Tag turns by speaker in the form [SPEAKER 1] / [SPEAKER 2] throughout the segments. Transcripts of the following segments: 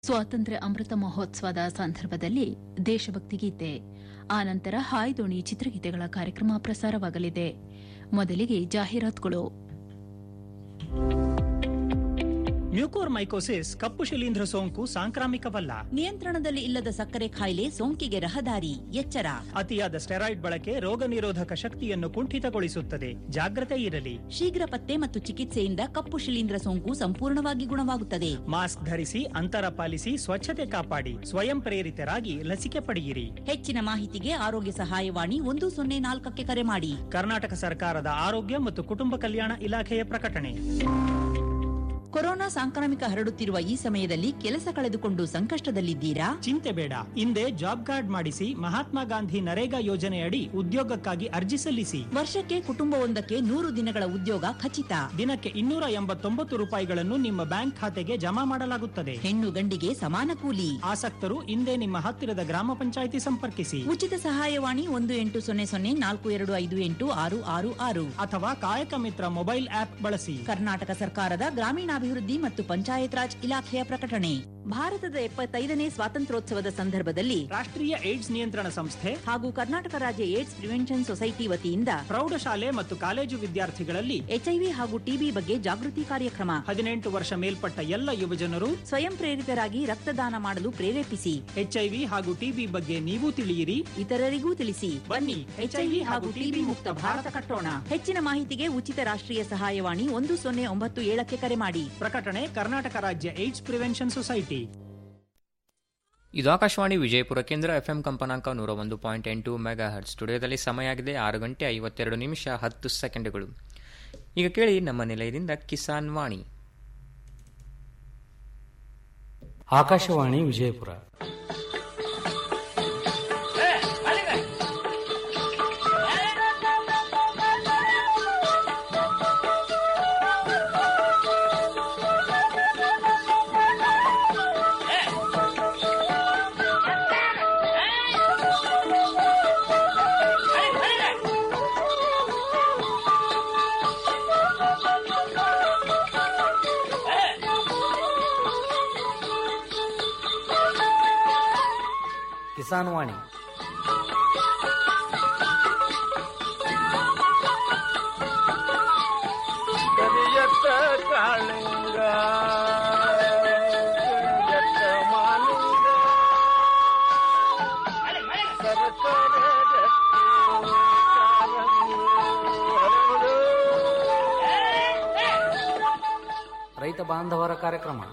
[SPEAKER 1] ಸ್ವಾತಂತ್ರ್ಯ ಅಮೃತ ಮಹೋತ್ಸವದ ಸಂದರ್ಭದಲ್ಲಿ ದೇಶಭಕ್ತಿ ಗೀತೆ ಆನಂತರ ಹಾಯ್ ದೋಣಿ ಚಿತ್ರಗೀತೆಗಳ ಕಾರ್ಯಕ್ರಮ ಪ್ರಸಾರವಾಗಲಿದೆ ಮೊದಲಿಗೆ ಜಾಹೀರಾತುಗಳು
[SPEAKER 2] ಮ್ಯೂಕೋರ್ಮೈಕೋಸಿಸ್ ಕಪ್ಪು ಶಿಲೀಂಧ್ರ ಸೋಂಕು ಸಾಂಕ್ರಾಮಿಕವಲ್ಲ
[SPEAKER 3] ನಿಯಂತ್ರಣದಲ್ಲಿ ಇಲ್ಲದ ಸಕ್ಕರೆ ಕಾಯಿಲೆ ಸೋಂಕಿಗೆ ರಹದಾರಿ ಎಚ್ಚರ
[SPEAKER 2] ಅತಿಯಾದ ಸ್ಟೆರಾಯ್ಡ್ ಬಳಕೆ ರೋಗ ನಿರೋಧಕ ಶಕ್ತಿಯನ್ನು ಕುಂಠಿತಗೊಳಿಸುತ್ತದೆ ಜಾಗ್ರತೆ ಇರಲಿ
[SPEAKER 3] ಶೀಘ್ರ ಪತ್ತೆ ಮತ್ತು ಚಿಕಿತ್ಸೆಯಿಂದ ಕಪ್ಪು ಶಿಲೀಂಧ್ರ ಸೋಂಕು ಸಂಪೂರ್ಣವಾಗಿ ಗುಣವಾಗುತ್ತದೆ
[SPEAKER 2] ಮಾಸ್ಕ್ ಧರಿಸಿ ಅಂತರ ಪಾಲಿಸಿ ಸ್ವಚ್ಛತೆ ಕಾಪಾಡಿ ಸ್ವಯಂ ಪ್ರೇರಿತರಾಗಿ ಲಸಿಕೆ ಪಡೆಯಿರಿ
[SPEAKER 3] ಹೆಚ್ಚಿನ ಮಾಹಿತಿಗೆ ಆರೋಗ್ಯ ಸಹಾಯವಾಣಿ ಒಂದು ಸೊನ್ನೆ ನಾಲ್ಕಕ್ಕೆ ಕರೆ ಮಾಡಿ
[SPEAKER 2] ಕರ್ನಾಟಕ ಸರ್ಕಾರದ ಆರೋಗ್ಯ ಮತ್ತು ಕುಟುಂಬ ಕಲ್ಯಾಣ ಇಲಾಖೆಯ ಪ್ರಕಟಣೆ
[SPEAKER 3] ಕೊರೋನಾ ಸಾಂಕ್ರಾಮಿಕ ಹರಡುತ್ತಿರುವ ಈ ಸಮಯದಲ್ಲಿ ಕೆಲಸ ಕಳೆದುಕೊಂಡು ಸಂಕಷ್ಟದಲ್ಲಿದ್ದೀರಾ
[SPEAKER 2] ಚಿಂತೆ ಬೇಡ ಹಿಂದೆ ಜಾಬ್ ಕಾರ್ಡ್ ಮಾಡಿಸಿ ಮಹಾತ್ಮ ಗಾಂಧಿ ನರೇಗಾ ಯೋಜನೆಯಡಿ ಉದ್ಯೋಗಕ್ಕಾಗಿ ಅರ್ಜಿ ಸಲ್ಲಿಸಿ
[SPEAKER 3] ವರ್ಷಕ್ಕೆ ಕುಟುಂಬವೊಂದಕ್ಕೆ ನೂರು ದಿನಗಳ ಉದ್ಯೋಗ ಖಚಿತ
[SPEAKER 2] ದಿನಕ್ಕೆ ಇನ್ನೂರ ಎಂಬತ್ತೊಂಬತ್ತು ರೂಪಾಯಿಗಳನ್ನು ನಿಮ್ಮ ಬ್ಯಾಂಕ್ ಖಾತೆಗೆ ಜಮಾ ಮಾಡಲಾಗುತ್ತದೆ
[SPEAKER 3] ಹೆಣ್ಣು ಗಂಡಿಗೆ ಸಮಾನ ಕೂಲಿ
[SPEAKER 2] ಆಸಕ್ತರು ಹಿಂದೆ ನಿಮ್ಮ ಹತ್ತಿರದ ಗ್ರಾಮ ಪಂಚಾಯಿತಿ ಸಂಪರ್ಕಿಸಿ
[SPEAKER 3] ಉಚಿತ ಸಹಾಯವಾಣಿ ಒಂದು ಎಂಟು ಸೊನ್ನೆ ಸೊನ್ನೆ ನಾಲ್ಕು ಎರಡು ಐದು ಎಂಟು ಆರು ಆರು ಆರು
[SPEAKER 2] ಅಥವಾ ಕಾಯಕ ಮಿತ್ರ ಮೊಬೈಲ್ ಆಪ್ ಬಳಸಿ
[SPEAKER 3] ಕರ್ನಾಟಕ ಸರ್ಕಾರದ ಗ್ರಾಮೀಣಾಭಿವೃದ್ಧಿ ಮತ್ತು ಪಂಚಾಯತ್ ರಾಜ್ ಇಲಾಖೆಯ ಪ್ರಕಟಣೆ ಭಾರತದ ಎಪ್ಪತ್ತೈದನೇ ಸ್ವಾತಂತ್ರ್ಯೋತ್ಸವದ ಸಂದರ್ಭದಲ್ಲಿ
[SPEAKER 2] ರಾಷ್ಟ್ರೀಯ ಏಡ್ಸ್ ನಿಯಂತ್ರಣ ಸಂಸ್ಥೆ
[SPEAKER 3] ಹಾಗೂ ಕರ್ನಾಟಕ ರಾಜ್ಯ ಏಡ್ಸ್ ಪ್ರಿವೆನ್ಷನ್ ಸೊಸೈಟಿ ವತಿಯಿಂದ
[SPEAKER 2] ಪ್ರೌಢಶಾಲೆ ಮತ್ತು ಕಾಲೇಜು ವಿದ್ಯಾರ್ಥಿಗಳಲ್ಲಿ
[SPEAKER 3] ಎಚ್ಐವಿ ಹಾಗೂ ಟಿಬಿ ಬಗ್ಗೆ ಜಾಗೃತಿ ಕಾರ್ಯಕ್ರಮ
[SPEAKER 2] ಹದಿನೆಂಟು ವರ್ಷ ಮೇಲ್ಪಟ್ಟ ಎಲ್ಲ ಯುವಜನರು
[SPEAKER 3] ಸ್ವಯಂ ಪ್ರೇರಿತರಾಗಿ ರಕ್ತದಾನ ಮಾಡಲು ಪ್ರೇರೇಪಿಸಿ
[SPEAKER 2] ಎಚ್ಐವಿ ಹಾಗೂ ಟಿಬಿ ಬಗ್ಗೆ ನೀವು ತಿಳಿಯಿರಿ
[SPEAKER 3] ಇತರರಿಗೂ ತಿಳಿಸಿ
[SPEAKER 2] ಬನ್ನಿ
[SPEAKER 3] ಎಚ್ಐವಿ ಹಾಗೂ ಟಿಬಿ ಮುಕ್ತ ಭಾರತ ಕಟ್ಟೋಣ ಹೆಚ್ಚಿನ ಮಾಹಿತಿಗೆ ಉಚಿತ ರಾಷ್ಟ್ರೀಯ ಸಹಾಯವಾಣಿ ಒಂದು ಸೊನ್ನೆ ಒಂಬತ್ತು ಏಳಕ್ಕೆ ಕರೆ ಮಾಡಿ
[SPEAKER 2] ಪ್ರಕಟಣೆ ಕರ್ನಾಟಕ ರಾಜ್ಯ ಏಡ್ಸ್ ಪ್ರಿವೆನ್ಷನ್ ಸೊಸೈಟಿ
[SPEAKER 4] ಇದು ಆಕಾಶವಾಣಿ ವಿಜಯಪುರ ಕೇಂದ್ರ ಎಫ್ಎಂ ಕಂಪನಾಂಕ ನೂರ ಒಂದು ಪಾಯಿಂಟ್ ಎಂಟು ಮೆಗಾ ಹರ್ಟ್ ಸ್ಟುಡಿಯೋದಲ್ಲಿ ಸಮಯ ಆಗಿದೆ ಆರು ಗಂಟೆ ಐವತ್ತೆರಡು ನಿಮಿಷ ಹತ್ತು ಸೆಕೆಂಡ್ಗಳು ಈಗ ಕೇಳಿ ನಮ್ಮ ನಿಲಯದಿಂದ ಕಿಸಾನ್ ವಾಣಿ
[SPEAKER 5] ಆಕಾಶವಾಣಿ ವಿಜಯಪುರ ಕಿಸಾನ್ ವಾಣಿ
[SPEAKER 6] ಕರಿಯತ್ತ ಕಾಳಿಂಗ ಕರಿಯತ್ತ ಮಾಲಿಂಗ ಸರಸರ ಗಟ್ಟಿ ಕಾಲಂಗಿ ಹರಳು.
[SPEAKER 5] ರೈತ ಬಾಂಧವರ ಕಾರ್ಯಕ್ರಮ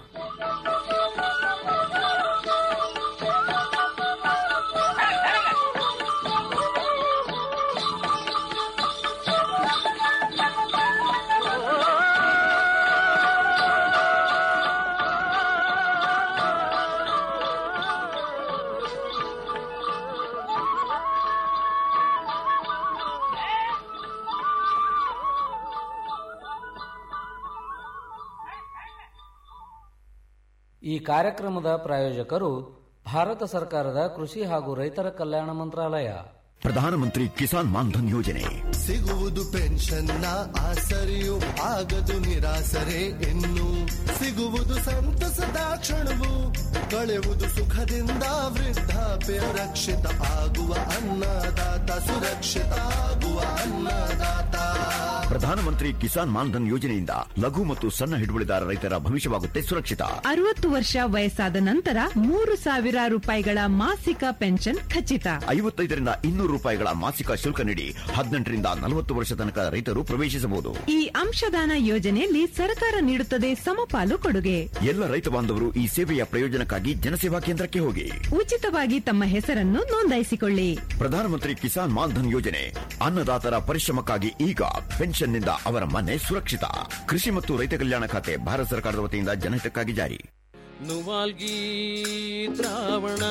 [SPEAKER 5] ಈ ಕಾರ್ಯಕ್ರಮದ ಪ್ರಾಯೋಜಕರು ಭಾರತ ಸರ್ಕಾರದ ಕೃಷಿ ಹಾಗೂ ರೈತರ ಕಲ್ಯಾಣ ಮಂತ್ರಾಲಯ
[SPEAKER 7] ಪ್ರಧಾನಮಂತ್ರಿ ಕಿಸಾನ್ ಮಾನ್ಧನ್ ಯೋಜನೆ
[SPEAKER 8] ಸಿಗುವುದು ಪೆನ್ಷನ್ನ ಆಸರೆಯು ಆಗದು ನಿರಾಸರೆ ಇನ್ನು ಸಿಗುವುದು ಸಂತಸದ ಕ್ಷಣವು ಕಳೆವುದು ಸುಖದಿಂದ ವೃದ್ಧಾಪ್ಯ ರಕ್ಷಿತ ಆಗುವ ಅನ್ನದಾತ ಸುರಕ್ಷಿತ ಆಗುವ ಅನ್ನದಾತ
[SPEAKER 7] ಪ್ರಧಾನಮಂತ್ರಿ ಕಿಸಾನ್ ಮಾನ್ಧನ್ ಯೋಜನೆಯಿಂದ ಲಘು ಮತ್ತು ಸಣ್ಣ ಹಿಡುವಳಿದಾರ ರೈತರ ಭವಿಷ್ಯವಾಗುತ್ತೆ ಸುರಕ್ಷಿತ
[SPEAKER 9] ಅರವತ್ತು ವರ್ಷ ವಯಸ್ಸಾದ ನಂತರ ಮೂರು ಸಾವಿರ ರೂಪಾಯಿಗಳ ಮಾಸಿಕ ಪೆನ್ಷನ್ ಖಚಿತ
[SPEAKER 7] ಐವತ್ತೈದರಿಂದ ಇನ್ನೂರು ರೂಪಾಯಿಗಳ ಮಾಸಿಕ ಶುಲ್ಕ ನೀಡಿ ಹದಿನೆಂಟರಿಂದ ನಲವತ್ತು ವರ್ಷ ತನಕ ರೈತರು ಪ್ರವೇಶಿಸಬಹುದು
[SPEAKER 9] ಈ ಅಂಶದಾನ ಯೋಜನೆಯಲ್ಲಿ ಸರ್ಕಾರ ನೀಡುತ್ತದೆ ಸಮಪಾಲು ಕೊಡುಗೆ
[SPEAKER 7] ಎಲ್ಲ ರೈತ ಬಾಂಧವರು ಈ ಸೇವೆಯ ಪ್ರಯೋಜನಕ್ಕಾಗಿ ಜನಸೇವಾ ಕೇಂದ್ರಕ್ಕೆ ಹೋಗಿ
[SPEAKER 9] ಉಚಿತವಾಗಿ ತಮ್ಮ ಹೆಸರನ್ನು ನೋಂದಾಯಿಸಿಕೊಳ್ಳಿ
[SPEAKER 7] ಪ್ರಧಾನಮಂತ್ರಿ ಕಿಸಾನ್ ಮಾನ್ಧನ್ ಯೋಜನೆ ಅನ್ನದಾತರ ಪರಿಶ್ರಮಕ್ಕಾಗಿ ಈಗ ಪೆನ್ಷನ್ನಿಂದ ಅವರ ಮನೆ ಸುರಕ್ಷಿತ ಕೃಷಿ ಮತ್ತು ರೈತ ಕಲ್ಯಾಣ ಖಾತೆ ಭಾರತ ಸರ್ಕಾರದ ವತಿಯಿಂದ ಜನಹಿತಕ್ಕಾಗಿ ಜಾರಿ
[SPEAKER 6] ನುವಾಲ್ಗಿ ದ್ರಾವಣ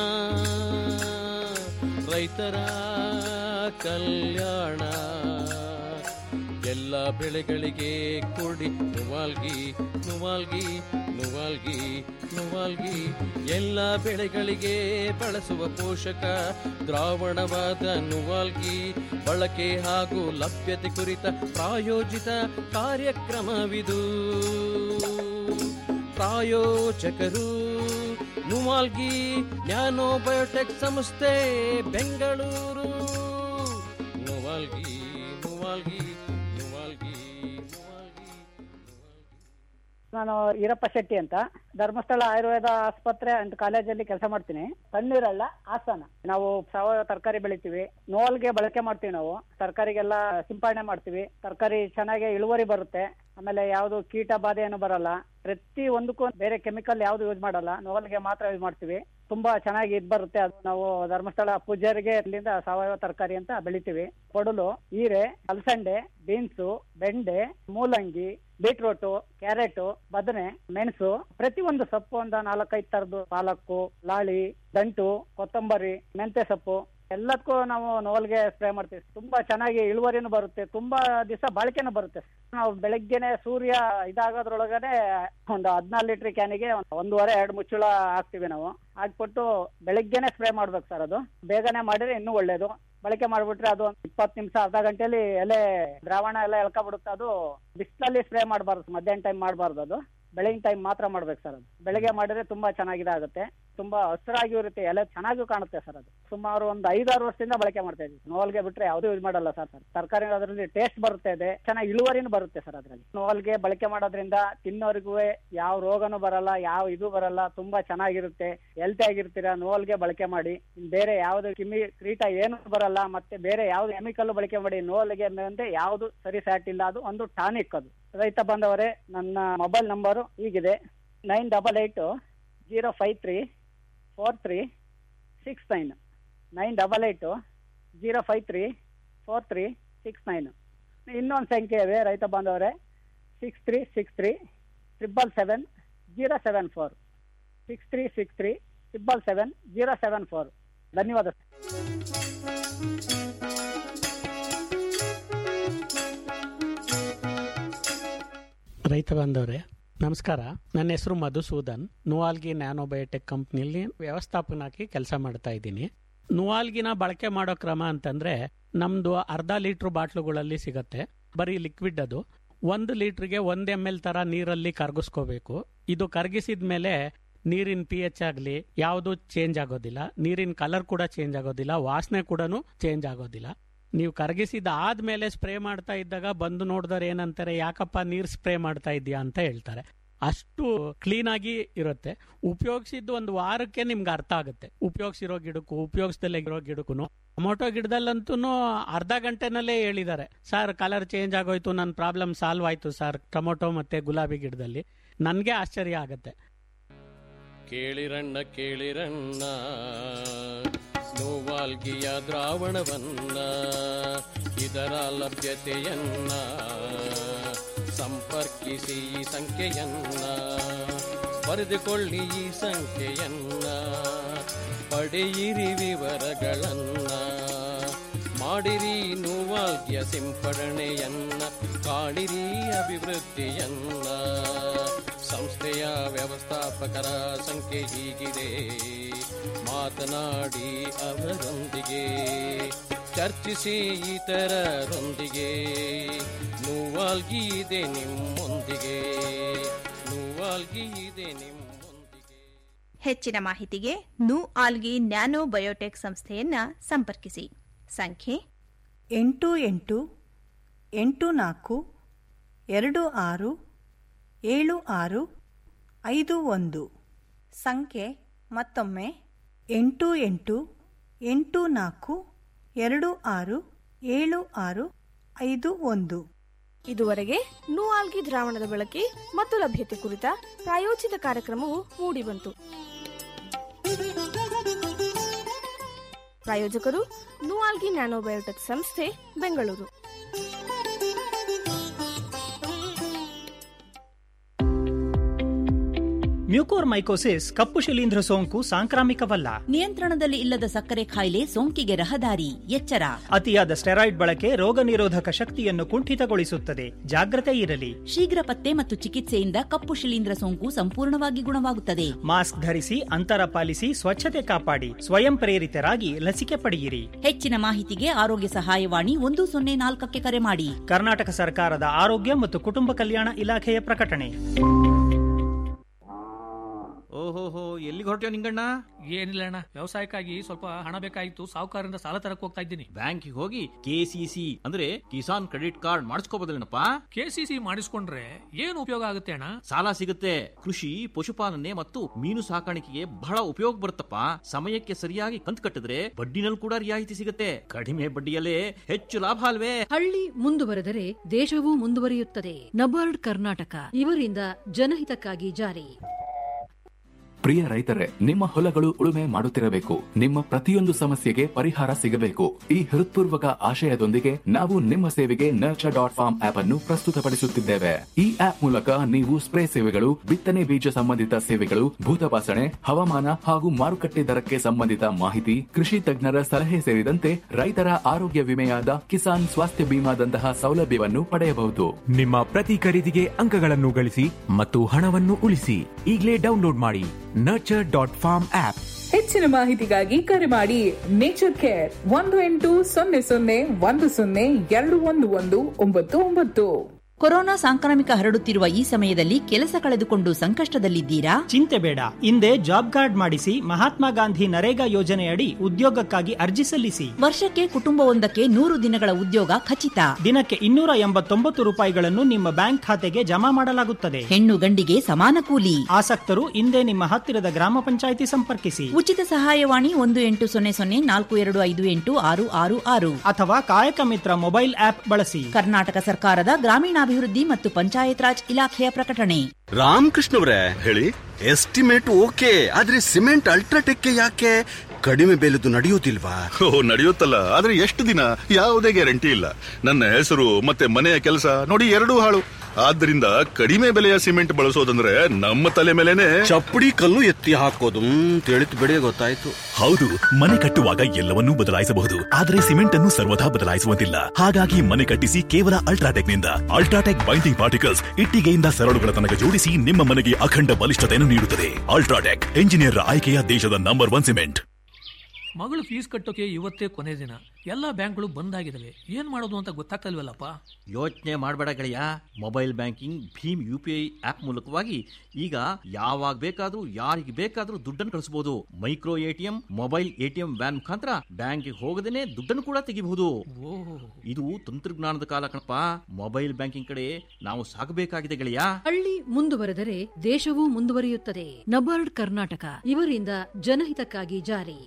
[SPEAKER 6] ರೈತರ ಕಲ್ಯಾಣ ಎಲ್ಲ ಬೆಳೆಗಳಿಗೆ ಕೊಡಿ ನುವಾಲ್ಗಿ ನುವಾಲ್ಗಿ ನುವಾಲ್ಗಿ ನುವಾಲ್ಗಿ ಎಲ್ಲ ಬೆಳೆಗಳಿಗೆ ಬಳಸುವ ಪೋಷಕ ದ್ರಾವಣವಾದ ನುವಾಲ್ಗಿ ಬಳಕೆ ಹಾಗೂ ಲಭ್ಯತೆ ಕುರಿತ ಪ್ರಾಯೋಜಿತ ಕಾರ್ಯಕ್ರಮವಿದು ಪ್ರಾಯೋಜಕರು ನುವಾಲ್ಗಿ ನ್ಯಾನೋ ಬಯೋಟೆಕ್ ಸಂಸ್ಥೆ ಬೆಂಗಳೂರು ನುವಾಲ್ಗಿ ನುವಾಲ್ಗಿ ನುವಾಲ್ಗಿ ನುವಾಲ್ಗಿ
[SPEAKER 10] ನಾನು ಈರಪ್ಪ ಶೆಟ್ಟಿ ಅಂತ ಧರ್ಮಸ್ಥಳ ಆಯುರ್ವೇದ ಆಸ್ಪತ್ರೆ ಅಂಡ್ ಕಾಲೇಜಲ್ಲಿ ಕೆಲಸ ಮಾಡ್ತೀನಿ ತಣ್ಣೀರಳ್ಳ ಹಾಸನ ನಾವು ಸಾವಯವ ತರಕಾರಿ ಬೆಳಿತೀವಿ ನೋಲ್ಗೆ ಬಳಕೆ ಮಾಡ್ತೀವಿ ನಾವು ತರಕಾರಿಗೆಲ್ಲ ಸಿಂಪಡಣೆ ಮಾಡ್ತೀವಿ ತರಕಾರಿ ಚೆನ್ನಾಗಿ ಇಳುವರಿ ಬರುತ್ತೆ ಆಮೇಲೆ ಯಾವುದು ಕೀಟ ಬಾಧೆ ಏನು ಬರಲ್ಲ ಪ್ರತಿ ಒಂದಕ್ಕೂ ಬೇರೆ ಕೆಮಿಕಲ್ ಯಾವ್ದು ಯೂಸ್ ಮಾಡಲ್ಲ ನೋಲ್ಗೆ ಮಾತ್ರ ಯೂಸ್ ಮಾಡ್ತೀವಿ ತುಂಬಾ ಚೆನ್ನಾಗಿ ಇದ್ ಬರುತ್ತೆ ಅದು ನಾವು ಧರ್ಮಸ್ಥಳ ಪೂಜಾರಿಗೆ ಅಲ್ಲಿಂದ ಸಾವಯವ ತರಕಾರಿ ಅಂತ ಬೆಳಿತೀವಿ ಕೊಡಲು ಹೀರೆ ಅಲಸಂಡೆ ಬೀನ್ಸು ಬೆಂಡೆ ಮೂಲಂಗಿ ಬೀಟ್ರೂಟು ಕ್ಯಾರೆಟ್ ಬದನೆ ಮೆಣಸು ಪ್ರತಿ ಒಂದು ಸೊಪ್ಪು ಒಂದು ನಾಲ್ಕೈದು ತರದ್ದು ಪಾಲಕ್ಕು ಲಾಳಿ ದಂಟು ಕೊತ್ತಂಬರಿ ಮೆಂತೆ ಸೊಪ್ಪು ಎಲ್ಲದಕ್ಕೂ ನಾವು ನೋಲ್ಗೆ ಸ್ಪ್ರೇ ಮಾಡ್ತೀವಿ ತುಂಬಾ ಚೆನ್ನಾಗಿ ಇಳುವರಿನೂ ಬರುತ್ತೆ ತುಂಬಾ ದಿವಸ ಬಾಳಿಕೆನೂ ಬರುತ್ತೆ ನಾವು ಬೆಳಗ್ಗೆನೆ ಸೂರ್ಯ ಇದಾಗೋದ್ರೊಳಗನೆ ಒಂದು ಹದಿನಾರು ಲೀಟರ್ ಕ್ಯಾನಿಗೆ ಒಂದೂವರೆ ಎರಡು ಮುಚ್ಚಳ ಹಾಕ್ತಿವಿ ನಾವು ಹಾಕ್ಬಿಟ್ಟು ಬೆಳಗ್ಗೆನೆ ಸ್ಪ್ರೇ ಮಾಡ್ಬೇಕು ಸರ್ ಅದು ಬೇಗನೆ ಮಾಡಿದ್ರೆ ಇನ್ನೂ ಒಳ್ಳೇದು ಬಳಕೆ ಮಾಡ್ಬಿಟ್ರೆ ಅದು ಒಂದು ಇಪ್ಪತ್ತು ನಿಮಿಷ ಅರ್ಧ ಗಂಟೆಲಿ ಎಲೆ ದ್ರಾವಣ ಎಲ್ಲ ಎಳ್ಕೊಬಿಡುತ್ತೆ ಅದು ಬಿಸಿಲಲ್ಲಿ ಸ್ಪ್ರೇ ಮಾಡಬಾರ್ದು ಮಧ್ಯಾಹ್ನ ಟೈಮ್ ಮಾಡಬಾರ್ದು ಅದು ಬೆಳಗಿನ ಟೈಮ್ ಮಾತ್ರ ಮಾಡ್ಬೇಕು ಸರ್ ಅದು ಬೆಳಗ್ಗೆ ಮಾಡಿದ್ರೆ ತುಂಬಾ ಚೆನ್ನಾಗಿದಾಗುತ್ತೆ ತುಂಬಾ ಹಸಿರಾಗಿ ಇರುತ್ತೆ ಎಲೆ ಚೆನ್ನಾಗೂ ಕಾಣುತ್ತೆ ಸರ್ ಅದು ಸುಮಾರು ಒಂದು ಐದಾರು ವರ್ಷದಿಂದ ಬಳಕೆ ಮಾಡ್ತಾ ಇದ್ದೀವಿ ನೋವಲ್ಗೆ ಬಿಟ್ರೆ ಯಾವ್ದು ಯೂಸ್ ಮಾಡಲ್ಲ ಸರ್ ಸರ್ ತರಕಾರಿ ಅದರಲ್ಲಿ ಟೇಸ್ಟ್ ಬರುತ್ತೆ ಇದೆ ಚೆನ್ನಾಗಿ ಇಳುವರಿನೂ ಬರುತ್ತೆ ಸರ್ ಅದರಲ್ಲಿ ನೋವಲ್ಗೆ ಬಳಕೆ ಮಾಡೋದ್ರಿಂದ ತಿನ್ನೋರಿಗೂ ಯಾವ ರೋಗನೂ ಬರಲ್ಲ ಯಾವ ಇದು ಬರಲ್ಲ ತುಂಬಾ ಚೆನ್ನಾಗಿರುತ್ತೆ ಹೆಲ್ತಿ ಆಗಿರ್ತೀರಾ ನೋವಲ್ಗೆ ಬಳಕೆ ಮಾಡಿ ಇನ್ ಬೇರೆ ಯಾವ್ದು ಕಿಮಿ ಕ್ರೀಟ ಏನು ಬರಲ್ಲ ಮತ್ತೆ ಬೇರೆ ಯಾವ್ದು ಕೆಮಿಕಲ್ ಬಳಕೆ ಮಾಡಿ ನೋವಲ್ಗೆ ಅಂದ್ರೆ ಯಾವ್ದು ಸರಿ ಸ್ಯಾಟ್ ಇಲ್ಲ ಅದು ಒಂದು ಟಾನಿಕ್ ಅದು ರೈತ ಬಂದವರೇ ನನ್ನ ಮೊಬೈಲ್ ನಂಬರು ಹೀಗಿದೆ nine double eight zero five three four three six nine nine double eight zero five three four three six nine ಇನ್ನೊಂದು ಸಂಖ್ಯೆ ಇದೆ ರೈತ ಬಾಂಧವರೇ six three six three triple seven zero seven four six three six three triple seven zero seven four ಧನ್ಯವಾದ
[SPEAKER 11] ರೈತ ಬಾಂಧವ್ರೆ ನಮಸ್ಕಾರ ನನ್ನ ಹೆಸರು ಮಧುಸೂದನ್ ನುವಾಲ್ಗಿ ನ್ಯಾನೋಬಯೋಟೆಕ್ ಕಂಪ್ನಿಯಲ್ಲಿ ವ್ಯವಸ್ಥಾಪನಾಗಿ ಕೆಲಸ ಮಾಡ್ತಾ ಇದ್ದೀನಿ ನುವಾಲ್ಗಿನ ಬಳಕೆ ಮಾಡೋ ಕ್ರಮ ಅಂತಂದ್ರೆ ನಮ್ದು ಅರ್ಧ ಲೀಟರ್ ಬಾಟ್ಲುಗಳಲ್ಲಿ ಸಿಗತ್ತೆ ಬರೀ ಲಿಕ್ವಿಡ್ ಅದು ಒಂದು ಲೀಟರ್ಗೆ ಒಂದ್ ಎಮ್ ಎಲ್ ತರ ನೀರಲ್ಲಿ ಕರಗಿಸ್ಕೋಬೇಕು ಇದು ಕರಗಿಸಿದ ಮೇಲೆ ನೀರಿನ ಪಿ ಎಚ್ ಆಗಲಿ ಯಾವುದು ಚೇಂಜ್ ಆಗೋದಿಲ್ಲ ನೀರಿನ ಕಲರ್ ಕೂಡ ಚೇಂಜ್ ಆಗೋದಿಲ್ಲ ವಾಸನೆ ಕೂಡ ಚೇಂಜ್ ಆಗೋದಿಲ್ಲ ನೀವು ಕರಗಿಸಿದ ಆದ್ಮೇಲೆ ಸ್ಪ್ರೇ ಮಾಡ್ತಾ ಇದ್ದಾಗ ಬಂದು ನೋಡಿದ್ರೆ ಏನಂತಾರೆ ಯಾಕಪ್ಪ ನೀರ್ ಸ್ಪ್ರೇ ಮಾಡ್ತಾ ಇದೀಯಾ ಅಂತ ಹೇಳ್ತಾರೆ ಅಷ್ಟು ಕ್ಲೀನ್ ಆಗಿ ಇರುತ್ತೆ ಉಪಯೋಗಿಸಿದ್ದು ಒಂದು ವಾರಕ್ಕೆ ನಿಮ್ಗೆ ಅರ್ಥ ಆಗುತ್ತೆ ಉಪಯೋಗಿಸಿರೋ ಗಿಡಕ್ಕೂ ಉಪಯೋಗಿಸ್ದಲ್ಲೇ ಇರೋ ಗಿಡಕ್ಕೂ ಟೊಮೊಟೊ ಗಿಡದಲ್ಲಂತೂ ಅರ್ಧ ಗಂಟೆನಲ್ಲೇ ಹೇಳಿದ್ದಾರೆ ಸರ್ ಕಲರ್ ಚೇಂಜ್ ಆಗೋಯ್ತು ನನ್ನ ಪ್ರಾಬ್ಲಮ್ ಸಾಲ್ವ್ ಆಯ್ತು ಸರ್ ಟೊಮೊಟೊ ಮತ್ತೆ ಗುಲಾಬಿ ಗಿಡದಲ್ಲಿ ನನಗೆ ಆಶ್ಚರ್ಯ ಆಗುತ್ತೆ
[SPEAKER 6] ಕೇಳಿರಣ್ಣ ಕೇಳಿರಣ್ಣ ನೋವಾಲ್ಗಿಯ ದ್ರಾವಣವನ್ನ ಇದರ ಲಭ್ಯತೆಯನ್ನ ಸಂಪರ್ಕಿಸಿ ಈ ಸಂಖ್ಯೆಯನ್ನ ಬರೆದುಕೊಳ್ಳಿ ಈ ಸಂಖ್ಯೆಯನ್ನ ಪಡೆಯಿರಿ ವಿವರಗಳನ್ನ ಮಾಡಿರಿ ನೋವಾಲ್ಗಿಯ ಸಿಂಪಡಣೆಯನ್ನ ಕಾಣಿರಿ ಅಭಿವೃದ್ಧಿಯನ್ನ ಸಂಸ್ಥೆಯ ವ್ಯವಸ್ಥಾಪಕರ ಸಂಖ್ಯೆ ಹೀಗಿದೆ ಮಾತನಾಡಿ ಅವರೊಂದಿಗೆ ಚರ್ಚಿಸಿ ಇತರರೊಂದಿಗೆ ನೋವಾಲ್ಗಿ ಇದೆ ನಿಮ್ಮೊಂದಿಗೆ ನೋವಾಲ್ಗಿ ಇದೆ ನಿಮ್ಮೊಂದಿಗೆ
[SPEAKER 12] ಹೆಚ್ಚಿನ ಮಾಹಿತಿಗೆ ನು ಆಲ್ಗಿ ನ್ಯಾನೋ ಬಯೋಟೆಕ್ ಸಂಸ್ಥೆಯನ್ನ ಸಂಪರ್ಕಿಸಿ ಸಂಖ್ಯೆ
[SPEAKER 13] ಎಂಟು ಎಂಟು ಎಂಟು ನಾಲ್ಕು ಎರಡು ಆರು ಏಳು ಆರು ಐದು ಒಂದು ಸಂಖ್ಯೆ ಮತ್ತೊಮ್ಮೆ ಎಂಟು ಎಂಟು ಎಂಟು ನಾಲ್ಕು ಎರಡು ಆರು ಏಳು ಆರು ಐದು ಒಂದು
[SPEAKER 14] ಇದುವರೆಗೆ ನೂಆಲ್ಗಿ ದ್ರಾವಣದ ಬಳಕೆ ಮತ್ತು ಲಭ್ಯತೆ ಕುರಿತ ಪ್ರಾಯೋಜಿತ ಕಾರ್ಯಕ್ರಮವು ಮೂಡಿಬಂತು ಪ್ರಾಯೋಜಕರು ನೂಆಲ್ಗಿ ನ್ಯಾನೋಬಯೋಟೆಕ್ ಸಂಸ್ಥೆ ಬೆಂಗಳೂರು
[SPEAKER 2] ಮ್ಯೂಕೋರ್ಮೈಕೋಸಿಸ್ ಕಪ್ಪು ಶಿಲೀಂಧ್ರ ಸೋಂಕು ಸಾಂಕ್ರಾಮಿಕವಲ್ಲ
[SPEAKER 3] ನಿಯಂತ್ರಣದಲ್ಲಿ ಇಲ್ಲದ ಸಕ್ಕರೆ ಕಾಯಿಲೆ ಸೋಂಕಿಗೆ ರಹದಾರಿ ಎಚ್ಚರ
[SPEAKER 2] ಅತಿಯಾದ ಸ್ಟೆರಾಯ್ಡ್ ಬಳಕೆ ರೋಗ ನಿರೋಧಕ ಶಕ್ತಿಯನ್ನು ಕುಂಠಿತಗೊಳಿಸುತ್ತದೆ ಜಾಗ್ರತೆ ಇರಲಿ
[SPEAKER 3] ಶೀಘ್ರ ಪತ್ತೆ ಮತ್ತು ಚಿಕಿತ್ಸೆಯಿಂದ ಕಪ್ಪು ಶಿಲೀಂಧ್ರ ಸೋಂಕು ಸಂಪೂರ್ಣವಾಗಿ ಗುಣವಾಗುತ್ತದೆ
[SPEAKER 2] ಮಾಸ್ಕ್ ಧರಿಸಿ ಅಂತರ ಪಾಲಿಸಿ ಸ್ವಚ್ಛತೆ ಕಾಪಾಡಿ ಸ್ವಯಂ ಪ್ರೇರಿತರಾಗಿ ಲಸಿಕೆ ಪಡೆಯಿರಿ
[SPEAKER 3] ಹೆಚ್ಚಿನ ಮಾಹಿತಿಗೆ ಆರೋಗ್ಯ ಸಹಾಯವಾಣಿ ಒಂದು ಸೊನ್ನೆ ನಾಲ್ಕಕ್ಕೆ ಕರೆ ಮಾಡಿ
[SPEAKER 2] ಕರ್ನಾಟಕ ಸರ್ಕಾರದ ಆರೋಗ್ಯ ಮತ್ತು ಕುಟುಂಬ ಕಲ್ಯಾಣ ಇಲಾಖೆಯ ಪ್ರಕಟಣೆ
[SPEAKER 15] ಓಹೋಹೋ ಎಲ್ಲಿಗೆ ಹೊರಟ್ಯೋ ನಿಂಗಣ್ಣ
[SPEAKER 16] ಏನಿಲ್ಲ ಅಣ್ಣ ವ್ಯವಸಾಯಕ್ಕಾಗಿ ಸ್ವಲ್ಪ ಹಣ ಬೇಕಾಗಿತ್ತು ಸಾಹುಕಾರರಿಂದ ಸಾಲ ತರಕ್ ಹೋಗ್ತಾ ಇದ್ದೀನಿ
[SPEAKER 15] ಬ್ಯಾಂಕಿಗೆ ಹೋಗಿ ಕೆಸಿಸಿ ಅಂದ್ರೆ ಕಿಸಾನ್ ಕ್ರೆಡಿಟ್ ಕಾರ್ಡ್ ಮಾಡಿಸ್ಕೋಬೋದಲ್ಲೇನಪ್ಪ
[SPEAKER 16] ಕೆಸಿಸಿ ಮಾಡಿಸ್ಕೊಂಡ್ರೆ ಏನು ಉಪಯೋಗ ಆಗುತ್ತೆ ಅಣ್ಣ
[SPEAKER 15] ಸಾಲ ಸಿಗುತ್ತೆ ಕೃಷಿ ಪಶುಪಾಲನೆ ಮತ್ತು ಮೀನು ಸಾಕಾಣಿಕೆಗೆ ಬಹಳ ಉಪಯೋಗ ಬರುತ್ತಪ್ಪ ಸಮಯಕ್ಕೆ ಸರಿಯಾಗಿ ಕಂತು ಕಟ್ಟಿದ್ರೆ ಬಡ್ಡಿನಲ್ಲಿ ಕೂಡ ರಿಯಾಯಿತಿ ಸಿಗುತ್ತೆ ಕಡಿಮೆ ಬಡ್ಡಿಯಲ್ಲೇ ಹೆಚ್ಚು ಲಾಭ ಅಲ್ವೇ
[SPEAKER 17] ಹಳ್ಳಿ ಮುಂದುವರೆದರೆ ದೇಶವೂ ಮುಂದುವರಿಯುತ್ತದೆ ನಬಾರ್ಡ್ ಕರ್ನಾಟಕ ಇವರಿಂದ ಜನಹಿತಕ್ಕಾಗಿ ಜಾರಿ
[SPEAKER 18] ಪ್ರಿಯ ರೈತರೇ ನಿಮ್ಮ ಹೊಲಗಳು ಉಳುಮೆ ಮಾಡುತ್ತಿರಬೇಕು ನಿಮ್ಮ ಪ್ರತಿಯೊಂದು ಸಮಸ್ಯೆಗೆ ಪರಿಹಾರ ಸಿಗಬೇಕು ಈ ಹೃತ್ಪೂರ್ವಕ ಆಶಯದೊಂದಿಗೆ ನಾವು ನಿಮ್ಮ ಸೇವೆಗೆ ನರ್ಚರ್ ಡಾಟ್ ಫಾರ್ಮ್ ಆಪ್ ಅನ್ನು ಪ್ರಸ್ತುತಪಡಿಸುತ್ತಿದ್ದೇವೆ ಈ ಆಪ್ ಮೂಲಕ ನೀವು ಸ್ಪ್ರೇ ಸೇವೆಗಳು ಬಿತ್ತನೆ ಬೀಜ ಸಂಬಂಧಿತ ಸೇವೆಗಳು ಭೂತಪಾಸಣೆ ಹವಾಮಾನ ಹಾಗೂ ಮಾರುಕಟ್ಟೆ ದರಕ್ಕೆ ಸಂಬಂಧಿತ ಮಾಹಿತಿ ಕೃಷಿ ತಜ್ಞರ ಸಲಹೆ ಸೇರಿದಂತೆ ರೈತರ ಆರೋಗ್ಯ ವಿಮೆಯಾದ ಕಿಸಾನ್ ಸ್ವಾಸ್ಥ್ಯ ಬಿಮಾದಂತಹ ಸೌಲಭ್ಯವನ್ನು ಪಡೆಯಬಹುದು
[SPEAKER 19] ನಿಮ್ಮ ಪ್ರತಿ ಖರೀದಿಗೆ ಅಂಕಗಳನ್ನು ಗಳಿಸಿ ಮತ್ತು ಹಣವನ್ನು ಉಳಿಸಿ ಈಗಲೇ ಡೌನ್ಲೋಡ್ ಮಾಡಿ ನರ್ಚರ್ ಡಾಟ್ ಫಾರ್ಮ್ ಆಪ್
[SPEAKER 20] ಹೆಚ್ಚಿನ ಮಾಹಿತಿಗಾಗಿ ಕರೆ ಮಾಡಿ ನೇಚರ್ ಕೇರ್ ಒಂದು ಎಂಟು ಸೊನ್ನೆ ಸೊನ್ನೆ ಒಂದು ಸೊನ್ನೆ ಎರಡು ಒಂದು ಒಂದು ಒಂಬತ್ತು ಒಂಬತ್ತು
[SPEAKER 3] ಕೊರೋನಾ ಸಾಂಕ್ರಾಮಿಕ ಹರಡುತ್ತಿರುವ ಈ ಸಮಯದಲ್ಲಿ ಕೆಲಸ ಕಳೆದುಕೊಂಡು ಸಂಕಷ್ಟದಲ್ಲಿದ್ದೀರಾ
[SPEAKER 2] ಚಿಂತೆ ಬೇಡ ಹಿಂದೆ ಜಾಬ್ ಕಾರ್ಡ್ ಮಾಡಿಸಿ ಮಹಾತ್ಮ ಗಾಂಧಿ ನರೇಗಾ ಯೋಜನೆಯಡಿ ಉದ್ಯೋಗಕ್ಕಾಗಿ ಅರ್ಜಿ ಸಲ್ಲಿಸಿ
[SPEAKER 3] ವರ್ಷಕ್ಕೆ ಕುಟುಂಬವೊಂದಕ್ಕೆ ನೂರು ದಿನಗಳ ಉದ್ಯೋಗ ಖಚಿತ
[SPEAKER 2] ದಿನಕ್ಕೆ ಇನ್ನೂರ ಎಂಬತ್ತೊಂಬತ್ತು ರೂಪಾಯಿಗಳನ್ನು ನಿಮ್ಮ ಬ್ಯಾಂಕ್ ಖಾತೆಗೆ ಜಮಾ ಮಾಡಲಾಗುತ್ತದೆ
[SPEAKER 3] ಹೆಣ್ಣು ಗಂಡಿಗೆ ಸಮಾನ ಕೂಲಿ
[SPEAKER 2] ಆಸಕ್ತರು ಹಿಂದೆ ನಿಮ್ಮ ಹತ್ತಿರದ ಗ್ರಾಮ ಪಂಚಾಯಿತಿ ಸಂಪರ್ಕಿಸಿ
[SPEAKER 3] ಉಚಿತ ಸಹಾಯವಾಣಿ ಒಂದು ಎಂಟು ಸೊನ್ನೆ ಸೊನ್ನೆ ನಾಲ್ಕು ಎರಡು ಐದು ಎಂಟು ಆರು ಆರು ಆರು
[SPEAKER 2] ಅಥವಾ ಕಾಯಕ ಮಿತ್ರ ಮೊಬೈಲ್ ಆಪ್ ಬಳಸಿ
[SPEAKER 3] ಕರ್ನಾಟಕ ಸರ್ಕಾರದ ಗ್ರಾಮೀಣಾಭಿವೃದ್ಧಿ ಮತ್ತು ಪಂಚಾಯತ್ ರಾಜ್ ಇಲಾಖೆಯ ಪ್ರಕಟಣೆ
[SPEAKER 21] ರಾಮಕೃಷ್ಣ ಅವರೇ ಹೇಳಿ ಎಸ್ಟಿಮೇಟ್ ಓಕೆ ಆದ್ರೆ ಸಿಮೆಂಟ್ ಅಲ್ಟ್ರಾಟೆಕ್ ಯಾಕೆ ಕಡಿಮೆ ಬೆಲೆದು ನಡೆಯುವುದಿಲ್ವಾ
[SPEAKER 22] ಓ ನಡೆಯುತ್ತಲ್ಲ ಆದ್ರೆ ಎಷ್ಟು ದಿನ ಯಾವುದೇ ಗ್ಯಾರಂಟಿ ಇಲ್ಲ ನನ್ನ ಹೆಸರು ಮತ್ತೆ ಮನೆಯ ಕೆಲಸ ನೋಡಿ ಎರಡೂ ಹಾಳು ಆದ್ದರಿಂದ ಕಡಿಮೆ ಬೆಲೆಯ ಸಿಮೆಂಟ್ ಬಳಸೋದಂದ್ರೆ ನಮ್ಮ ತಲೆ ಮೇಲೆನೆ
[SPEAKER 21] ಚಪ್ಪಡಿ ಕಲ್ಲು ಎತ್ತಿ ಹಾಕೋದು ತಿಳಿತು ಬಿಡಿ ಗೊತ್ತಾಯ್ತು
[SPEAKER 23] ಹೌದು ಮನೆ ಕಟ್ಟುವಾಗ ಎಲ್ಲವನ್ನೂ ಬದಲಾಯಿಸಬಹುದು ಆದರೆ ಸಿಮೆಂಟ್ ಅನ್ನು ಸರ್ವದಾ ಬದಲಾಯಿಸುವಂತಿಲ್ಲ ಹಾಗಾಗಿ ಮನೆ ಕಟ್ಟಿಸಿ ಕೇವಲ ಅಲ್ಟ್ರಾಟೆಕ್ ನಿಂದ ಅಲ್ಟ್ರಾಟೆಕ್ ಬೈಂಡಿಂಗ್ ಪಾರ್ಟಿಕಲ್ಸ್ ಇಟ್ಟಿಗೆಯಿಂದ ಸರಳುಗಳ ತನಕ ಜೋಡಿಸಿ ನಿಮ್ಮ ಮನೆಗೆ ಅಖಂಡ ಬಲಿಷ್ಠತೆಯನ್ನು ನೀಡುತ್ತದೆ ಅಲ್ಟ್ರಾಟೆಕ್ ಎಂಜಿನಿಯರ್ ಆಯ್ಕೆಯ ದೇಶದ ನಂಬರ್ ಒನ್ ಸಿಮೆಂಟ್
[SPEAKER 16] ಮಗಳು ಫೀಸ್ ಕಟ್ಟೋಕೆ ಇವತ್ತೇ ಕೊನೆ ದಿನ ಎಲ್ಲ ಬ್ಯಾಂಕ್ಗಳು ಬಂದ್ ಆಗಿದಾವೆ ಏನ್ ಮಾಡೋದು ಅಂತ ಗೊತ್ತಾಗ್ತಲ್ವಲ್ಲಪ್ಪ
[SPEAKER 15] ಯೋಚನೆ ಮಾಡಬೇಡ ಗೆಳೆಯ ಮೊಬೈಲ್ ಬ್ಯಾಂಕಿಂಗ್ ಭೀಮ್ ಯು ಪಿ ಐ ಆಪ್ ಮೂಲಕವಾಗಿ ಈಗ ಯಾವಾಗ ಬೇಕಾದ್ರೂ ಯಾರಿಗೆ ಬೇಕಾದ್ರೂ ದುಡ್ಡನ್ನು ಕಳಿಸಬಹುದು micro ATM mobile ATM van ಮುಖಾಂತರ ಬ್ಯಾಂಕಿಗೆ ಹೋಗದೇನೆ ದುಡ್ಡನ್ನು ಕೂಡ ತೆಗಿಬಹುದು ಇದು ತಂತ್ರಜ್ಞಾನದ ಕಾಲ ಕಣಪ್ಪ ಮೊಬೈಲ್ ಬ್ಯಾಂಕಿಂಗ್ ಕಡೆ ನಾವು ಸಾಗಬೇಕಾಗಿದೆ ಗೆಳೆಯ
[SPEAKER 17] ಹಳ್ಳಿ ಮುಂದುವರೆದರೆ ದೇಶವೂ ಮುಂದುವರಿಯುತ್ತದೆ ನಬಾರ್ಡ್ ಕರ್ನಾಟಕ ಇವರಿಂದ ಜನಹಿತಕ್ಕಾಗಿ ಜಾರಿ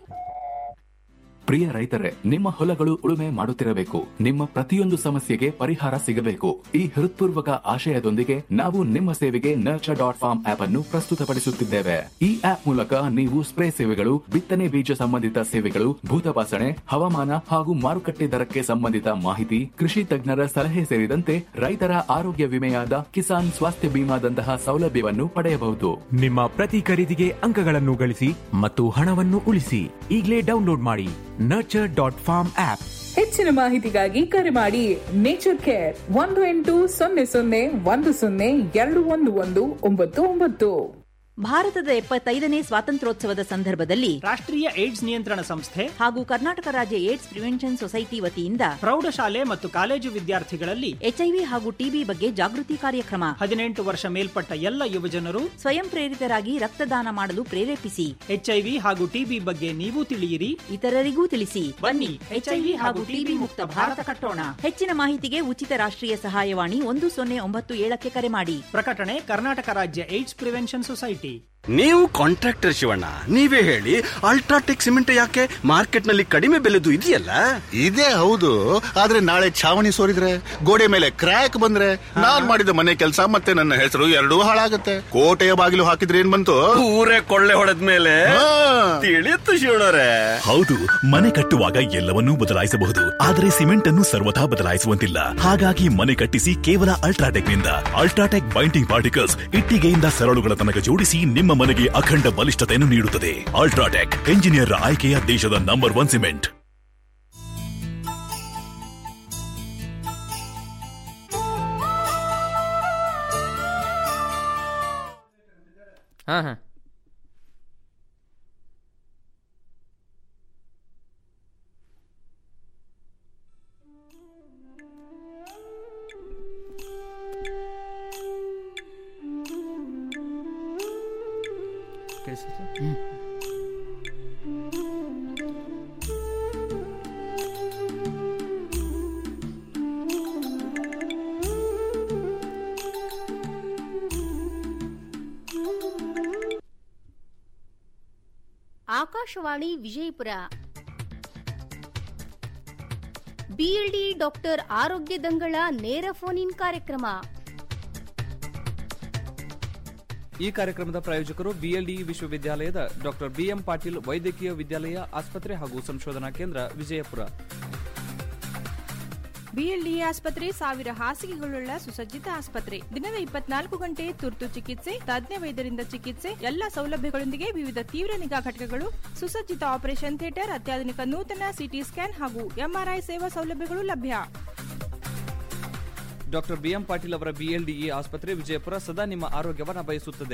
[SPEAKER 18] ಪ್ರಿಯ ರೈತರೇ ನಿಮ್ಮ ಹೊಲಗಳು ಉಳುಮೆ ಮಾಡುತ್ತಿರಬೇಕು ನಿಮ್ಮ ಪ್ರತಿಯೊಂದು ಸಮಸ್ಯೆಗೆ ಪರಿಹಾರ ಸಿಗಬೇಕು ಈ ಹೃತ್ಪೂರ್ವಕ ಆಶಯದೊಂದಿಗೆ ನಾವು ನಿಮ್ಮ ಸೇವೆಗೆ ನರ್ಚರ್ ಡಾಟ್ ಫಾರ್ಮ್ ಆಪ್ ಅನ್ನು ಪ್ರಸ್ತುತಪಡಿಸುತ್ತಿದ್ದೇವೆ ಈ ಆಪ್ ಮೂಲಕ ನೀವು ಸ್ಪ್ರೇ ಸೇವೆಗಳು ಬಿತ್ತನೆ ಬೀಜ ಸಂಬಂಧಿತ ಸೇವೆಗಳು ಭೂತಪಾಸಣೆ ಹವಾಮಾನ ಹಾಗೂ ಮಾರುಕಟ್ಟೆ ದರಕ್ಕೆ ಸಂಬಂಧಿತ ಮಾಹಿತಿ ಕೃಷಿ ತಜ್ಞರ ಸಲಹೆ ಸೇರಿದಂತೆ ರೈತರ ಆರೋಗ್ಯ ವಿಮೆಯಾದ ಕಿಸಾನ್ ಸ್ವಾಸ್ಥ್ಯ ಬಿಮಾದಂತಹ ಸೌಲಭ್ಯವನ್ನು ಪಡೆಯಬಹುದು
[SPEAKER 19] ನಿಮ್ಮ ಪ್ರತಿ ಖರೀದಿಗೆ ಅಂಕಗಳನ್ನು ಗಳಿಸಿ ಮತ್ತು ಹಣವನ್ನು ಉಳಿಸಿ ಈಗಲೇ ಡೌನ್ಲೋಡ್ ಮಾಡಿ ನರ್ಚರ್ ಡಾಟ್ ಫಾರ್ಮ್ ಆಪ್
[SPEAKER 20] ಹೆಚ್ಚಿನ ಮಾಹಿತಿಗಾಗಿ ಕರೆ ಮಾಡಿ ನೇಚರ್ ಕೇರ್ ಒಂದು ಎಂಟು ಸೊನ್ನೆ ಸೊನ್ನೆ ಒಂದು ಸೊನ್ನೆ ಎರಡು ಒಂದು ಒಂದು ಒಂಬತ್ತು ಒಂಬತ್ತು
[SPEAKER 3] ಭಾರತದ ಎಪ್ಪತ್ತೈದನೇ ಸ್ವಾತಂತ್ರ್ಯೋತ್ಸವದ ಸಂದರ್ಭದಲ್ಲಿ
[SPEAKER 2] ರಾಷ್ಟ್ರೀಯ ಏಡ್ಸ್ ನಿಯಂತ್ರಣ ಸಂಸ್ಥೆ
[SPEAKER 3] ಹಾಗೂ ಕರ್ನಾಟಕ ರಾಜ್ಯ ಏಡ್ಸ್ ಪ್ರಿವೆನ್ಷನ್ ಸೊಸೈಟಿ ವತಿಯಿಂದ
[SPEAKER 2] ಪ್ರೌಢಶಾಲೆ ಮತ್ತು ಕಾಲೇಜು ವಿದ್ಯಾರ್ಥಿಗಳಲ್ಲಿ
[SPEAKER 3] ಎಚ್ಐವಿ ಹಾಗೂ ಟಿಬಿ ಬಗ್ಗೆ ಜಾಗೃತಿ ಕಾರ್ಯಕ್ರಮ
[SPEAKER 2] ಹದಿನೆಂಟು ವರ್ಷ ಮೇಲ್ಪಟ್ಟ ಎಲ್ಲ ಯುವಜನರು
[SPEAKER 3] ಸ್ವಯಂ ಪ್ರೇರಿತರಾಗಿ ರಕ್ತದಾನ ಮಾಡಲು ಪ್ರೇರೇಪಿಸಿ
[SPEAKER 2] ಎಚ್ಐವಿ ಹಾಗೂ ಟಿಬಿ ಬಗ್ಗೆ ನೀವು ತಿಳಿಯಿರಿ
[SPEAKER 3] ಇತರರಿಗೂ ತಿಳಿಸಿ
[SPEAKER 2] ಬನ್ನಿ
[SPEAKER 3] ಎಚ್ಐವಿ ಹಾಗೂ ಟಿಬಿ ಮುಕ್ತ ಭಾರತ ಕಟ್ಟೋಣ ಹೆಚ್ಚಿನ ಮಾಹಿತಿಗೆ ಉಚಿತ ರಾಷ್ಟ್ರೀಯ ಸಹಾಯವಾಣಿ ಒಂದು ಸೊನ್ನೆ ಒಂಬತ್ತು ಏಳಕ್ಕೆ ಕರೆ ಮಾಡಿ
[SPEAKER 2] ಪ್ರಕಟಣೆ ಕರ್ನಾಟಕ ರಾಜ್ಯ ಏಡ್ಸ್ ಪ್ರಿವೆನ್ಷನ್ ಸೊಸೈಟಿ
[SPEAKER 21] ನೀವು ಕಾಂಟ್ರಾಕ್ಟರ್ ಶಿವಣ್ಣ ನೀವೇ ಹೇಳಿ ಅಲ್ಟ್ರಾಟೆಕ್ ಸಿಮೆಂಟ್ ಯಾಕೆ ಮಾರ್ಕೆಟ್ ನಲ್ಲಿ ಕಡಿಮೆ ಬೆಲೆದು ಇದೆಯಲ್ಲ
[SPEAKER 22] ಇದೇ ಹೌದು ಆದ್ರೆ ನಾಳೆ ಛಾವಣಿ ಸೋರಿದ್ರೆ ಗೋಡೆ ಮೇಲೆ ಕ್ರ್ಯಾಕ್ ಬಂದ್ರೆ ನಾನ್ ಮಾಡಿದ ಮನೆ ಕೆಲಸ ಮತ್ತೆ ನನ್ನ ಹೆಸರು ಎರಡೂ ಹಾಳಾಗತ್ತೆ ಕೋಟೆಯ ಬಾಗಿಲು ಹಾಕಿದ್ರೆ ಏನ್ ಬಂತು
[SPEAKER 21] ಊರೇ ಕೊಳ್ಳೆ ಹೊಡೆದ್ಮೇಲೆ ತಿಳಿತು ಶಿವಣ್ಣರೇ
[SPEAKER 23] ಹೌದು ಮನೆ ಕಟ್ಟುವಾಗ ಎಲ್ಲವನ್ನೂ ಬದಲಾಯಿಸಬಹುದು ಆದರೆ ಸಿಮೆಂಟ್ ಅನ್ನು ಸರ್ವಥಾ ಬದಲಾಯಿಸುವಂತಿಲ್ಲ ಹಾಗಾಗಿ ಮನೆ ಕಟ್ಟಿಸಿ ಕೇವಲ ಅಲ್ಟ್ರಾಟೆಕ್ ನಿಂದ ಅಲ್ಟ್ರಾಟೆಕ್ ಬೈಂಡಿಂಗ್ ಪಾರ್ಟಿಕಲ್ಸ್ ಇಟ್ಟಿಗೆಯಿಂದ ಸರಳುಗಳ ತನಕ ಜೋಡಿಸಿ ನಿಮ್ಮ ಮನೆಗೆ ಅಖಂಡ ಬಲಿಷ್ಠತೆಯನ್ನು ನೀಡುತ್ತದೆ ಅಲ್ಟ್ರಾಟೆಕ್ ಎಂಜಿನಿಯರ್ ಆಯ್ಕೆಯ ದೇಶದ ನಂಬರ್ ಒನ್ ಸಿಮೆಂಟ್
[SPEAKER 4] ಹಾ ಹಾ ಅನಿಸುತ್ತೆ
[SPEAKER 1] ಆಕಾಶವಾಣಿ ವಿಜಯಪುರ ಬಿಎಲ್ಡಿ ಡಾಕ್ಟರ್ ಆರೋಗ್ಯ ದಂಗಳ ನೇರ ಫೋನ್ ಇನ್ ಕಾರ್ಯಕ್ರಮ
[SPEAKER 5] ಈ ಕಾರ್ಯಕ್ರಮದ ಪ್ರಾಯೋಜಕರು ಬಿಎಲ್ಡಿ ವಿಶ್ವವಿದ್ಯಾಲಯದ ಡಾಕ್ಟರ್ ಬಿಎಂ ಪಾಟೀಲ್ ವೈದ್ಯಕೀಯ ವಿದ್ಯಾಲಯ ಆಸ್ಪತ್ರೆ ಹಾಗೂ ಸಂಶೋಧನಾ ಕೇಂದ್ರ ವಿಜಯಪುರ
[SPEAKER 14] ಬಿಎಲ್ಡಿ ಆಸ್ಪತ್ರೆ ಸಾವಿರ ಹಾಸಿಗೆಗಳುಳ್ಳ ಸುಸಜ್ಜಿತ ಆಸ್ಪತ್ರೆ ದಿನದ ಇಪ್ಪತ್ನಾಲ್ಕು ಗಂಟೆ ತುರ್ತು ಚಿಕಿತ್ಸೆ ತಜ್ಞ ವೈದ್ಯರಿಂದ ಚಿಕಿತ್ಸೆ ಎಲ್ಲ ಸೌಲಭ್ಯಗಳೊಂದಿಗೆ ವಿವಿಧ ತೀವ್ರ ನಿಗಾ ಘಟಕಗಳು ಸುಸಜ್ಜಿತ ಆಪರೇಷನ್ ಥಿಯೇಟರ್ ಅತ್ಯಾಧುನಿಕ ನೂತನ ಸಿಟಿ ಸ್ಕ್ಯಾನ್ ಹಾಗೂ ಎಂಆರ್ಐ ಸೇವಾ ಸೌಲಭ್ಯಗಳು ಲಭ್ಯ
[SPEAKER 5] ಡಾಕ್ಟರ್ ಬಿಎಂ ಪಾಟೀಲ್ ಅವರ ಬಿಎಲ್ಡಿಇ ಆಸ್ಪತ್ರೆ ವಿಜಯಪುರ ಸದಾ ನಿಮ್ಮ ಆರೋಗ್ಯವನ್ನ ಬಯಸುತ್ತದೆ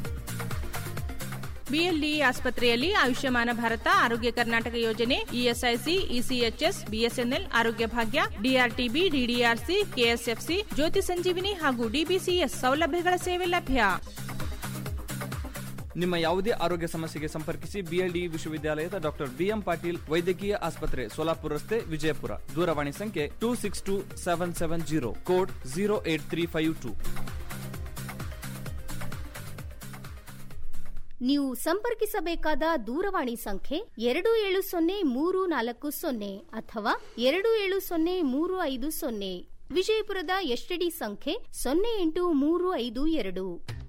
[SPEAKER 14] ಬಿಎಲ್ಡಿ ಆಸ್ಪತ್ರೆಯಲ್ಲಿ ಆಯುಷ್ಯಮಾನ ಭಾರತ ಆರೋಗ್ಯ ಕರ್ನಾಟಕ ಯೋಜನೆ ಇಎಸ್ಐಸಿ ಇಸಿಎಚ್ಎಸ್ ಬಿಎಸ್ಎನ್ಎಲ್ ಆರೋಗ್ಯ ಭಾಗ್ಯ ಡಿಆರ್ಟಿಬಿ ಡಿಡಿಆರ್ಸಿ ಕೆಎಸ್ಎಫ್ಸಿ ಜ್ಯೋತಿ ಸಂಜೀವಿನಿ ಹಾಗೂ ಡಿಬಿಸಿಎಸ್ ಸೌಲಭ್ಯಗಳ ಸೇವೆ ಲಭ್ಯ
[SPEAKER 5] ನಿಮ್ಮ ಯಾವುದೇ ಆರೋಗ್ಯ ಸಮಸ್ಯೆಗೆ ಸಂಪರ್ಕಿಸಿ ಬಿಎಲ್ಡಿ ವಿಶ್ವವಿದ್ಯಾಲಯದ ಡಾಕ್ಟರ್ ಬಿಎಂ ಪಾಟೀಲ್ ವೈದ್ಯಕೀಯ ಆಸ್ಪತ್ರೆ ಸೋಲಾಪುರ ರಸ್ತೆ ವಿಜಯಪುರ ದೂರವಾಣಿ ಸಂಖ್ಯೆ two six two seven seven zero code zero eight three five two
[SPEAKER 1] ನೀವು ಸಂಪರ್ಕಿಸಬೇಕಾದ ದೂರವಾಣಿ ಸಂಖ್ಯೆ ಎರಡು ಏಳು ಸೊನ್ನೆ ಮೂರು ನಾಲ್ಕು ಸೊನ್ನೆ ಅಥವಾ ಎರಡು ಏಳು ಸೊನ್ನೆ ಮೂರು ಐದು ಸೊನ್ನೆ ವಿಜಯಪುರದ ಎಸ್ಟಿಡಿ ಸಂಖ್ಯೆ ಸೊನ್ನೆ ಎಂಟು ಮೂರು ಐದು ಎರಡು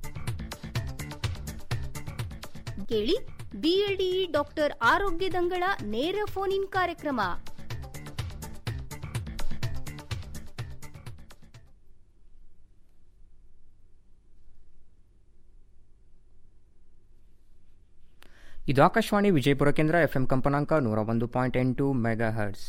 [SPEAKER 1] ಕೇಳಿ ಬಿಎಲ್ಡಿಇ ಡಾಕ್ಟರ್ ಆರೋಗ್ಯ ದಂಗಳ ನೇರ ಫೋನ್ ಇನ್ ಕಾರ್ಯಕ್ರಮ
[SPEAKER 4] ಇದು ಆಕಾಶವಾಣಿ ವಿಜಯಪುರ ಕೇಂದ್ರ ಎಫ್ಎಂ ಕಂಪನಾಂಕ ನೂರ ಒಂದು ಪಾಯಿಂಟ್ ಎಂಟು ಮೆಗಾ ಹರ್ಟ್ಸ್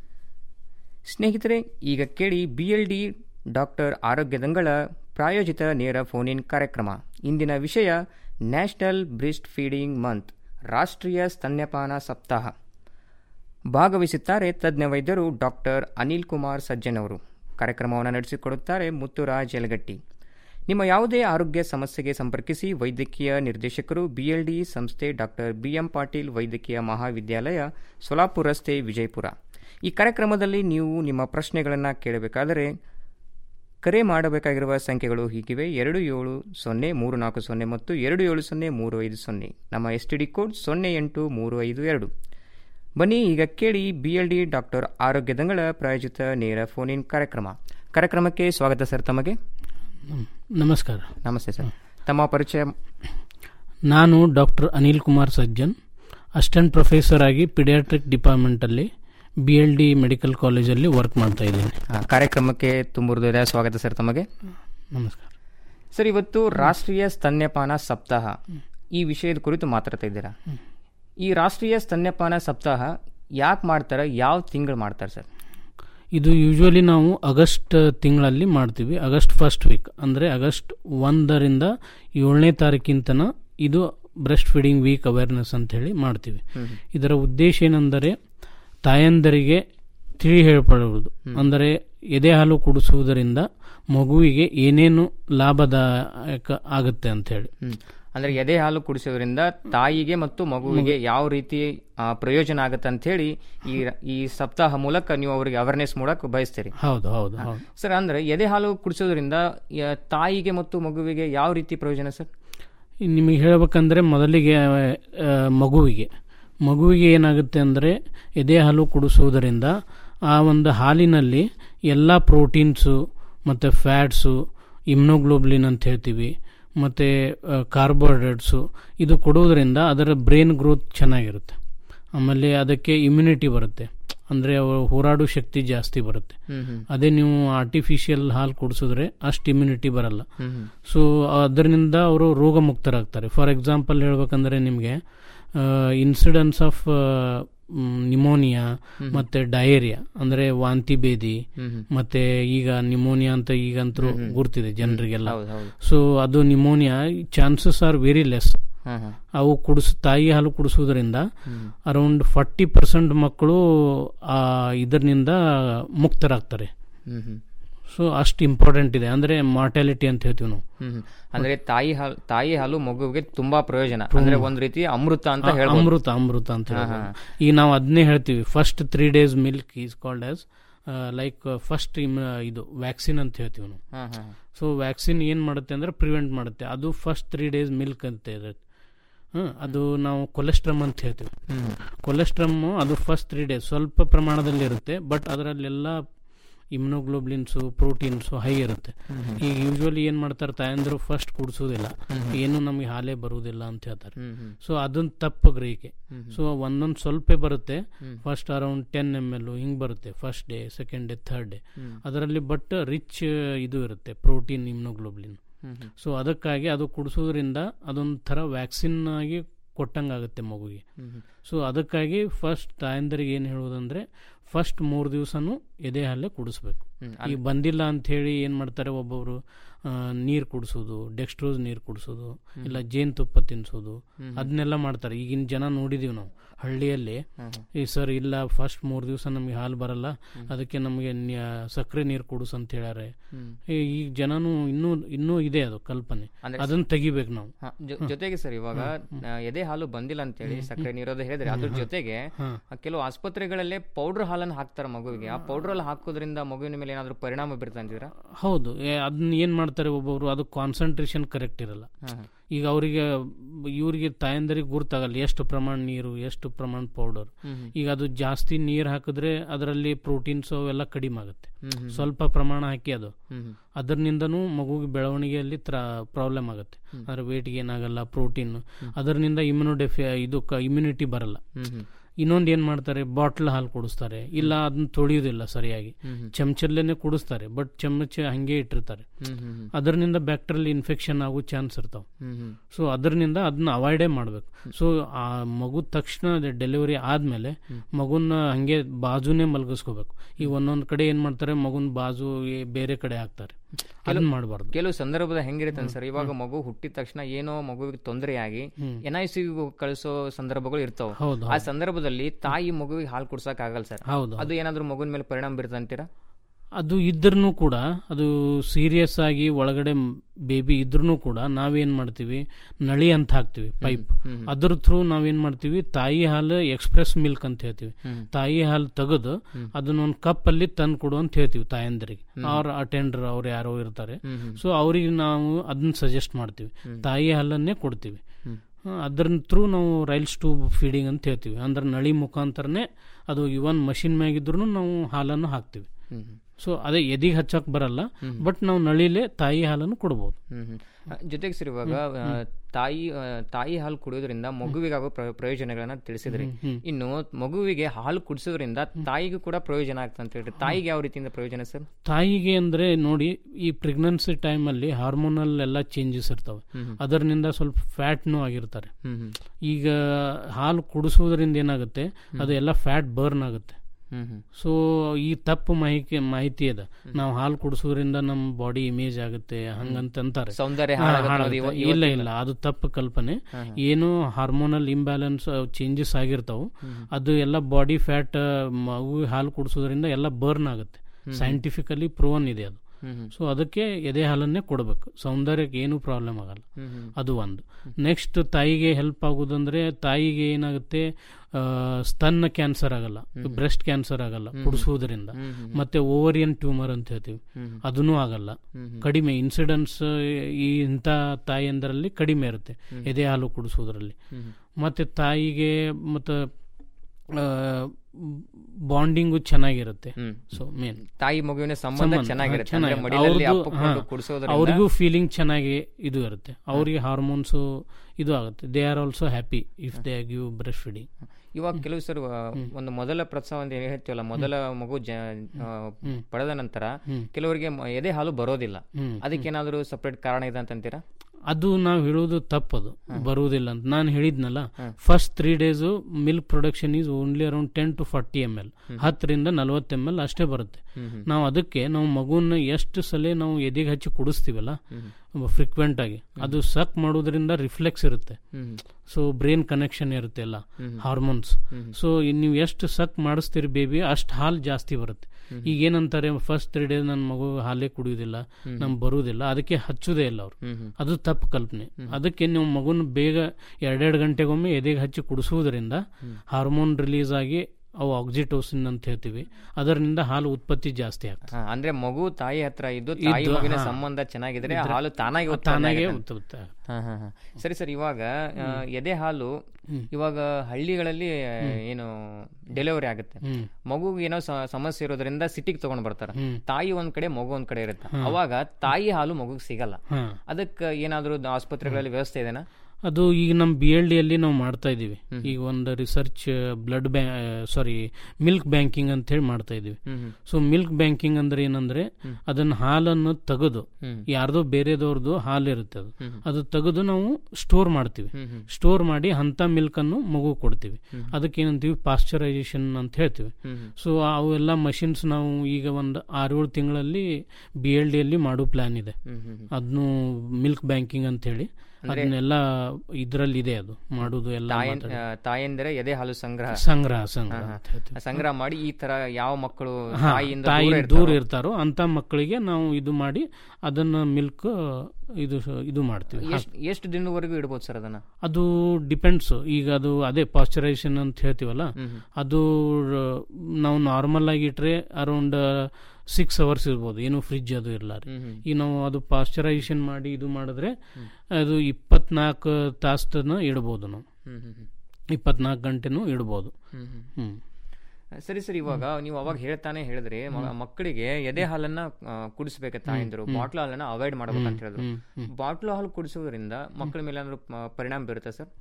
[SPEAKER 4] ಸ್ನೇಹಿತರೆ ಈಗ ಕೇಳಿ ಬಿಎಲ್ಡಿ ಡಾಕ್ಟರ್ ಆರೋಗ್ಯದಂಗಳ ಪ್ರಾಯೋಜಿತ ನೇರ ಫೋನ್ ಇನ್ ಕಾರ್ಯಕ್ರಮ ಇಂದಿನ ವಿಷಯ ನ್ಯಾಷನಲ್ ಬ್ರಿಸ್ಟ್ ಫೀಡಿಂಗ್ ಮಂತ್ ರಾಷ್ಟ್ರೀಯ ಸ್ತನ್ಯಪಾನ ಸಪ್ತಾಹ ಭಾಗವಹಿಸುತ್ತಾರೆ ತಜ್ಞ ವೈದ್ಯರು ಡಾಕ್ಟರ್ ಅನಿಲ್ ಕುಮಾರ್ ಸಜ್ಜನ್ ಅವರು ಕಾರ್ಯಕ್ರಮವನ್ನು ನಡೆಸಿಕೊಡುತ್ತಾರೆ ಮುತ್ತುರಾಜ್ ಯಲಗಟ್ಟಿ ನಿಮ್ಮ ಯಾವುದೇ ಆರೋಗ್ಯ ಸಮಸ್ಯೆಗೆ ಸಂಪರ್ಕಿಸಿ ವೈದ್ಯಕೀಯ ನಿರ್ದೇಶಕರು ಬಿಎಲ್ಡಿ ಸಂಸ್ಥೆ ಡಾಕ್ಟರ್ ಬಿಎಂ ಪಾಟೀಲ್ ವೈದ್ಯಕೀಯ ಮಹಾವಿದ್ಯಾಲಯ ಸೊಲಾಪುರ ರಸ್ತೆ ವಿಜಯಪುರ ಈ ಕಾರ್ಯಕ್ರಮದಲ್ಲಿ ನೀವು ನಿಮ್ಮ ಪ್ರಶ್ನೆಗಳನ್ನು ಕೇಳಬೇಕಾದರೆ ಕರೆ ಮಾಡಬೇಕಾಗಿರುವ ಸಂಖ್ಯೆಗಳು ಹೀಗಿವೆ ಎರಡು ಏಳು ಸೊನ್ನೆ ಮೂರು ನಾಲ್ಕು ಸೊನ್ನೆ ಮತ್ತು ಎರಡು ಏಳು ಸೊನ್ನೆ ಮೂರು ಐದು ಸೊನ್ನೆ ನಮ್ಮ ಎಸ್ ಟಿ ಡಿ ಕೋಡ್ ಸೊನ್ನೆ ಎಂಟು ಮೂರು ಐದು ಎರಡು ಬನ್ನಿ ಈಗ ಕೇಳಿ ಬಿಎಲ್ಡಿ ಡಾಕ್ಟರ್ ಆರೋಗ್ಯದಂಗಳ ಪ್ರಾಯೋಜಿತ ನೇರ ಫೋನ್ ಇನ್ ಕಾರ್ಯಕ್ರಮ ಕಾರ್ಯಕ್ರಮಕ್ಕೆ ಸ್ವಾಗತ ಸರ್ ತಮಗೆ
[SPEAKER 8] ನಮಸ್ಕಾರ
[SPEAKER 4] ನಮಸ್ತೆ ಸರ್ ತಮ್ಮ ಪರಿಚಯ
[SPEAKER 8] ನಾನು doctor Anil Kumar Sajjan assistant professor ಆಗಿ ಪಿಡಿಯಾಟ್ರಿಕ್ ಡಿಪಾರ್ಟ್ಮೆಂಟಲ್ಲಿ ಬಿ ಎಲ್ ಡಿ ಮೆಡಿಕಲ್ ಕಾಲೇಜಲ್ಲಿ ವರ್ಕ್ ಮಾಡ್ತಾ ಇದ್ದೀನಿ
[SPEAKER 4] ಆ, ಕಾರ್ಯಕ್ರಮಕ್ಕೆ ತುಂಬ ಹೃದಯ ಸ್ವಾಗತ ಸರ್ ತಮಗೆ
[SPEAKER 8] ನಮಸ್ಕಾರ
[SPEAKER 4] ಸರ್ ಇವತ್ತು ರಾಷ್ಟ್ರೀಯ ಸ್ತನ್ಯಪಾನ ಸಪ್ತಾಹ ಈ ವಿಷಯದ ಕುರಿತು ಮಾತಾಡ್ತಾ ಇದ್ದೀರಾ ಈ ರಾಷ್ಟ್ರೀಯ ಸ್ತನ್ಯಪಾನ ಸಪ್ತಾಹ ಯಾಕೆ ಮಾಡ್ತಾರೆ ಯಾವ ತಿಂಗಳು ಮಾಡ್ತಾರೆ ಸರ್
[SPEAKER 8] ಇದು ಯೂಶ್ವಲಿ ನಾವು ಆಗಸ್ಟ್ ತಿಂಗಳಲ್ಲಿ ಮಾಡ್ತೀವಿ ಆಗಸ್ಟ್ ಫಸ್ಟ್ ವೀಕ್ ಅಂದರೆ ಆಗಸ್ಟ್ ಒಂದರಿಂದ ಏಳನೇ ತಾರೀಕಿಂತನ ಇದು ಬ್ರೆಸ್ಟ್ ಫೀಡಿಂಗ್ ವೀಕ್ ಅವೇರ್ನೆಸ್ ಅಂತ ಹೇಳಿ ಮಾಡ್ತೀವಿ
[SPEAKER 4] ಹ್ಮ್.
[SPEAKER 8] ಇದರ ಉದ್ದೇಶ ಏನೆಂದರೆ ತಾಯಂದರಿಗೆ ತಿಳಿ ಹೇಳ್ಪಡುವುದು ಅಂದರೆ ಎದೆ ಹಾಲು ಕುಡಿಸುವುದರಿಂದ ಮಗುವಿಗೆ ಏನೇನು ಲಾಭದಾಯಕ ಆಗುತ್ತೆ ಅಂತ ಹೇಳಿ
[SPEAKER 4] ಹ್ಮ್. ಅಂದ್ರೆ ಎದೆ ಹಾಲು ಕುಡಿಸೋದ್ರಿಂದ ತಾಯಿಗೆ ಮತ್ತು ಮಗುವಿಗೆ ಯಾವ ರೀತಿ ಆ, ಪ್ರಯೋಜನ ಆಗುತ್ತೆ ಅಂತ ಹೇಳಿ ಈ ಈ ಸಪ್ತಾಹ ಮೂಲಕ ನೀವು ಅವರಿಗೆ ಅವೇರ್ನೆಸ್ ಮೂಡಕ್ ಬಯಸ್ತೀರಿ
[SPEAKER 8] ಹೌದು ಹೌದು
[SPEAKER 4] ಹಾ.
[SPEAKER 8] ಹೌದು
[SPEAKER 4] ಸರ್ ಅಂದ್ರೆ ಎದೆ ಹಾಲು ಕುಡಿಸೋದ್ರಿಂದ ಯ- ತಾಯಿಗೆ ಮತ್ತು ಮಗುವಿಗೆ ಯಾವ ರೀತಿ ಪ್ರಯೋಜನ ಸರ್
[SPEAKER 8] ನಿಮಗೆ ಹೇಳಬೇಕಂದ್ರೆ ಮೊದಲಿಗೆ ಆ, ಮಗುವಿಗೆ ಮಗುವಿಗೆ ಏನಾಗುತ್ತೆ ಅಂದರೆ ಎದೆ ಹಾಲು ಕುಡಿಸುವುದರಿಂದ ಆ ಒಂದು ಹಾಲಿನಲ್ಲಿ ಎಲ್ಲ ಪ್ರೋಟೀನ್ಸು ಮತ್ತು ಫ್ಯಾಟ್ಸು ಇಮ್ನೋಗ್ಲೋಬ್ಲಿನ್ ಅಂತ ಹೇಳ್ತೀವಿ ಮತ್ತು ಕಾರ್ಬೋಹೈಡ್ರೇಟ್ಸು ಇದು ಕೊಡುವುದರಿಂದ ಅದರ ಬ್ರೈನ್ ಗ್ರೋತ್ ಚೆನ್ನಾಗಿರುತ್ತೆ ಆಮೇಲೆ ಅದಕ್ಕೆ ಇಮ್ಯುನಿಟಿ ಬರುತ್ತೆ ಅಂದರೆ ಹೋರಾಡೋ ಶಕ್ತಿ ಜಾಸ್ತಿ ಬರುತ್ತೆ
[SPEAKER 4] ಹ್ಮ್ ಹ್ಮ್.
[SPEAKER 8] ಅದೇ ನೀವು ಆರ್ಟಿಫಿಷಿಯಲ್ ಹಾಲು ಕುಡಿಸಿದ್ರೆ ಅಷ್ಟು ಇಮ್ಯುನಿಟಿ ಬರಲ್ಲ
[SPEAKER 4] ಹ್ಮ್ ಹ್ಮ್.
[SPEAKER 8] ಸೊ ಅದರಿಂದ ಅವರು ರೋಗ ಮುಕ್ತರಾಗ್ತಾರೆ ಫಾರ್ ಎಕ್ಸಾಂಪಲ್ ಹೇಳ್ಬೇಕಂದ್ರೆ ನಿಮಗೆ ಇನ್ಸಿಡೆನ್ಸ್ ಆಫ್ ನಿಮೋನಿಯಾ
[SPEAKER 4] ಹ್ಮ್.
[SPEAKER 8] ಮತ್ತೆ ಡಯೇರಿಯಾ ಅಂದ್ರೆ ವಾಂತಿ ಭೇದಿ
[SPEAKER 4] ಹ್ಮ್ ಹ್ಮ್.
[SPEAKER 8] ಮತ್ತೆ ಈಗ ನಿಮೋನಿಯಾ ಅಂತ ಈಗಂತೂ
[SPEAKER 4] ಹ್ಮ್ ಹ್ಮ್.
[SPEAKER 8] ಗುರ್ತಿದೆ ಜನರಿಗೆಲ್ಲ
[SPEAKER 4] ಹೌದು, ಹೌದು.
[SPEAKER 8] ಸೊ ಅದು pneumonia chances are very less
[SPEAKER 4] hmm hmm.
[SPEAKER 8] ಅವು ಕುಡಿಸ್ ತಾಯಿ ಹಾಲು ಕುಡಿಸುವುದರಿಂದ
[SPEAKER 4] ಹ್ಮ್.
[SPEAKER 8] ಅರೌಂಡ್ ಫಾರ್ಟಿ ಪರ್ಸೆಂಟ್ ಮಕ್ಕಳು ಆ ಇದರಿಂದ ಮುಕ್ತರಾಗ್ತಾರೆ
[SPEAKER 4] ಹ್ಮ್ ಹ್ಮ್.
[SPEAKER 8] ಸೊ ಅಷ್ಟು ಇಂಪಾರ್ಟೆಂಟ್ ಇದೆ ಅಂದ್ರೆ ಮಾರ್ಟಾಲಿಟಿ ಅಂತ ಹೇಳ್ತೀವಿ ನಾವು
[SPEAKER 4] ಹ್ಮ್ ಹ್ಮ್. ಅಂದ್ರೆ ತಾಯಿ ಹಾಲು ತಾಯಿ ಹಾಲು ಮಗುವಿಗೆ ತುಂಬಾ ಪ್ರಯೋಜನ ಅಂದ್ರೆ ಒಂದ್ ರೀತಿ ಅಮೃತ ಅಂತ
[SPEAKER 8] ಆ,
[SPEAKER 4] ಹೇಳ್ಬೋದು
[SPEAKER 8] ಅಮೃತ ಅಮೃತ ಅಂತ
[SPEAKER 4] ಹಾ,
[SPEAKER 8] ಹೇಳ್ಬೋದು.
[SPEAKER 4] ಹಾ.
[SPEAKER 8] ಈಗ ನಾವು ಅದನ್ನೇ ಹೇಳ್ತೀವಿ first three days milk is called as like first ಇದು ವ್ಯಾಕ್ಸಿನ್ ಅಂತ ಹೇಳ್ತೀವಿ ನಾವು
[SPEAKER 4] ಹಾ, ಹಾ.
[SPEAKER 8] ಸೊ ವ್ಯಾಕ್ಸಿನ್ ಏನ್ ಮಾಡುತ್ತೆ ಅಂದ್ರೆ ಪ್ರಿವೆಂಟ್ ಮಾಡುತ್ತೆ ಅದು ಫಸ್ಟ್ ತ್ರೀ ಡೇಸ್ ಮಿಲ್ಕ್ ಅಂತ ಇರುತ್ತೆ ಹ್ಮ್, ಅದು ನಾವು ಕೊಲೆಸ್ಟ್ರಮ್ ಅಂತ ಹೇಳ್ತೀವಿ
[SPEAKER 4] ಹ್ಮ್.
[SPEAKER 8] ಕೊಲೆಸ್ಟ್ರಮ್ ಅದು ಫಸ್ಟ್ ತ್ರೀ ಡೇಸ್ ಸ್ವಲ್ಪ ಪ್ರಮಾಣದಲ್ಲಿ ಇರುತ್ತೆ ಬಟ್ ಅದರಲ್ಲೆಲ್ಲ ಇಮ್ಯುನೋಗ್ಲೋಬ್ಲಿನ್ಸು ಪ್ರೋಟೀನ್ಸು ಹೈ ಇರುತ್ತೆ
[SPEAKER 4] ಹ್ಮ್.
[SPEAKER 8] ಈಗ ಯೂಶ್ವಲಿ ಏನ್ ಮಾಡ್ತಾರೆ ತಾಯಂದ್ರು ಫಸ್ಟ್ ಕುಡಿಸೋದಿಲ್ಲ
[SPEAKER 4] ಹ್ಮ್.
[SPEAKER 8] ಏನು ನಮಗೆ ಹಾಲೇ ಬರುವುದಿಲ್ಲ ಅಂತ ಹೇಳ್ತಾರೆ
[SPEAKER 4] ಹ್ಮ್, ಹ್ಮ್.
[SPEAKER 8] ಸೊ ಅದನ್ನ ತಪ್ಪು ಗ್ರಹಿಕೆ
[SPEAKER 4] ಹ್ಮ್.
[SPEAKER 8] ಸೊ ಒಂದೊಂದು ಸ್ವಲ್ಪ ಬರುತ್ತೆ
[SPEAKER 4] hmm.
[SPEAKER 8] First around ten M L ಹಿಂಗ್ ಬರುತ್ತೆ first day second day third day
[SPEAKER 4] hmm.
[SPEAKER 8] ಅದರಲ್ಲಿ ಬಟ್ ರಿಚ್ ಇದು ಇರುತ್ತೆ protein immunoglobulin
[SPEAKER 4] hmm, hmm.
[SPEAKER 8] So ಅದಕ್ಕಾಗಿ ಅದು ಕುಡಿಸೋದ್ರಿಂದ ಅದೊಂಥರ ವ್ಯಾಕ್ಸಿನ್ ಆಗಿ ಕೊಟ್ಟಂಗಾಗುತ್ತೆ ಮಗುಗೆ
[SPEAKER 4] ಹ್ಮ್, ಹ್ಮ್.
[SPEAKER 8] ಸೊ ಅದಕ್ಕಾಗಿ ಫಸ್ಟ್ ತಾಯಂದರಿಗೆ ಏನು ಹೇಳೋದಂದ್ರೆ ಫಸ್ಟ್ ಮೂರು ದಿವಸನೂ ಎದೆ ಹಾಲೇ ಕುಡಿಸ್ಬೇಕು
[SPEAKER 4] ಹ್ಮ್.
[SPEAKER 8] ಈಗ ಬಂದಿಲ್ಲ ಅಂತ ಹೇಳಿ ಏನ್ ಮಾಡ್ತಾರೆ ಒಬ್ಬೊಬ್ರು ನೀರು ಕುಡಿಸೋದು ಡೆಕ್ಸ್ಟ್ರೋಸ್ ನೀರು ಕುಡಿಸೋದು
[SPEAKER 4] ಹ್ಮ್.
[SPEAKER 8] ಇಲ್ಲ ಜೇನುತುಪ್ಪ ತಿನ್ಸೋದು
[SPEAKER 4] ಹ್ಮ್.
[SPEAKER 8] ಅದನ್ನೆಲ್ಲ ಮಾಡ್ತಾರೆ ಈಗಿನ ಜನ ನೋಡಿದೀವಿ ನಾವು ಹಳ್ಳಿಯಲ್ಲಿ
[SPEAKER 4] ಹ್ಮ್.
[SPEAKER 8] ಈ ಸರ್ ಇಲ್ಲ ಫಸ್ಟ್ ಮೂರು ದಿವಸ ನಮಗೆ ಹಾಲು ಬರಲ್ಲ ಅದಕ್ಕೆ ನಮಗೆ ಸಕ್ಕರೆ ನೀರು ಕುಡಿಸ್ ಅಂತ ಹೇಳ್ಯಾರೆ
[SPEAKER 4] ಹ್ಮ್.
[SPEAKER 8] ಈ- ಈಗ ಜನನು ಇನ್ನೂ ಇನ್ನೂ ಇದೆ ಅದು ಕಲ್ಪನೆ
[SPEAKER 4] ಅಂದ್ರೆ
[SPEAKER 8] ಅದನ್ನ ತೆಗಿಬೇಕು ನಾವು
[SPEAKER 4] ಹಾ, ಜೊ-
[SPEAKER 8] ಹ್ಮ್.
[SPEAKER 4] ಜೊತೆಗೆ ಸರ್ ಇವಾಗ
[SPEAKER 8] ಹ್ಮ್.
[SPEAKER 4] ಆ, ಎದೆ ಹಾಲು ಬಂದಿಲ್ಲ ಅಂತೇಳಿ
[SPEAKER 8] ಹ್ಮ್.
[SPEAKER 4] ಸಕ್ಕರೆ ನೀರೋದು ಹೇಳಿದ್ರೆ ಅದ್ರ
[SPEAKER 8] ಹ್ಮ್.
[SPEAKER 4] ಜೊತೆಗೆ
[SPEAKER 8] ಹ್ಮ್.
[SPEAKER 4] ಆ, ಕೆಲವು ಆಸ್ಪತ್ರೆಗಳಲ್ಲೇ ಪೌಡರ್ ಹಾಲನ್ನು ಹಾಕ್ತಾರೆ ಮಗುವಿಗೆ ಆ ಪೌಡರ್ ಅಲ್ಲಿ ಹಾಕೋದ್ರಿಂದ ಮಗುವಿನ ಮೇಲೆ ಏನಾದ್ರು ಪರಿಣಾಮ ಬೀರ್ತಂತೀರಾ
[SPEAKER 8] ಹೌದು ಏ- ಅದನ್ನ ಏನ್ ಮಾಡ್ತಾರೆ ಒಬ್ಬೊಬ್ರು ಅದು ಕಾನ್ಸಂಟ್ರೇಷನ್ ಕರೆಕ್ಟ್ ಇರಲ್ಲ
[SPEAKER 4] ಹ್ಮ್.
[SPEAKER 8] ಈಗ ಅವರಿಗೆ ಇವರಿಗೆ ತಾಯಂದರಿಗೆ ಗುರ್ತಾಗಲ್ಲ ಎಷ್ಟು ಪ್ರಮಾಣ ನೀರು ಎಷ್ಟು ಪ್ರಮಾಣ ಪೌಡರ್
[SPEAKER 4] ಹ್ಮ್ ಹ್ಮ್.
[SPEAKER 8] ಈಗ ಅದು ಜಾಸ್ತಿ ನೀರು ಹಾಕಿದ್ರೆ ಅದರಲ್ಲಿ ಪ್ರೋಟೀನ್ಸ್ ಅವೆಲ್ಲ ಕಡಿಮೆ ಆಗುತ್ತೆ
[SPEAKER 4] ಹ್ಮ್ ಹ್ಮ್.
[SPEAKER 8] ಸ್ವಲ್ಪ ಪ್ರಮಾಣ ಹಾಕಿ ಅದು
[SPEAKER 4] ಹ್ಮ್ ಹ್ಮ್.
[SPEAKER 8] ಅದರಿಂದನೂ ಮಗುಗೆ ಬೆಳವಣಿಗೆಯಲ್ಲಿ ಪ್ರಾಬ್ಲಮ್ ಆಗುತ್ತೆ
[SPEAKER 4] ಹ್ಮ್.
[SPEAKER 8] ಅದ್ರ ವೇಟ್ಗೆ ಏನಾಗಲ್ಲ ಪ್ರೋಟೀನ್ ಅದರಿಂದ ಇಮ್ಯುನೋ ಡೆಫಿ ಇದು ಇಮ್ಯುನಿಟಿ ಬರಲ್ಲ
[SPEAKER 4] ಹ್ಮ್ ಹ್ಮ್.
[SPEAKER 8] ಇನ್ನೊಂದು ಏನ್ ಮಾಡ್ತಾರೆ ಬಾಟ್ಲ್ ಹಾಲು ಕುಡಿಸ್ತಾರೆ ಇಲ್ಲ ಅದನ್ನ ತೊಳೆಯುವುದಿಲ್ಲ ಸರಿಯಾಗಿ
[SPEAKER 4] ಹ್ಮ್ ಹ್ಮ್.
[SPEAKER 8] ಚಮಚಲ್ಲೇನೆ ಕುಡಿಸ್ತಾರೆ ಬಟ್ ಚಮಚ ಹಂಗೆ ಇಟ್ಟಿರ್ತಾರೆ
[SPEAKER 4] ಹ್ಮ್ ಹ್ಮ್ ಹ್ಮ್.
[SPEAKER 8] ಅದರಿಂದ ಬ್ಯಾಕ್ಟೀರಿಯಲ್ ಇನ್ಫೆಕ್ಷನ್ ಆಗೋ ಚಾನ್ಸ್ ಇರ್ತಾವ
[SPEAKER 4] ಹ್ಮ್ ಹ್ಮ್.
[SPEAKER 8] ಸೊ ಅದರಿಂದ ಅದನ್ನ ಅವಾಯ್ಡೇ ಮಾಡಬೇಕು ಸೊ ಆ ಮಗು ತಕ್ಷಣ ಡೆಲಿವರಿ ಆದ್ಮೇಲೆ ಮಗುನ ಹಂಗೆ ಬಾಜುನೇ ಮಲಗಿಸ್ಕೋಬೇಕು ಈಗ ಒಂದೊಂದ್ ಕಡೆ ಏನ್ ಮಾಡ್ತಾರೆ ಮಗುನ್ ಬಾಜು ಏ- ಬೇರೆ ಕಡೆ ಹಾಕ್ತಾರೆ ಅದನ್ನ ಮಾಡಬಾರ್ದು
[SPEAKER 4] ಕೆಲವು ಸಂದರ್ಭದ ಹೆಂಗಿರುತ್ತೆ ಸರ್ ಇವಾಗ ಮಗು ಹುಟ್ಟಿದ ತಕ್ಷಣ ಏನೋ ಮಗುವಿಗೆ ತೊಂದರೆಯಾಗಿ
[SPEAKER 8] ಹ್ಮ್.
[SPEAKER 4] ಎನ್ ಐ ಸಿ ಕಳಿಸೋ ಸಂದರ್ಭಗಳು ಇರ್ತಾವ
[SPEAKER 8] ಹೌದು,
[SPEAKER 4] ಆ ಸಂದರ್ಭದಲ್ಲಿ ತಾಯಿ ಮಗುವಿಗೆ ಹಾಲು ಕುಡ್ಸಕ್ ಆಗಲ್ಲ ಸರ್
[SPEAKER 8] ಹೌದು,
[SPEAKER 4] ಅದು ಏನಾದ್ರೂ ಮಗುವಿನ ಮೇಲೆ ಪರಿಣಾಮ ಬೀರ್ತಂತೀರಾ
[SPEAKER 8] ಅದು ಇದ್ರೂ ಕೂಡ ಅದು ಸೀರಿಯಸ್ ಆಗಿ ಒಳಗಡೆ ಬೇಬಿ ಇದ್ರೂ ಕೂಡ ನಾವೇನ್ ಮಾಡ್ತೀವಿ ನಳಿ ಅಂತ ಹಾಕ್ತಿವಿ ಪೈಪ್
[SPEAKER 4] ಹ್ಮ್, ಹ್ಮ್.
[SPEAKER 8] ಅದ್ರ ಥ್ರೂ ನಾವೇನ್ ಮಾಡ್ತೀವಿ ತಾಯಿ ಹಾಲು ಎಕ್ಸ್ಪ್ರೆಸ್ ಮಿಲ್ಕ್ ಅಂತ ಹೇಳ್ತೀವಿ
[SPEAKER 4] ಹ್ಮ್.
[SPEAKER 8] ತಾಯಿ ಹಾಲು ತೆಗೆದು
[SPEAKER 4] ಹ್ಮ್.
[SPEAKER 8] ಅದನ್ನ ಒಂದು ಕಪ್ ಅಲ್ಲಿ ತಂದು ಕೊಡು ಅಂತ ಹೇಳ್ತೀವಿ ತಾಯಂದರಿಗೆ
[SPEAKER 4] ಹ್ಮ್.
[SPEAKER 8] ಅವ್ರ ಅಟೆಂಡರ್ ಅವ್ರು ಯಾರೋ ಇರ್ತಾರೆ
[SPEAKER 4] ಹ್ಮ್, ಹ್ಮ್.
[SPEAKER 8] ಸೊ ಅವ್ರಿಗೆ ನಾವು ಅದನ್ನ ಸಜೆಸ್ಟ್ ಮಾಡ್ತೀವಿ
[SPEAKER 4] ಹ್ಮ್.
[SPEAKER 8] ತಾಯಿ ಹಾಲನ್ನೇ ಕೊಡ್ತೀವಿ
[SPEAKER 4] ಹ್ಮ್.
[SPEAKER 8] ಹ, ಅದ್ರ ಥ್ರೂ ನಾವು ರೈಲ್ಸ್ ಟ್ಯೂಬ್ ಫೀಡಿಂಗ್ ಅಂತ ಹೇಳ್ತೀವಿ ಅಂದ್ರೆ ನಳಿ ಮುಖಾಂತರನೇ ಅದು ಇವನ್ ಮಷಿನ್ ಮ್ಯಾಗಿದ್ರು ನಾವು ಹಾಲನ್ನು ಹಾಕ್ತಿವಿ
[SPEAKER 4] ಹ್ಮ್, ಹ್ಮ್.
[SPEAKER 8] ಸೊ ಅದೇ ಎದಿಗೆ ಹಚ್ಚಕ್ ಬರಲ್ಲ
[SPEAKER 4] ಹ್ಮ್.
[SPEAKER 8] ಬಟ್ ನಾವು ನಳಿಲೆ ತಾಯಿ ಹಾಲನ್ನು ಕೊಡ್ಬೋದು
[SPEAKER 4] ಹ್ಮ್ ಹ್ಮ್. ಆ, ಜೊತೆಗೆ ಸರ್ ಇವಾಗ
[SPEAKER 8] ಹ್ಮ್,
[SPEAKER 4] ಆ, ತಾಯಿ ಆ, ತಾಯಿ ಹಾಲು ಕುಡಿಯೋದ್ರಿಂದ ಮಗುವಿಗಾಗೋ ಪ್ರ- ಪ್ರಯೋಜನಗಳನ್ನ ತಿಳಿಸಿದ್ರಿ
[SPEAKER 8] ಹ್ಮ್, ಹ್ಮ್.
[SPEAKER 4] ಇನ್ನು ಮಗುವಿಗೆ ಹಾಲು ಕುಡಿಸೋದ್ರಿಂದ ತಾಯಿಗೂ ಕೂಡ ಪ್ರಯೋಜನ ಆಗ್ತದೆ ಅಂತ ಹೇಳ್ರಿ ತಾಯಿಗೆ ಯಾವ ರೀತಿಯಿಂದ ಪ್ರಯೋಜನ ಸರ್
[SPEAKER 8] ತಾಯಿಗೆ ಅಂದ್ರೆ ನೋಡಿ ಈ ಪ್ರೆಗ್ನೆನ್ಸಿ ಟೈಮಲ್ಲಿ ಹಾರ್ಮೋನಲ್ ಎಲ್ಲ ಚೇಂಜಸ್ ಇರ್ತವೆ
[SPEAKER 4] ಹ್ಮ್ ಹ್ಮ್.
[SPEAKER 8] ಅದರಿಂದ ಸ್ವಲ್ಪ ಫ್ಯಾಟ್ನು ಆಗಿರ್ತಾರೆ
[SPEAKER 4] ಹ್ಮ್ ಹ್ಮ್.
[SPEAKER 8] ಈಗ ಹಾಲು ಕುಡಿಸೋದ್ರಿಂದ ಏನಾಗುತ್ತೆ ಅದು ಎಲ್ಲ ಫ್ಯಾಟ್ ಬರ್ನ್ ಆಗುತ್ತೆ
[SPEAKER 4] ಹ್ಮ್ ಹ್ಮ್.
[SPEAKER 8] ಸೊ ಈ ತಪ್ಪು ಮಾಹಿತಿ ಮಾಹಿತಿ ಅದ ನಾವು ಹಾಲು ಕುಡಿಸೋದ್ರಿಂದ ನಮ್ಮ ಬಾಡಿ ಇಮೇಜ್ ಆಗುತ್ತೆ ಹಂಗಂತ ಅಂತಾರೆ
[SPEAKER 4] ಸೌಂದರ್ಯ
[SPEAKER 8] ಹಾ,
[SPEAKER 4] ಹಾಳಾಗುತ್ತೆ
[SPEAKER 8] ಹಾಳಾಗುತ್ತೆ.
[SPEAKER 4] ಅನ್ನೋದು ಇವ-
[SPEAKER 8] ಇಲ್ಲ
[SPEAKER 4] ಇವತ್ತಿನ-
[SPEAKER 8] ಇಲ್ಲ ಅದು ತಪ್ಪು ಕಲ್ಪನೆ
[SPEAKER 4] ಹಾ, ಹಾ.
[SPEAKER 8] ಏನು ಹಾರ್ಮೋನಲ್ ಇಂಬ್ಯಾಲೆನ್ಸ್ ಚೇಂಜಸ್ ಆಗಿರ್ತಾವು
[SPEAKER 4] ಹ್ಮ್.
[SPEAKER 8] ಅದು ಎಲ್ಲ ಬಾಡಿ ಫ್ಯಾಟ್ ಮಗು ಹಾಲು ಕುಡಿಸೋದ್ರಿಂದ ಎಲ್ಲ ಬರ್ನ್ ಆಗುತ್ತೆ
[SPEAKER 4] ಹ್ಮ್.
[SPEAKER 8] ಸೈಂಟಿಫಿಕಲಿ ಪ್ರೂವನ್ ಇದೆ ಅದು
[SPEAKER 4] ಹ್ಮ್ ಹ್ಮ್.
[SPEAKER 8] ಸೊ ಅದಕ್ಕೆ ಎದೆ ಹಾಲನ್ನೇ ಕೊಡಬೇಕು ಸೌಂದರ್ಯಕ್ಕೆ ಏನು ಪ್ರಾಬ್ಲಮ್ ಆಗಲ್ಲ
[SPEAKER 4] ಹ್ಮ್ ಹ್ಮ್.
[SPEAKER 8] ಅದು ಒಂದು ನೆಕ್ಸ್ಟ್ ತಾಯಿಗೆ ಹೆಲ್ಪ್ ಆಗೋದಂದ್ರೆ ತಾಯಿಗೆ ಏನಾಗುತ್ತೆ ಸ್ತನ್ನ ಕ್ಯಾನ್ಸರ್ ಆಗಲ್ಲ
[SPEAKER 4] ಹ್ಮ್.
[SPEAKER 8] ಬ್ರೆಸ್ಟ್ ಕ್ಯಾನ್ಸರ್ ಆಗಲ್ಲ
[SPEAKER 4] ಹ್ಮ್.
[SPEAKER 8] ಕುಡಿಸೋದ್ರಿಂದ
[SPEAKER 4] ಹ್ಮ್ ಹ್ಮ್.
[SPEAKER 8] ಮತ್ತೆ ಓವರಿಯನ್ ಟ್ಯೂಮರ್ ಅಂತ ಹೇಳ್ತೀವಿ
[SPEAKER 4] ಹ್ಮ್ ಹ್ಮ್.
[SPEAKER 8] ಅದನ್ನೂ ಆಗಲ್ಲ
[SPEAKER 4] ಹ್ಮ್ ಹ್ಮ್.
[SPEAKER 8] ಕಡಿಮೆ ಇನ್ಸಿಡೆನ್ಸ್ ಈ ಇಂಥ ತಾಯಿಯಂದರಲ್ಲಿ ಕಡಿಮೆ ಇರುತ್ತೆ
[SPEAKER 4] ಹ್ಮ್.
[SPEAKER 8] ಎದೆ ಹಾಲು ಕುಡಿಸೋದ್ರಲ್ಲಿ
[SPEAKER 4] ಹ್ಮ್ ಹ್ಮ್.
[SPEAKER 8] ಮತ್ತೆ ತಾಯಿಗೆ ಮತ್ತು ಬಾಂಡಿಂಗು ಚೆನ್ನಾಗಿರುತ್ತೆ
[SPEAKER 4] ಹ್ಮ್.
[SPEAKER 8] ಸೊ ಮೇನ್
[SPEAKER 4] ತಾಯಿ ಮಗುವಿನ ಸಂಬಂಧ ಚೆನ್ನಾಗಿರುತ್ತೆ. ಅಂದ್ರೆ ಮಡಿಲಲ್ಲಿ ಅಪ್ಪಿಕೊಂಡು ಕುಡ್ಸೋದ್ರಿಂದ-
[SPEAKER 8] ಅವ್ರಿಗೂ ಫೀಲಿಂಗ್ ಚೆನ್ನಾಗಿ ಇದು ಇರುತ್ತೆ ಅವರಿಗೆ ಹಾರ್ಮೋನ್ಸ್ ಇದು ಆಗುತ್ತೆ they are also happy if they give breast feeding
[SPEAKER 4] ಇವಾಗ ಕೆಲವು ಸರ್ ಆ, ಒಂದು ಮೊದಲ ಪ್ರಸವ ಅಂತ ಏನ್ ಹೇಳ್ತೀವಲ್ಲ ಮೊದಲ ಮಗು ಜ ಆ, ಪಡೆದ ನಂತರ
[SPEAKER 8] ಹ್ಮ್.
[SPEAKER 4] ಕೆಲವರಿಗೆ ಮ- ಎದೆ ಹಾಲು ಬರೋದಿಲ್ಲ
[SPEAKER 8] ಹ್ಮ್.
[SPEAKER 4] ಅದಕ್ಕೇನಾದ್ರೂ ಸಪರೇಟ್ ಕಾರಣ ಇದೆ ಅಂತಂತೀರಾ
[SPEAKER 8] ಅದು ನಾವು ಹೇಳೋದು ತಪ್ಪದು ಬರುವುದಿಲ್ಲ ಅಂತ ನಾನು ಹೇಳಿದ್ನಲ್ಲ
[SPEAKER 4] hmm.
[SPEAKER 8] First three days milk production is only around ten to forty M L ಹತ್ತರಿಂದ ನಲವತ್ತು ಎಮ್ ಎಲ್ ಅಷ್ಟೇ ಬರುತ್ತೆ
[SPEAKER 4] ಹ್ಮ್ ಹ್ಮ್.
[SPEAKER 8] ನಾವು ಅದಕ್ಕೆ ನಾವು ಮಗುನ ಎಷ್ಟು ಸಲ ನಾವು ಎದೆಗೆ ಹಚ್ಚಿ ಕುಡಿಸ್ತೀವಲ್ಲ
[SPEAKER 4] ಹ್ಮ್.
[SPEAKER 8] ಫ್ರೀಕ್ವೆಂಟ್ ಆಗಿ ಅದು ಸಕ್ ಮಾಡೋದ್ರಿಂದ ರಿಫ್ಲೆಕ್ಸ್ ಇರುತ್ತೆ
[SPEAKER 4] ಹ್ಮ್.
[SPEAKER 8] ಸೊ ಬ್ರೈನ್ ಕನೆಕ್ಷನ್ ಇರುತ್ತೆ ಎಲ್ಲ
[SPEAKER 4] ಹ್ಮ್.
[SPEAKER 8] ಹಾರ್ಮೋನ್ಸ್
[SPEAKER 4] ಹ್ಮ್.
[SPEAKER 8] ಸೊ ನೀವು ಎಷ್ಟು ಸಕ್ ಮಾಡಿಸ್ತೀರಿ ಬೇಬಿ ಅಷ್ಟು ಹಾಲು ಜಾಸ್ತಿ ಬರುತ್ತೆ
[SPEAKER 4] ಹ್ಮ್.
[SPEAKER 8] ಈಗ ಏನಂತಾರೆ ಫಸ್ಟ್ ತ್ರೀ ಡೇಸ್ ನನ್ನ ಮಗು ಹಾಲೇ ಕುಡಿಯೋದಿಲ್ಲ
[SPEAKER 4] ಹ್ಮ್.
[SPEAKER 8] ನಮ್ಗೆ ಬರುವುದಿಲ್ಲ ಅದಕ್ಕೆ ಹಚ್ಚುದೇ ಇಲ್ಲ ಅವ್ರು
[SPEAKER 4] ಹ್ಮ್ ಹ್ಮ್.
[SPEAKER 8] ಅದು ತಪ್ಪು ಕಲ್ಪನೆ ಅದಕ್ಕೆ ನೀವು ಮಗುನ ಬೇಗ ಎರಡೆರಡು ಗಂಟೆಗೊಮ್ಮೆ ಎದೆಗೆ ಹಚ್ಚಿ ಕುಡಿಸುವುದರಿಂದ
[SPEAKER 4] ಹ್ಮ್.
[SPEAKER 8] ಹಾರ್ಮೋನ್ ರಿಲೀಸ್ ಆಗಿ ಅವು ಆಕ್ಸಿಟೋಸಿನ್ ಅಂತ ಹೇಳ್ತೀವಿ ಅದರಿಂದ ಹಾಲು ಉತ್ಪತ್ತಿ ಜಾಸ್ತಿ ಆಗ್ತದೆ
[SPEAKER 4] ಹಾ, ಅಂದ್ರೆ ಮಗು ತಾಯಿ ಹತ್ರ ಇದ್ದು ತಾಯಿ
[SPEAKER 8] ಇದ್ದು,
[SPEAKER 4] ಮಗುವಿನ
[SPEAKER 8] ಹಾ.
[SPEAKER 4] ಸಂಬಂಧ ಚೆನ್ನಾಗಿದ್ರೆ
[SPEAKER 8] ಇದ್ರೆ
[SPEAKER 4] ಹಾಲು ತಾನಾಗಿ
[SPEAKER 8] ಅದು
[SPEAKER 4] ಉತ್ಪನ್ನ
[SPEAKER 8] ತಾನಾಗೇ
[SPEAKER 4] ಆಗುತ್ತೆ.
[SPEAKER 8] ಉತ್ಪತ್ತಿ
[SPEAKER 4] ಹಾ, ಹಾ, ಹಾ. ಸರಿ ಸರ್ ಇವಾಗ ಆ, ಎದೆ ಹಾಲು ಇವಾಗ ಹಳ್ಳಿಗಳಲ್ಲಿ ಆ, ಏನು ಡೆಲಿವರಿ ಆಗುತ್ತೆ
[SPEAKER 8] ಹ್ಮ್.
[SPEAKER 4] ಮಗುಗೆ ಏನೋ ಸ- ಸಮಸ್ಯೆ ಇರೋದ್ರಿಂದ ಸಿಟಿಗೆ ತಗೊಂಡ್ ಬರ್ತಾರೆ
[SPEAKER 8] ಹ್ಮ್.
[SPEAKER 4] ತಾಯಿ ಒಂದ್ ಕಡೆ ಮಗು ಒಂದ್ ಕಡೆ ಇರುತ್ತೆ
[SPEAKER 8] ಹಾ.
[SPEAKER 4] ಅವಾಗ ತಾಯಿ ಹಾಲು ಮಗುಗೆ ಸಿಗಲ್ಲ
[SPEAKER 8] ಹಾ.
[SPEAKER 4] ಅದಕ್ಕೆ ಏನಾದ್ರೂ ಆಸ್ಪತ್ರೆಗಳಲ್ಲಿ ವ್ಯವಸ್ಥೆ ಇದೆನಾ
[SPEAKER 8] ಅದು ಈಗ ನಮ್ಮ ಬಿ ಎಲ್ ಡಿಯಲ್ಲಿ ನಾವು ಮಾಡ್ತಾ ಇದ್ದೀವಿ ಈಗ ಒಂದು ರಿಸರ್ಚ್ ಬ್ಲಡ್ ಬ್ಯಾ ಸಾರಿ ಮಿಲ್ಕ್ ಬ್ಯಾಂಕಿಂಗ್ ಅಂತ ಹೇಳಿ ಮಾಡ್ತಾ ಇದ್ದೀವಿ
[SPEAKER 4] hmm hmm.
[SPEAKER 8] So milk banking ಅಂದ್ರೆ ಏನಂದ್ರೆ ಅದನ್ನ ಹಾಲನ್ನು ತೆಗೆದು
[SPEAKER 4] ಹ್ಮ್.
[SPEAKER 8] ಯಾರ್ದೋ ಬೇರೆದವ್ರದ್ದು ಹಾಲು ಇರುತ್ತೆ ಅದು
[SPEAKER 4] ಹ್ಮ್.
[SPEAKER 8] ಅದು ತೆಗೆದು ನಾವು ಸ್ಟೋರ್ ಮಾಡ್ತೀವಿ
[SPEAKER 4] ಹ್ಮ್ ಹ್ಮ್.
[SPEAKER 8] ಸ್ಟೋರ್ ಮಾಡಿ ಅಂತ ಮಿಲ್ಕ್ ಅನ್ನು ಮಗು ಕೊಡ್ತೀವಿ
[SPEAKER 4] ಹ್ಮ್.
[SPEAKER 8] ಅದಕ್ಕೆ ಏನಂತೀವಿ ಪಾಶ್ಚರೈಸೇಷನ್ ಅಂತ ಹೇಳ್ತೀವಿ
[SPEAKER 4] ಹ್ಮ್ ಹ್ಮ್.
[SPEAKER 8] ಸೊ ಅವೆಲ್ಲ ಮಷಿನ್ಸ್ ನಾವು ಈಗ ಒಂದು ಆರೇಳು ತಿಂಗಳಲ್ಲಿ ಬಿ ಎಲ್ ಡಿಯಲ್ಲಿ ಮಾಡೋ ಪ್ಲಾನ್ ಇದೆ
[SPEAKER 4] ಹ್ಮ್ ಹ್ಮ್ ಹ್ಮ್.
[SPEAKER 8] ಅದನ್ನು ಮಿಲ್ಕ್ ಬ್ಯಾಂಕಿಂಗ್ ಅಂತ ಹೇಳಿ
[SPEAKER 4] ಅಂದ್ರೆ-
[SPEAKER 8] ಅದನ್ನೆಲ್ಲ ಇದ್ರಲ್ಲಿ ಇದೆ ಅದು ಮಾಡುದು ಎಲ್ಲ
[SPEAKER 4] ತಾಯಿ
[SPEAKER 8] ಮಾತಾಡಿ.
[SPEAKER 4] ಆ, ತಾಯಂದಿರ ಎದೆ ಹಾಲು ಸಂಗ್ರಹ
[SPEAKER 8] ಸಂಗ್ರಹ, ಸಂಗ್ರಹ
[SPEAKER 4] ಹಾ, ಹಾ.
[SPEAKER 8] ಅಂತ ಹೇಳ್ತೀವಿ.
[SPEAKER 4] ಸಂಗ್ರಹ ಮಾಡಿ ಈ ತರ ಯಾವ ಮಕ್ಕಳು
[SPEAKER 8] ಹಾ,
[SPEAKER 4] ತಾಯಿಯಿಂದ
[SPEAKER 8] ತಾಯಿ
[SPEAKER 4] ದೂರ
[SPEAKER 8] ದೂರ
[SPEAKER 4] ಇರ್ತಾರೋ,
[SPEAKER 8] ಇರ್ತಾರೋ ಅಂತ ಮಕ್ಕಳಿಗೆ ನಾವು ಇದು ಮಾಡಿ ಅದನ್ನ ಮಿಲ್ಕ್ ಇದು ಇದು ಮಾಡ್ತೀವಿ
[SPEAKER 4] ಎಷ್ಟ್ ಎಷ್ಟು ದಿನದವರೆಗೂ ಇಡ್ಬೋದು ಸರ್ ಅದನ್ನ
[SPEAKER 8] ಅದು ಡಿಪೆಂಡ್ಸ್ ಈಗ ಅದು ಅದೇ ಪಾಶ್ಚರೈಸೇಷನ್ ಅಂತ ಹೇಳ್ತೀವಲ್ಲ
[SPEAKER 4] ಹ್ಮ್ ಹ್ಮ್.
[SPEAKER 8] ಅದು ರ- ನಾವು ನಾರ್ಮಲ್ ಆಗಿ ಇಟ್ರೆ ಅರೌಂಡ್ ಸಿಕ್ಸ್ ಅವರ್ಸ್ ಇರ್ಬೋದು ಏನು ಫ್ರಿಜ್ ಅದು ಇರಲಾರ
[SPEAKER 4] ಹ್ಮ್ ಹ್ಮ್.
[SPEAKER 8] ಈಗ ನಾವು ಅದು ಪಾಶ್ಚರೈಸೇಷನ್ ಮಾಡಿ ಇದು ಮಾಡಿದ್ರೆ ಅದು ಇಪ್ಪತ್ನಾಲ್ಕು ತಾಸು ತನಕ ಇಡ್ಬೋದು ನಾವು
[SPEAKER 4] ಹ್ಮ್ ಹ್ಮ್ ಹ್ಮ್.
[SPEAKER 8] ಇಪ್ಪತ್ನಾಲ್ಕು ಗಂಟೆನೂ ಇಡ್ಬೋದು
[SPEAKER 4] ಹ್ಮ್ ಹ್ಮ್.
[SPEAKER 8] ಹ್ಮ್
[SPEAKER 4] ಸರಿ ಸರಿ ಇವಾಗ ನೀವು ಅವಾಗ ಹೇಳ್ತಾನೆ ಹೇಳಿದ್ರಿ ಮ- ಮಕ್ಕಳಿಗೆ ಎದೆ ಹಾಲನ್ನ ಆ, ಕುಡಿಸ್ಬೇಕು ತಾಯಂದಿರು
[SPEAKER 8] ಹ್ಮ್.
[SPEAKER 4] ಬಾಟ್ಲ್ ಹಾಲನ್ನ ಅವಾಯ್ಡ್ ಮಾಡ್ಬೇಕು ಅಂತ ಹೇಳಿದ್ರು
[SPEAKER 8] ಹ್ಮ್, ಹ್ಮ್.
[SPEAKER 4] ಬಾಟ್ಲ್ ಹಾಲು ಕುಡಿಸೋದ್ರಿಂದ ಮಕ್ಕಳ ಮೇಲೆ ಏನಾದ್ರು ಪ- ಪರಿಣಾಮ ಬೀರುತ್ತೆ ಸರ್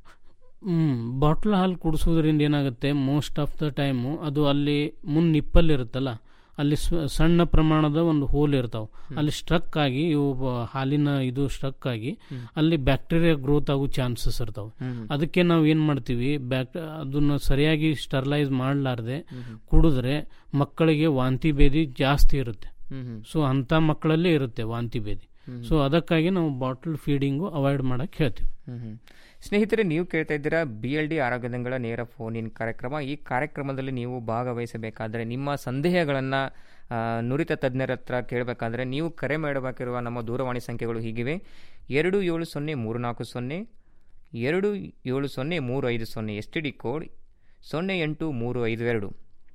[SPEAKER 8] ಹ್ಮ್ ಬಾಟ್ಲ್ ಹಾಲು ಕುಡಿಸೋದ್ರಿಂದ ಏನಾಗುತ್ತೆ ಮೋಸ್ಟ್ ಆಫ್ ದ ಟೈಮು ಅದು ಅಲ್ಲಿ ಮುನ್ ನಿಪ್ಪಲ್ ಇರುತ್ತಲ್ಲ ಅಲ್ಲಿ ಸ್ವ- ಸಣ್ಣ ಪ್ರಮಾಣದ ಒಂದು ಹೋಲ್ ಇರ್ತಾವ ಅಲ್ಲಿ ಸ್ಟ್ರಕ್ ಆಗಿ ಇವು ಬ- ಹಾಲಿನ ಇದು ಸ್ಟ್ರಕ್ ಆಗಿ ಅಲ್ಲಿ ಬ್ಯಾಕ್ಟೀರಿಯಾ ಗ್ರೋತ್ ಆಗೋ ಚಾನ್ಸಸ್ ಇರ್ತಾವ
[SPEAKER 4] ಹ್ಮ್.
[SPEAKER 8] ಅದಕ್ಕೆ ನಾವು ಏನ್ ಮಾಡ್ತೀವಿ ಬ್ಯಾಕ್ ಅದನ್ನ ಸರಿಯಾಗಿ ಸ್ಟರ್ಲೈಸ್ ಮಾಡಲಾರ್ದೆ ಕುಡಿದ್ರೆ ಮಕ್ಕಳಿಗೆ ವಾಂತಿ ಭೇದಿ ಜಾಸ್ತಿ ಇರುತ್ತೆ
[SPEAKER 4] ಹ್ಮ್ ಹ್ಮ್.
[SPEAKER 8] ಸೊ ಅಂತ ಮಕ್ಕಳಲ್ಲೇ ಇರುತ್ತೆ ವಾಂತಿ ಭೇದಿ
[SPEAKER 4] ಹ್ಮ್.
[SPEAKER 8] ಸೊ ಅದಕ್ಕಾಗಿ ನಾವು ಬಾಟಲ್ ಫೀಡಿಂಗು ಅವಾಯ್ಡ್ ಮಾಡಕ್ ಹೇಳ್ತೀವಿ
[SPEAKER 4] ಹ್ಮ್ ಹ್ಮ್. ಸ್ನೇಹಿತರೆ ನೀವು ಕೇಳ್ತಾ ಇದ್ದೀರಾ ಬಿ ಎಲ್ ಡಿ ಆರೋಗ್ಯದಂಗಳ ನೇರ ಫೋನ್ ಇನ್ ಕಾರ್ಯಕ್ರಮ ಈ ಕಾರ್ಯಕ್ರಮದಲ್ಲಿ ನೀವು ಭಾಗವಹಿಸಬೇಕಾದ್ರೆ ನಿಮ್ಮ ಸಂದೇಹಗಳನ್ನು ನುರಿತ ತಜ್ಞರ ಹತ್ರ ಕೇಳಬೇಕಾದ್ರೆ ನೀವು ಕರೆ ಮಾಡಬೇಕಿರುವ ನಮ್ಮ ದೂರವಾಣಿ ಸಂಖ್ಯೆಗಳು ಹೀಗಿವೆ ಎರಡು ಏಳು ಸೊನ್ನೆ ಮೂರು ನಾಲ್ಕು ಸೊನ್ನೆ ಎರಡು ಏಳು ಸೊನ್ನೆ ಮೂರು ಐದು ಸೊನ್ನೆ ಎಸ್ ಟಿ ಡಿ ಕೋಡ್ ಸೊನ್ನೆ ಎಂಟು ಮೂರು ಐದು ಎರಡು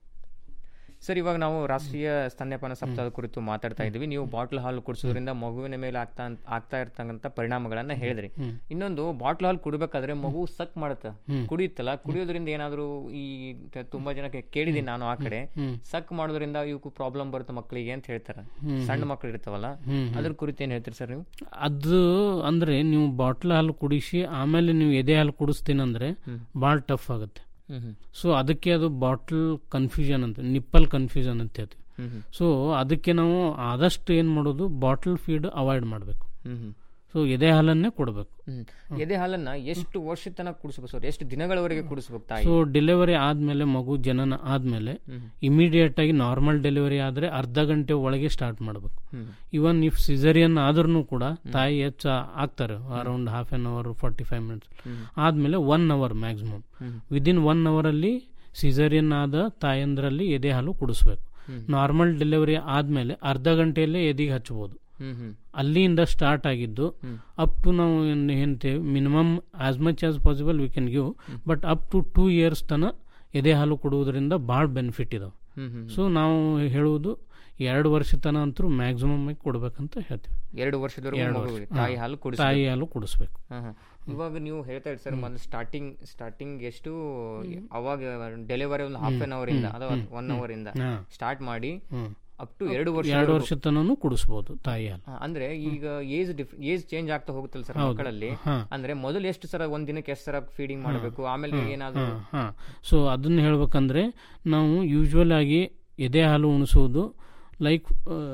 [SPEAKER 4] ಸರ್ ಇವಾಗ ನಾವು ರಾಷ್ಟ್ರೀಯ ಸ್ತನ್ಯಪಾನ ಸಪ್ತಾಹದ ಕುರಿತು ಮಾತಾಡ್ತಾ ಇದ್ವಿ ನೀವು ಬಾಟ್ಲ್ ಹಾಲು ಕುಡಿಸೋದ್ರಿಂದ ಮಗುವಿನ ಮೇಲೆ ಆಗ್ತಾ ಆಗ್ತಾ ಇರ್ತಕ್ಕಂಥ ಪರಿಣಾಮಗಳನ್ನ ಹೇಳಿದ್ರಿ
[SPEAKER 8] ಹ್ಮ್.
[SPEAKER 4] ಇನ್ನೊಂದು ಬಾಟ್ಲ್ ಹಾಲು ಕುಡಿಬೇಕಾದ್ರೆ ಮಗು ಸಕ್ ಮಾಡುತ್ತೆ
[SPEAKER 8] ಹ್ಮ್.
[SPEAKER 4] ಕುಡಿಯುತ್ತಲ್ಲ ಕುಡಿಯೋದ್ರಿಂದ ಏನಾದ್ರು ಈ ತ- ತುಂಬಾ ಜನಕ್ಕೆ ಕೇಳಿದೀನಿ ನಾನು ಆ ಕಡೆ
[SPEAKER 8] ಹ್ಮ್.
[SPEAKER 4] ಸಕ್ ಮಾಡೋದ್ರಿಂದ ಇವಕ್ಕೂ ಪ್ರಾಬ್ಲಮ್ ಬರುತ್ತೆ ಮಕ್ಕಳಿಗೆ ಅಂತ ಹೇಳ್ತಾರೆ
[SPEAKER 8] ಹ್ಮ್.
[SPEAKER 4] ಸಣ್ಣ ಮಕ್ಕಳು ಇರ್ತಾವಲ್ಲ
[SPEAKER 8] ಹ್ಮ್, ಹ್ಮ್.
[SPEAKER 4] ಅದ್ರ ಕುರಿತು ಏನ್ ಹೇಳ್ತೀರಿ ಸರ್ ನೀವು
[SPEAKER 8] ಅದು ಅಂದ್ರೆ ನೀವು ಬಾಟ್ಲ್ ಹಾಲು ಕುಡಿಸಿ ಆಮೇಲೆ ನೀವು ಎದೆ ಹಾಲು ಕುಡಿಸ್ತೀನಂದ್ರೆ
[SPEAKER 4] ಹ್ಮ್.
[SPEAKER 8] ಭಾಳ ಟಫ್ ಆಗುತ್ತೆ
[SPEAKER 4] ಹ್ಮ್ ಹ್ಮ್.
[SPEAKER 8] ಸೊ ಅದಕ್ಕೆ ಅದು ಬಾಟ್ಲ್ ಕನ್ಫ್ಯೂಷನ್ ಅಂತ ನಿಪ್ಪಲ್ ಕನ್ಫ್ಯೂಷನ್ ಅಂತ ಹೇಳ್ತೀವಿ
[SPEAKER 4] ಹ್ಮ್ ಹ್ಮ್.
[SPEAKER 8] ಸೊ ಅದಕ್ಕೆ ನಾವು ಆದಷ್ಟು ಏನು ಮಾಡೋದು ಬಾಟ್ಲ್ ಫೀಡ್ ಅವಾಯ್ಡ್ ಮಾಡಬೇಕು
[SPEAKER 4] ಹ್ಮ್ ಹ್ಮ್.
[SPEAKER 8] ಸೊ ಎದೆ ಹಾಲನ್ನೇ ಕೊಡಬೇಕು
[SPEAKER 4] ಹ್ಮ್. ಎದೆ ಹಾಲನ್ನ ಎಷ್ಟು ವರ್ಷದ ತನಕ ಕುಡಿಸ್ಬೇಕು ಸರ್ ಎಷ್ಟು ದಿನಗಳವರೆಗೆ ಕುಡಿಸ್ಬೇಕು ತಾಯಿ
[SPEAKER 8] ಸೊ ಡೆಲಿವರಿ ಆದ್ಮೇಲೆ ಮಗು ಜನನ ಆದ್ಮೇಲೆ
[SPEAKER 4] ಹ್ಮ್.
[SPEAKER 8] ಇಮಿಡಿಯೇಟ್ ಆಗಿ ನಾರ್ಮಲ್ ಡೆಲಿವರಿ ಆದ್ರೆ ಅರ್ಧ ಗಂಟೆ ಒಳಗೆ ಸ್ಟಾರ್ಟ್ ಮಾಡಬೇಕು
[SPEAKER 4] ಹ್ಮ್.
[SPEAKER 8] ಇವನ್ ಇಫ್ ಸಿಸರಿಯನ್ ಆದ್ರೂ ಕೂಡ ತಾಯಿ ಹೆಚ್ಚು ಆಗ್ತಾರೆ around half an hour forty five minutes
[SPEAKER 4] hmm.
[SPEAKER 8] ಆದ್ಮೇಲೆ one hour maximum
[SPEAKER 4] hmm.
[SPEAKER 8] Within one hour ಅಲ್ಲಿ ಸಿಸರಿಯನ್ ಆದ ತಾಯಂದ್ರಲ್ಲಿ ಎದೆ ಹಾಲು ಕುಡಿಸ್ಬೇಕು
[SPEAKER 4] ಹ್ಮ್.
[SPEAKER 8] ನಾರ್ಮಲ್ ಡೆಲಿವರಿ ಆದ್ಮೇಲೆ ಅರ್ಧ ಗಂಟೆಯಲ್ಲೇ ಎದೆಗೆ ಹಚ್ಬೋದು
[SPEAKER 4] ಹ್ಮ್ ಹ್ಮ್.
[SPEAKER 8] ಅಲ್ಲಿಂದ ಸ್ಟಾರ್ಟ್ ಆಗಿದ್ದು
[SPEAKER 4] ಹ್ಮ್.
[SPEAKER 8] ಅಪ್ ಟು ನಾವು ಏನ್ ಹೇಳ್ತೇವೆ minimum as much as possible we can give but up to two years ತನ ಎದೆ ಹಾಲು ಕೊಡುವುದರಿಂದ ಭಾಳ ಬೆನಿಫಿಟ್ ಇದಾವೆ
[SPEAKER 4] ಹ್ಮ್ ಹ್ಮ್.
[SPEAKER 8] ಸೊ ನಾವು ಹೇಳುವುದು ಎರಡು ವರ್ಷ ತನ ಅಂತೂ ಮ್ಯಾಕ್ಸಿಮಮ್ ಆಗಿ ಕೊಡ್ಬೇಕಂತ ಹೇಳ್ತೀವಿ
[SPEAKER 4] ಎರಡು ವರ್ಷದವರೆಗೂ
[SPEAKER 8] ಎರಡು
[SPEAKER 4] ಮಗುವಿಗೆ
[SPEAKER 8] ವರ್ಷ.
[SPEAKER 4] ತಾಯಿ
[SPEAKER 8] ಹಾ.
[SPEAKER 4] ಹಾಲು ಕುಡಿಸ್ಬೇಕು.
[SPEAKER 8] ತಾಯಿ ಹಾಲು ಕುಡಿಸ್ಬೇಕು
[SPEAKER 4] ಹಾ, ಹಾ. ಇವಾಗ ನೀವು ಹೇಳ್ತಾ ಇದ್ದೀರಿ ಸರ್ ಮೊದಲು ಸ್ಟಾರ್ಟಿಂಗ್ ಸ್ಟಾರ್ಟಿಂಗ್ ಎಷ್ಟು ಅವಾಗ ಡೆಲಿವರಿ ಒಂದು ಹಾಫ್ ಅನ್ ಅವರ್ ಇಂದ
[SPEAKER 8] ಹ್ಮ್,
[SPEAKER 4] ಅಥವಾ
[SPEAKER 8] ಹ್ಮ್,
[SPEAKER 4] ಒನ್
[SPEAKER 8] ಹ್ಮ್.
[SPEAKER 4] ಅವರ್ ಇಂದ
[SPEAKER 8] ಹಾ.
[SPEAKER 4] ಸ್ಟಾರ್ಟ್ ಮಾಡಿ
[SPEAKER 8] ಹ್ಮ್.
[SPEAKER 4] ಅಪ್ ಟು ಎರಡು ವರ್ಷ
[SPEAKER 8] ಎರಡು ವರ್ಷ ತನೂ ಕುಡಿಸ್ಬೋದು ತಾಯಿ ಹಾಲು
[SPEAKER 4] ಹಾ, ಅಂದ್ರೆ ಈಗ ಏಜ್ ಏಜ್ ಚೇಂಜ್ ಆಗ್ತಾ ಹೋಗುತ್ತಲ್ಲ ಸರ್
[SPEAKER 8] ಹೌದು.
[SPEAKER 4] ಮಕ್ಕಳಲ್ಲಿ
[SPEAKER 8] ಹಾ.
[SPEAKER 4] ಅಂದ್ರೆ ಮೊದಲು ಎಷ್ಟು ಸರ ಒಂದ್ ದಿನಕ್ಕೆ ಎಷ್ಟು ಸರ ಫೀಡಿಂಗ್ ಮಾಡಬೇಕು ಆಮೇಲೆ ಏನಾದ್ರು
[SPEAKER 8] ಹಾಂ ಸೊ ಅದನ್ನ ಹೇಳ್ಬೇಕಂದ್ರೆ ನಾವು ಯೂಶ್ವಲ್ ಆಗಿ ಎದೆ ಹಾಲು ಉಣಿಸೋದು ಲೈಕ್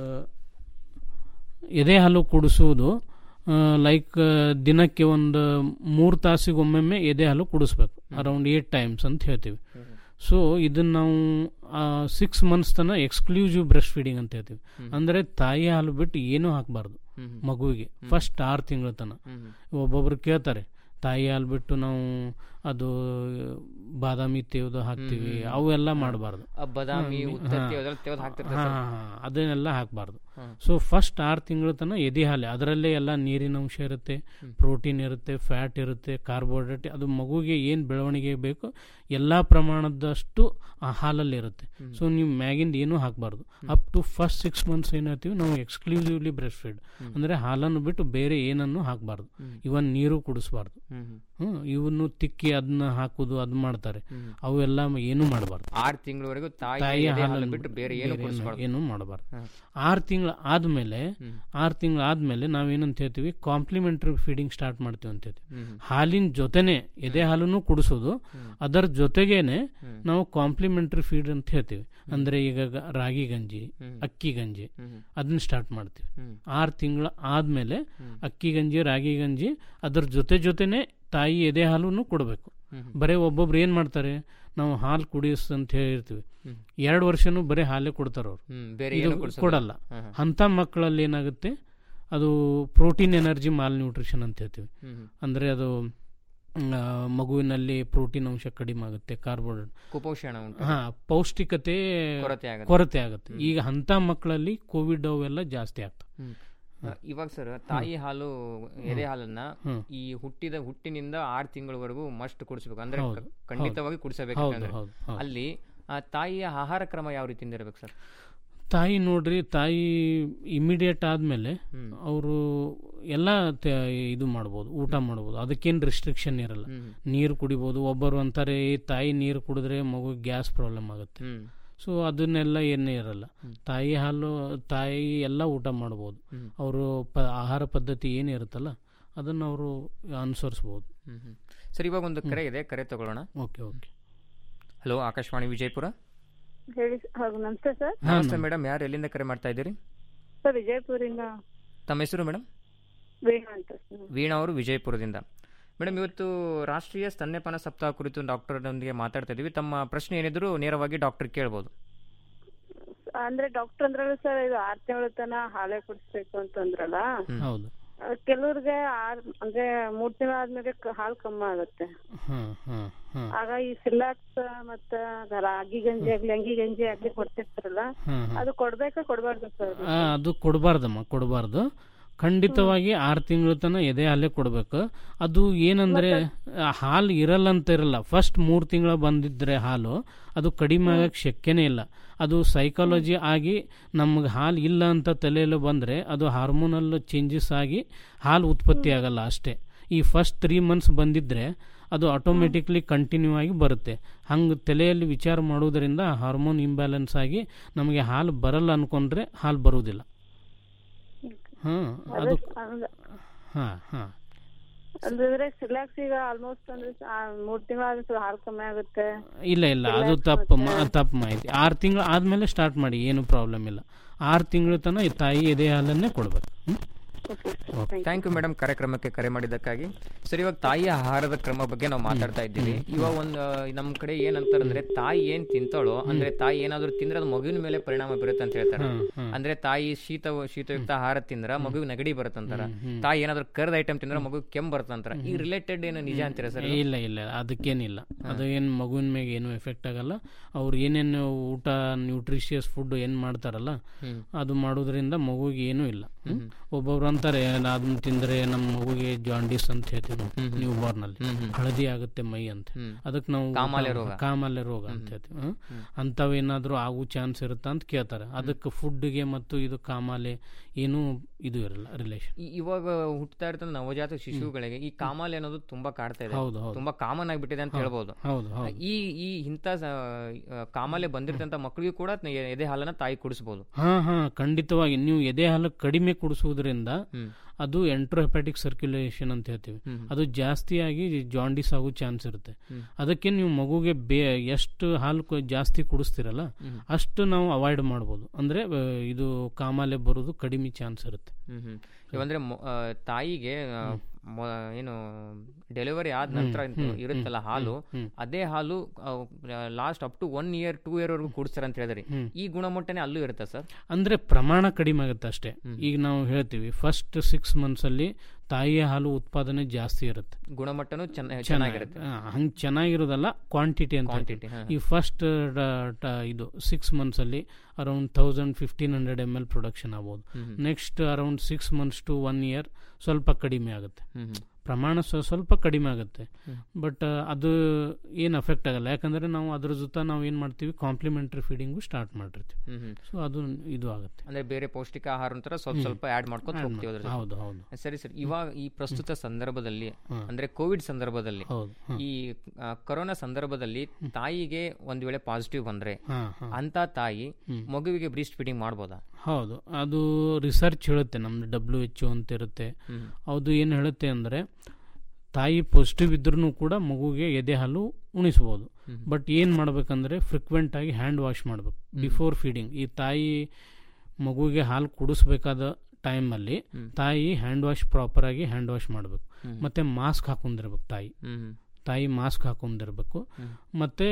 [SPEAKER 8] ಎದೆ ಹಾಲು ಕುಡಿಸೋದು ಲೈಕ್ ದಿನಕ್ಕೆ ಒಂದು ಮೂರು ತಾಸಿಗೊಮ್ಮೊಮ್ಮೆ ಎದೆ ಹಾಲು ಕುಡಿಸ್ಬೇಕು ಅರೌಂಡ್ ಏಟ್ ಟೈಮ್ಸ್ ಅಂತ ಹೇಳ್ತೀವಿ ಸೊ ಇದನ್ನ ನಾವು ಸಿಕ್ಸ್ ಮಂತ್ಸ್ ತನಕ ಎಕ್ಸ್ಕ್ಲೂಸಿವ್ ಬ್ರೆಸ್ಟ್ ಫೀಡಿಂಗ್ ಅಂತ ಹೇಳ್ತೀವಿ ಅಂದರೆ ತಾಯಿ ಹಾಲು ಬಿಟ್ಟು ಏನೂ ಹಾಕಬಾರ್ದು ಮಗುವಿಗೆ ಫಸ್ಟ್ ಆರು ತಿಂಗಳ ತನ ಒಬ್ಬೊಬ್ರು ಕೇಳ್ತಾರೆ ತಾಯಿ ಹಾಲು ಬಿಟ್ಟು ನಾವು ಅದು ಬಾದಾಮಿ ತೇವ್ದು ಹಾಕ್ತಿವಿ
[SPEAKER 4] ಹ್ಮ್, ಹ್ಮ್.
[SPEAKER 8] ಅವೆಲ್ಲ
[SPEAKER 4] ಹಾ.
[SPEAKER 8] ಮಾಡಬಾರ್ದು
[SPEAKER 4] ಆ ಬಾದಾಮಿ, ಉತ್ತತ್ತಿ ಅದೆಲ್ಲ ತೆವ್ದು ಹಾಕ್ತಿರ್ತಾರೆ ಸರ್.
[SPEAKER 8] ಅದನ್ನೆಲ್ಲ ಹಾಕಬಾರ್ದು
[SPEAKER 4] ಹ್ಮ್.
[SPEAKER 8] ಸೊ ಫಸ್ಟ್ ಆರು ತಿಂಗಳ ತನಕ ಎದೆ ಹಾಲೆ ಅದರಲ್ಲೇ ಎಲ್ಲ ನೀರಿನ ಅಂಶ ಇರುತ್ತೆ ಪ್ರೋಟೀನ್ ಇರುತ್ತೆ ಫ್ಯಾಟ್ ಇರುತ್ತೆ ಕಾರ್ಬೋಹೈಡ್ರೇಟ್ ಅದು ಮಗುವಿಗೆ ಏನು ಬೆಳವಣಿಗೆ ಬೇಕು ಎಲ್ಲ ಪ್ರಮಾಣದಷ್ಟು ಆ ಹಾಲಲ್ಲಿ ಇರುತ್ತೆ ಸೊ ನೀವು ಮ್ಯಾಗಿಂದ ಏನೂ ಹಾಕಬಾರ್ದು up to first six months ಏನು ಹೇಳ್ತೀವಿ ನಾವು ಎಕ್ಸ್ಕ್ಲೂಸಿವ್ಲಿ ಬ್ರೆಸ್ಟ್ ಫೀಡ್ ಅಂದರೆ ಹಾಲನ್ನು ಬಿಟ್ಟು ಬೇರೆ ಏನನ್ನು ಹಾಕಬಾರ್ದು ಇವನ್ ನೀರು ಕುಡಿಸ್ಬಾರ್ದು ಹ್ಮ್ ಇವನ್ನು ತಿಕ್ಕಿ ಅದನ್ನ ಹಾಕುದು ಅದು ಮಾಡ್ತಾರೆ ಅವೆಲ್ಲ ಏನು ಮಾಡಬಾರ್ದು
[SPEAKER 4] ಆರು ತಿಂಗಳವರೆಗೂ ತಾಯಿ
[SPEAKER 8] ತಾಯಿಯ
[SPEAKER 4] ಎದೆ ಹಾಲನ್ನು
[SPEAKER 8] ಹಾಲನ್ನು
[SPEAKER 4] ಬಿಟ್ಟು ಬೇರೆ ಏನು ಕುಡಿಸ್ಬಾರ್ದು.
[SPEAKER 8] ಏನು ಮಾಡಬಾರ್ದು
[SPEAKER 4] ಹ್ಮ್.
[SPEAKER 8] ಆರು ತಿಂಗಳ ಆದ್ಮೇಲೆ ಆರು ತಿಂಗಳ ಆದ್ಮೇಲೆ ನಾವೇನಂತ ಹೇಳ್ತೀವಿ ಕಾಂಪ್ಲಿಮೆಂಟರಿ ಫೀಡಿಂಗ್ ಸ್ಟಾರ್ಟ್ ಮಾಡ್ತೀವಿ ಅಂತ ಹೇಳ್ತೀವಿ
[SPEAKER 4] ಹ್ಮ್.
[SPEAKER 8] ಹಾಲಿನ ಜೊತೆನೆ ಎದೆ ಹಾಲನ್ನು ಕುಡಿಸೋದು ಅದರ ಜೊತೆಗೇನೆ ನಾವು ಕಾಂಪ್ಲಿಮೆಂಟರಿ ಫೀಡ್ ಅಂತ ಹೇಳ್ತೀವಿ ಅಂದ್ರೆ ಈಗ ಗ- ರಾಗಿ ಗಂಜಿ ಅಕ್ಕಿ ಗಂಜಿ ಅದನ್ನ ಸ್ಟಾರ್ಟ್ ಮಾಡ್ತೀವಿ ಆರು ತಿಂಗಳ ಆದ್ಮೇಲೆ ಅಕ್ಕಿ ಗಂಜಿ ರಾಗಿ ಗಂಜಿ ಅದ್ರ ಜೊತೆ ಜೊತೆನೆ ತಾಯಿ ಎದೆ ಹಾಲನ್ನು ಕೊಡಬೇಕು ಬರೀ ಒಬ್ಬೊಬ್ರು ಏನ್ ಮಾಡ್ತಾರೆ ನಾವು ಹಾಲು ಕುಡಿಸ್ ಅಂತ ಹೇಳಿರ್ತೀವಿ ಎರಡು ವರ್ಷನೂ ಬರೀ ಹಾಲೇ ಕೊಡ್ತಾರ ಅವ್ರು
[SPEAKER 4] ಹ್ಮ್, ಬೇರೆ
[SPEAKER 8] ಇದು
[SPEAKER 4] ಏನೂ ಕೊಡ್ಸೋದಿಲ್ಲ.
[SPEAKER 8] ಕೊಡಲ್ಲ
[SPEAKER 4] ಹ್ಮ್, ಹ್ಮ್.
[SPEAKER 8] ಅಂತ ಮಕ್ಕಳಲ್ಲಿ ಏನಾಗುತ್ತೆ ಅದು ಪ್ರೋಟೀನ್ ಎನರ್ಜಿ ಮಾಲ್ ನ್ಯೂಟ್ರಿಷನ್ ಅಂತ ಹೇಳ್ತೀವಿ
[SPEAKER 4] ಹ್ಮ್, ಹ್ಮ್.
[SPEAKER 8] ಅಂದ್ರೆ ಅದು ಆ, ಮಗುವಿನಲ್ಲಿ ಪ್ರೋಟೀನ್ ಅಂಶ ಕಡಿಮೆ ಆಗುತ್ತೆ ಕಾರ್ಬೋಹೈಡ್ರೇಟ್
[SPEAKER 4] ಕುಪೋಷಣ ಉಂಟು.
[SPEAKER 8] ಹಾ ಪೌಷ್ಟಿಕತೆ
[SPEAKER 4] ಕೊರತೆ ಆಗುತ್ತೆ.
[SPEAKER 8] ಕೊರತೆ ಆಗುತ್ತೆ ಈಗ ಅಂತ ಮಕ್ಕಳಲ್ಲಿ ಕೋವಿಡ್ ಅವೆಲ್ಲ ಜಾಸ್ತಿ ಆಗ್ತವೆ
[SPEAKER 4] ಹ್ಮ್. ಆ, ಇವಾಗ ಸರ್ ತಾಯಿ ಹಾಲು ಎದೆ ಹಾಲನ್ನ
[SPEAKER 8] ಹ್ಮ್.
[SPEAKER 4] ಈ ಹುಟ್ಟಿದ ಹುಟ್ಟಿನಿಂದ ಆರು ತಿಂಗಳವರೆಗೂ ಮಸ್ಟ್ ಕುಡಿಸ್ಬೇಕು ಅಂದ್ರೆ
[SPEAKER 8] ಹೌದು,
[SPEAKER 4] ಕ- ಖಂಡಿತವಾಗಿ
[SPEAKER 8] ಹೌದು.
[SPEAKER 4] ಕುಡಿಸಬೇಕು
[SPEAKER 8] ಹೌದು,
[SPEAKER 4] ಅಂದ್ರೆ.
[SPEAKER 8] ಹೌದು, ಹೌದು.
[SPEAKER 4] ಅಲ್ಲಿ ಆ ತಾಯಿಯ ಆಹಾರ ಕ್ರಮ ಯಾವ ರೀತಿಯಿಂದ ಇರಬೇಕು ಸರ್
[SPEAKER 8] ತಾಯಿ ನೋಡ್ರಿ ತಾಯಿ ಇಮಿಡಿಯೇಟ್ ಆದ್ಮೇಲೆ ಅವರು ಎಲ್ಲ ತ- ಇದು ಮಾಡ್ಬೋದು ಊಟ ಮಾಡ್ಬೋದು ಅದಕ್ಕೇನು ರಿಸ್ಟ್ರಿಕ್ಷನ್ ಇರಲ್ಲ ನೀರು ಕುಡಿಬೋದು ಒಬ್ಬರು ಅಂತಾರೆ "ಏ, ತಾಯಿ ನೀರು ಕುಡಿದ್ರೆ ಮಗು ಗ್ಯಾಸ್ ಪ್ರಾಬ್ಲಮ್ ಆಗುತ್ತೆ ಸೊ ಅದನ್ನೆಲ್ಲ ಏನೇ ಇರಲ್ಲ ತಾಯಿ ಹಾಲು ತಾಯಿ ಎಲ್ಲ ಊಟ ಮಾಡ್ಬೋದು ಅವರು ಪ ಆಹಾರ ಪದ್ಧತಿ ಏನಿರುತ್ತಲ್ಲ ಅದನ್ನು ಅವರು ಅನುಸರಿಸ್ಬೋದು
[SPEAKER 4] ಹ್ಮ್, ಹ್ಮ್. ಸರ್ ಇವಾಗ ಒಂದು ಕರೆ ಇದೆ ಕರೆ ತಗೊಳ್ಳೋಣ
[SPEAKER 8] okay okay
[SPEAKER 4] hello Akashvani Vijayapura
[SPEAKER 7] ಹೇಳಿ ಹೌದು ನಮಸ್ತೆ ಸರ್
[SPEAKER 4] ನಮಸ್ತೆ ಮೇಡಮ್ ಯಾರು ಎಲ್ಲಿಂದ ಕರೆ ಮಾಡ್ತಾ ಇದ್ದೀರಿ
[SPEAKER 7] ಸರ್ ವಿಜಯಪುರಿಂದ
[SPEAKER 4] ತಮ್ಮ ಹೆಸರು ಮೇಡಮ್
[SPEAKER 7] ವೀಣಾ ಅಂತ ಸರ್
[SPEAKER 4] ವೀಣಾ ಅವರು ವಿಜಯಪುರದಿಂದ ಮೇಡಮ್ ಇವತ್ತು ರಾಷ್ಟ್ರೀಯ ಸ್ತನ್ಯಪಾನ ಸಪ್ತಾಹ ಕುರಿತು ಡಾಕ್ಟರ್ನೊಂದಿಗೆ ಮಾತಾಡ್ತಾ ಇದ್ದೀವಿ ತಮ್ಮ ಪ್ರಶ್ನೆ ಏನಿದ್ರು ನೇರವಾಗಿ ಡಾಕ್ಟರ್ ಕೇಳ್ಬೋದು
[SPEAKER 7] ಅಂದ್ರೆ ಡಾಕ್ಟರ್ ಅಂದ್ರಲ್ಲ ಸರ್ ಇದು ಆರ್ ತಿಂಗಳ ತನ ಹಾಲೇ ಕುಡಿಸ್ಬೇಕು ಅಂತಂದ್ರಲ್ಲ
[SPEAKER 8] ಹೌದು
[SPEAKER 7] ಆ, ಕೆಲವ್ರಿಗೆ ಆರ್ ಅಂದ್ರೆ ಮೂರ್ ತಿಂಗಳ ಆದ್ಮೇಲೆ ಕ- ಹಾಲ್ ಕಮ್ಮಿ ಆಗುತ್ತೆ
[SPEAKER 8] ಹಾಂ ಹಾಂ ಹಾಂ
[SPEAKER 7] ಆಗ ಈ ಸಿಲ್ಲಾಕ್ಸ್ ಮತ್ತ ರಾಗಿ ಗಂಜಿ ಆಗ್ಲಿ ಅಂಗಿ ಗಂಜಿ ಆಗ್ಲಿ ಕೊಡ್ತಿರ್ತಾರಲ್ಲ
[SPEAKER 8] ಹ್ಮ್, ಹ್ಮ್.
[SPEAKER 7] ಅದು ಕೊಡ್ಬೇಕಾ ಕೊಡ್ಬಾರ್ದು ಸರ್
[SPEAKER 8] ಆ, ಅದು ಕೊಡಬಾರ್ದಮ್ಮ ಕೊಡಬಾರ್ದು ಖಂಡಿತವಾಗಿ ಆರು ತಿಂಗಳ ತನಕ ಎದೆ ಹಾಲೇ ಕೊಡಬೇಕು ಅದು ಏನಂದ್ರೆ ಆ, ಹಾಲು ಇರಲ್ಲ ಅಂತ ಇರಲ್ಲ ಫಸ್ಟ್ ಮೂರು ತಿಂಗಳ ಬಂದಿದ್ರೆ ಹಾಲು ಅದು ಕಡಿಮೆ ಆಗಕ್ಕೆ ಶಕ್ಯನೇ ಇಲ್ಲ ಅದು ಸೈಕಾಲಜಿ ಆಗಿ ನಮ್ಗೆ ಹಾಲು ಇಲ್ಲ ಅಂತ ತಲೆಯಲ್ಲಿ ಬಂದರೆ ಅದು ಹಾರ್ಮೋನಲ್ ಚೇಂಜಸ್ ಆಗಿ ಹಾಲು ಉತ್ಪತ್ತಿ ಆಗಲ್ಲ ಅಷ್ಟೇ ಈ ಫಸ್ಟ್ ತ್ರೀ ಮಂತ್ಸ್ ಬಂದಿದ್ರೆ ಅದು ಆಟೋಮೆಟಿಕ್ಲಿ ಕಂಟಿನ್ಯೂ ಆಗಿ ಬರುತ್ತೆ ಹಂಗೆ ತಲೆಯಲ್ಲಿ ವಿಚಾರ ಮಾಡೋದ್ರಿಂದ ಹಾರ್ಮೋನ್ ಇಂಬ್ಯಾಲೆನ್ಸ್ ಆಗಿ ನಮಗೆ ಹಾಲು ಬರಲ್ಲ ಅನ್ಕೊಂಡ್ರೆ ಹಾಲು ಬರುವುದಿಲ್ಲ ಹಾಂ ಅದು ಹಾಂ ಹಾಂ
[SPEAKER 7] ಅಂದ್ರೆ ಸಿಲ್ಲಾಕ್ಸ್ ಈಗ ಆಲ್ಮೋಸ್ಟ್ ಅಂದ್ರೆ ಆ, ಮೂರ್ ತಿಂಗಳ ಆದ್ರೆ ಹಾಲ್ ಕಮ್ಮಿ ಆಗುತ್ತೆ
[SPEAKER 8] ಇಲ್ಲ ಇಲ್ಲ ಅದು ತಪ್ಪು ಮ- ತಪ್ಪು ಮಾಹಿತಿ ಆರು ತಿಂಗಳು ಆದಮೇಲೆ ಸ್ಟಾರ್ಟ್ ಮಾಡಿ ಏನು ಪ್ರಾಬ್ಲಮ್ ಇಲ್ಲ ಆರು ತಿಂಗಳ ತನಕ ಈ ತಾಯಿ ಎದೆ ಹಾಲನ್ನೇ ಕೊಡಬೇಕು
[SPEAKER 4] ಥ್ಯಾಂಕ್ ಯು ಮೇಡಮ್ ಕಾರ್ಯಕ್ರಮಕ್ಕೆ ಕರೆ ಮಾಡಿದ್ದಕ್ಕಾಗಿ ಸರ್ ಇವಾಗ ತಾಯಿಯ ಆಹಾರದ ಕ್ರಮ ಬಗ್ಗೆ ನಾವು ಮಾತಾಡ್ತಾ ಇದ್ದೀವಿ ಇವಾಗ ಒಂದು ನಮ್ಮ ಕಡೆ ಏನಂತಾರೆ ಅಂದ್ರೆ ತಾಯಿ ಏನ್ ತಿಂತಾಳೋ ಅಂದ್ರೆ ತಾಯಿ ಏನಾದ್ರೂ ತಿಂದ್ರೆ ಅದು ಮಗುವಿನ ಮೇಲೆ ಪರಿಣಾಮ ಬೀರುತ್ತೆ ಅಂತ ಹೇಳ್ತಾರೆ
[SPEAKER 8] ಹ್ಮ್, ಹ್ಮ್.
[SPEAKER 4] ಅಂದ್ರೆ ತಾಯಿ ಶೀತ ಶೀತಯುಕ್ತ ಆಹಾರ ತಿಂದ್ರ ಮಗುವಿಗೆ ನೆಗಡಿ ಬರುತ್ತಂತಾರ
[SPEAKER 8] ಹ್ಮ್, ಹ್ಮ್.
[SPEAKER 4] ತಾಯಿ ಏನಾದ್ರೂ ಕರ್ದ ಐಟಮ್ ತಿಂದ್ರೆ ಮಗು ಕೆಮ್ಮು ಬರುತ್ತಂತಾರ ಈ ರಿಲೇಟೆಡ್ ಏನು ನಿಜ ಅಂತೀರಾ ಸರ್
[SPEAKER 8] ಇಲ್ಲ ಇಲ್ಲ ಅದಕ್ಕೇನಿಲ್ಲ ಅದು ಏನು ಮಗುವಿನ ಮೇಲೆ ಏನು ಎಫೆಕ್ಟ್ ಆಗಲ್ಲ ಅವ್ರು ಏನೇನು ಊಟ ನ್ಯೂಟ್ರಿಷಿಯಸ್ ಫುಡ್ ಏನು ಮಾಡ್ತಾರಲ್ಲ
[SPEAKER 4] ಹ್ಮ್.
[SPEAKER 8] ಅದು ಮಾಡೋದ್ರಿಂದ ಮಗುವಿಗೆ ಏನೂ ಇಲ್ಲ ಹ್ಮ್? ಒಬ್ಬೊಬ್ರು ಅಂತಾರೆ ಅದನ್ನ ತಿಂದ್ರೆ ನಮ್ಮ ಮಗುಗೆ ಜಾಂಡೀಸ್ ಅಂತ ಹೇಳ್ತೀವಿ ನಾವು ನ್ಯೂ ಬಾರ್ನ್ ಅಲ್ಲಿ
[SPEAKER 4] ಹ್ಮ್, ಹ್ಮ್.
[SPEAKER 8] ಹಳದಿ ಆಗುತ್ತೆ ಮೈ ಅಂತ
[SPEAKER 4] ಹ್ಮ್.
[SPEAKER 8] ಅದಕ್ಕೆ ನಾವು
[SPEAKER 4] ಕಾಮಾಲೆ
[SPEAKER 8] ಊಟ-
[SPEAKER 4] ರೋಗ.
[SPEAKER 8] ಕಾಮಾಲೆ ರೋಗ ಅಂತ ಹೇಳ್ತೀವಿ ಹ್ಮ್? ಅಂಥವೇನಾದ್ರೂ ಆಗೋ ಚಾನ್ಸ್ ಇರುತ್ತಾ ಅಂತ ಕೇಳ್ತಾರೆ ಅದಕ್ಕೆ ಫುಡ್ಗೆ ಮತ್ತು ಇದು ಕಾಮಾಲೆ ಏನೂ ಇದು ಇರಲ್ಲ ರಿಲೇಷನ್
[SPEAKER 4] ಈ- ಇವಾಗ ಹುಟ್ಟತಾ ಇರ್ತಂತ ನವಜಾತ ಶಿಶುಗಳಿಗೆ ಈ ಕಾಮಾಲೆ ಅನ್ನೋದು ತುಂಬಾ ಕಾಡ್ತಾ ಇದೆ
[SPEAKER 8] ಹೌದು, ಹೌದು.
[SPEAKER 4] ತುಂಬಾ ಕಾಮನ್ ಆಗಿಬಿಟ್ಟಿದೆ ಅಂತ
[SPEAKER 8] ಹೌದು,
[SPEAKER 4] ಹೇಳ್ಬೋದು
[SPEAKER 8] ಹೌದು, ಹೌದು.
[SPEAKER 4] ಈ ಈ ಇಂಥ ಸ- ಆ, ಕಾಮಾಲೆ ಬಂದಿರ್ತಂತ ಮಕ್ಕಳಿಗೂ ಕೂಡ ಎ- ಎದೆ ಹಾಲನ್ನ ತಾಯಿ ಕುಡಿಸಬಹುದು
[SPEAKER 8] ಹಾ ಹಾ ಖಂಡಿತವಾಗಿ ನೀವು ಎದೆ ಹಾಲು ಕಡಿಮೆ ಕುಡಿಸುವುದರಿಂದ ಅದು ಎಂಟ್ರೋಹೆಪಾಟಿಕ್ ಸರ್ಕ್ಯುಲೇಷನ್ ಅಂತ ಹೇಳ್ತೀವಿ ಅದು ಜಾಸ್ತಿಯಾಗಿ ಜಾಂಡಿಸ್ ಆಗೋ ಚಾನ್ಸ್ ಇರುತ್ತೆ ಅದಕ್ಕೆ ನೀವು ಮಗುಗೆ ಬೇ ಎಷ್ಟು ಹಾಲು ಕು- ಜಾಸ್ತಿ ಕುಡಿಸ್ತಿರಲ್ಲ ಅಷ್ಟು ನಾವು ಅವಾಯ್ಡ್ ಮಾಡ್ಬೋದು ಅಂದ್ರೆ ಆ, ಇದು ಕಾಮಾಲೆ ಬರೋದು ಕಡಿಮೆ ಚಾನ್ಸ್ ಇರುತ್ತೆ
[SPEAKER 4] ಹ್ಮ್ ಹ್ಮ್ ಇವಂದ್ರೆ ಮೊ- ಆ, ತಾಯಿಗೆ ಆ, ಮೊ- ಏನು ಡೆಲಿವರಿ ಆದ ನಂತರ
[SPEAKER 8] ಹ್ಮ್, ಹ್ಮ್,
[SPEAKER 4] ಇರುತ್ತಲ್ಲ
[SPEAKER 8] ಹ್ಮ್,
[SPEAKER 4] ಹಾಲು
[SPEAKER 8] ಹ್ಮ್.
[SPEAKER 4] ಅದೇ ಹಾಲು last up to one year two year ವರೆಗೂ ಕುಡಿಸ್ತಾರೆ ಅಂತ ಹೇಳಿದ್ರಿ
[SPEAKER 8] ಹ್ಮ್.
[SPEAKER 4] ಈ ಗುಣಮಟ್ಟನೇ ಅಲ್ಲೂ ಇರುತ್ತಾ ಸರ್
[SPEAKER 8] ಅಂದ್ರೆ ಪ್ರಮಾಣ ಕಡಿಮೆ ಆಗುತ್ತೆ ಅಷ್ಟೇ ಈಗ ನಾವು ಹೇಳ್ತೀವಿ ಫಸ್ಟ್ ಸಿಕ್ಸ್ ಮಂತ್ಸ್ ಅಲ್ಲಿ ತಾಯಿಯ ಹಾಲು ಉತ್ಪಾದನೆ ಜಾಸ್ತಿ ಇರುತ್ತೆ
[SPEAKER 4] ಗುಣಮಟ್ಟನೂ ಚೆನ್ನ-
[SPEAKER 8] ಚೆನ್ನಾಗಿ
[SPEAKER 4] ಚೆನ್ನಾಗಿರುತ್ತೆ
[SPEAKER 8] ಹಂಗೆ ಚೆನ್ನಾಗಿರೋದಲ್ಲ ಕ್ವಾಂಟಿಟಿ ಅಂತ
[SPEAKER 4] Quantity,
[SPEAKER 8] ಹೇಳ್ತೀವಿ.
[SPEAKER 4] ಹಾ.
[SPEAKER 8] ಈ ಫಸ್ಟ್ ಇದು ಸಿಕ್ಸ್ ಮಂತ್ಸ್ ಅಲ್ಲಿ around thousand fifteen hundred M L production ಆಗ್ಬೋದು
[SPEAKER 4] hmm.
[SPEAKER 8] Next around six months to one year ಸ್ವಲ್ಪ ಕಡಿಮೆ ಆಗುತ್ತೆ
[SPEAKER 4] ಹ್ಮ್ ಹ್ಮ್.
[SPEAKER 8] ಪ್ರಮಾಣ ಸ್ವ- ಸ್ವಲ್ಪ ಕಡಿಮೆ ಆಗುತ್ತೆ
[SPEAKER 4] ಹ್ಮ್.
[SPEAKER 8] ಬಟ್ ಅದು ಏನು ಅಫೆಕ್ಟ್ ಆಗಲ್ಲ ಯಾಕಂದ್ರೆ ನಾವು ಅದ್ರ ಜೊತೆ ನಾವು ಏನು ಮಾಡ್ತೀವಿ ಕಾಂಪ್ಲಿಮೆಂಟರಿ ಫೀಡಿಂಗು ಸ್ಟಾರ್ಟ್ ಮಾಡಿರ್ತೀವಿ
[SPEAKER 4] ಹ್ಮ್ ಹ್ಮ್.
[SPEAKER 8] ಸೊ ಅದು ಇದು ಆಗುತ್ತೆ
[SPEAKER 4] ಅಂದ್ರೆ ಬೇರೆ ಪೌಷ್ಟಿಕ ಆಹಾರ ಒಂಥರ ಸ್ವಲ್ಪ
[SPEAKER 8] ಹ್ಮ್.
[SPEAKER 4] ಸ್ವಲ್ಪ ಆಡ್ ಮಾಡ್ಕೊಂಡು
[SPEAKER 8] Add
[SPEAKER 4] ಹೋಗ್ತೀವಿ ಅದ್ರ ಜೊತೆ.
[SPEAKER 8] ಹೌದು, ಹೌದು.
[SPEAKER 4] ಸರಿ ಸರ್ ಇವಾಗ ಈ ಪ್ರಸ್ತುತ ಸಂದರ್ಭದಲ್ಲಿ
[SPEAKER 8] ಹ್ಮ್.
[SPEAKER 4] ಅಂದ್ರೆ ಕೋವಿಡ್ ಸಂದರ್ಭದಲ್ಲಿ
[SPEAKER 8] ಹೌದು, ಹ್ಮ್.
[SPEAKER 4] ಈ ಆ, ಕೊರೋನಾ ಸಂದರ್ಭದಲ್ಲಿ ತಾಯಿಗೆ ಒಂದ್ ವೇಳೆ ಪಾಸಿಟಿವ್ ಬಂದ್ರೆ
[SPEAKER 8] ಹಾ, ಹಾ.
[SPEAKER 4] ಅಂತ ತಾಯಿ
[SPEAKER 8] ಹ್ಮ್.
[SPEAKER 4] ಮಗುವಿಗೆ ಬ್ರೀಸ್ಟ್ ಫೀಡಿಂಗ್ ಮಾಡ್ಬೋದಾ
[SPEAKER 8] ಹೌದು ಅದು ರಿಸರ್ಚ್ ಹೇಳುತ್ತೆ ನಮ್ದು ಡಬ್ಲ್ಯೂ ಎಚ್ ಅಂತ ಇರುತ್ತೆ
[SPEAKER 4] ಹ್ಮ್.
[SPEAKER 8] ಅದು ಏನು ಹೇಳುತ್ತೆ ಅಂದರೆ ತಾಯಿ ಪಾಸಿಟಿವ್ ಇದ್ರೂ ಕೂಡ ಮಗುಗೆ ಎದೆ ಹಾಲು ಉಣಿಸ್ಬೋದು
[SPEAKER 4] ಹ್ಮ್.
[SPEAKER 8] ಬಟ್ ಏನು ಮಾಡ್ಬೇಕಂದ್ರೆ ಫ್ರಿಕ್ವೆಂಟ್ ಆಗಿ ಹ್ಯಾಂಡ್ ವಾಶ್ ಮಾಡಬೇಕು ಬಿಫೋರ್ ಫೀಡಿಂಗ್ ಈ ತಾಯಿ ಮಗುವಿಗೆ ಹಾಲು ಕುಡಿಸ್ಬೇಕಾದ ಟೈಮಲ್ಲಿ
[SPEAKER 4] ಹ್ಮ್.
[SPEAKER 8] ತಾಯಿ ಹ್ಯಾಂಡ್ ವಾಶ್ ಪ್ರಾಪರ್ ಆಗಿ ಹ್ಯಾಂಡ್ ವಾಶ್ ಮಾಡಬೇಕು
[SPEAKER 4] ಹ್ಮ್.
[SPEAKER 8] ಮತ್ತೆ ಮಾಸ್ಕ್ ಹಾಕೊಂಡಿರ್ಬೇಕು ತಾಯಿ
[SPEAKER 4] ಹ್ಮ್.
[SPEAKER 8] ತಾಯಿ ಮಾಸ್ಕ್ ಹಾಕೊಂಡಿರ್ಬೇಕು
[SPEAKER 4] ಹ್ಮ್.
[SPEAKER 8] ಮತ್ತೆ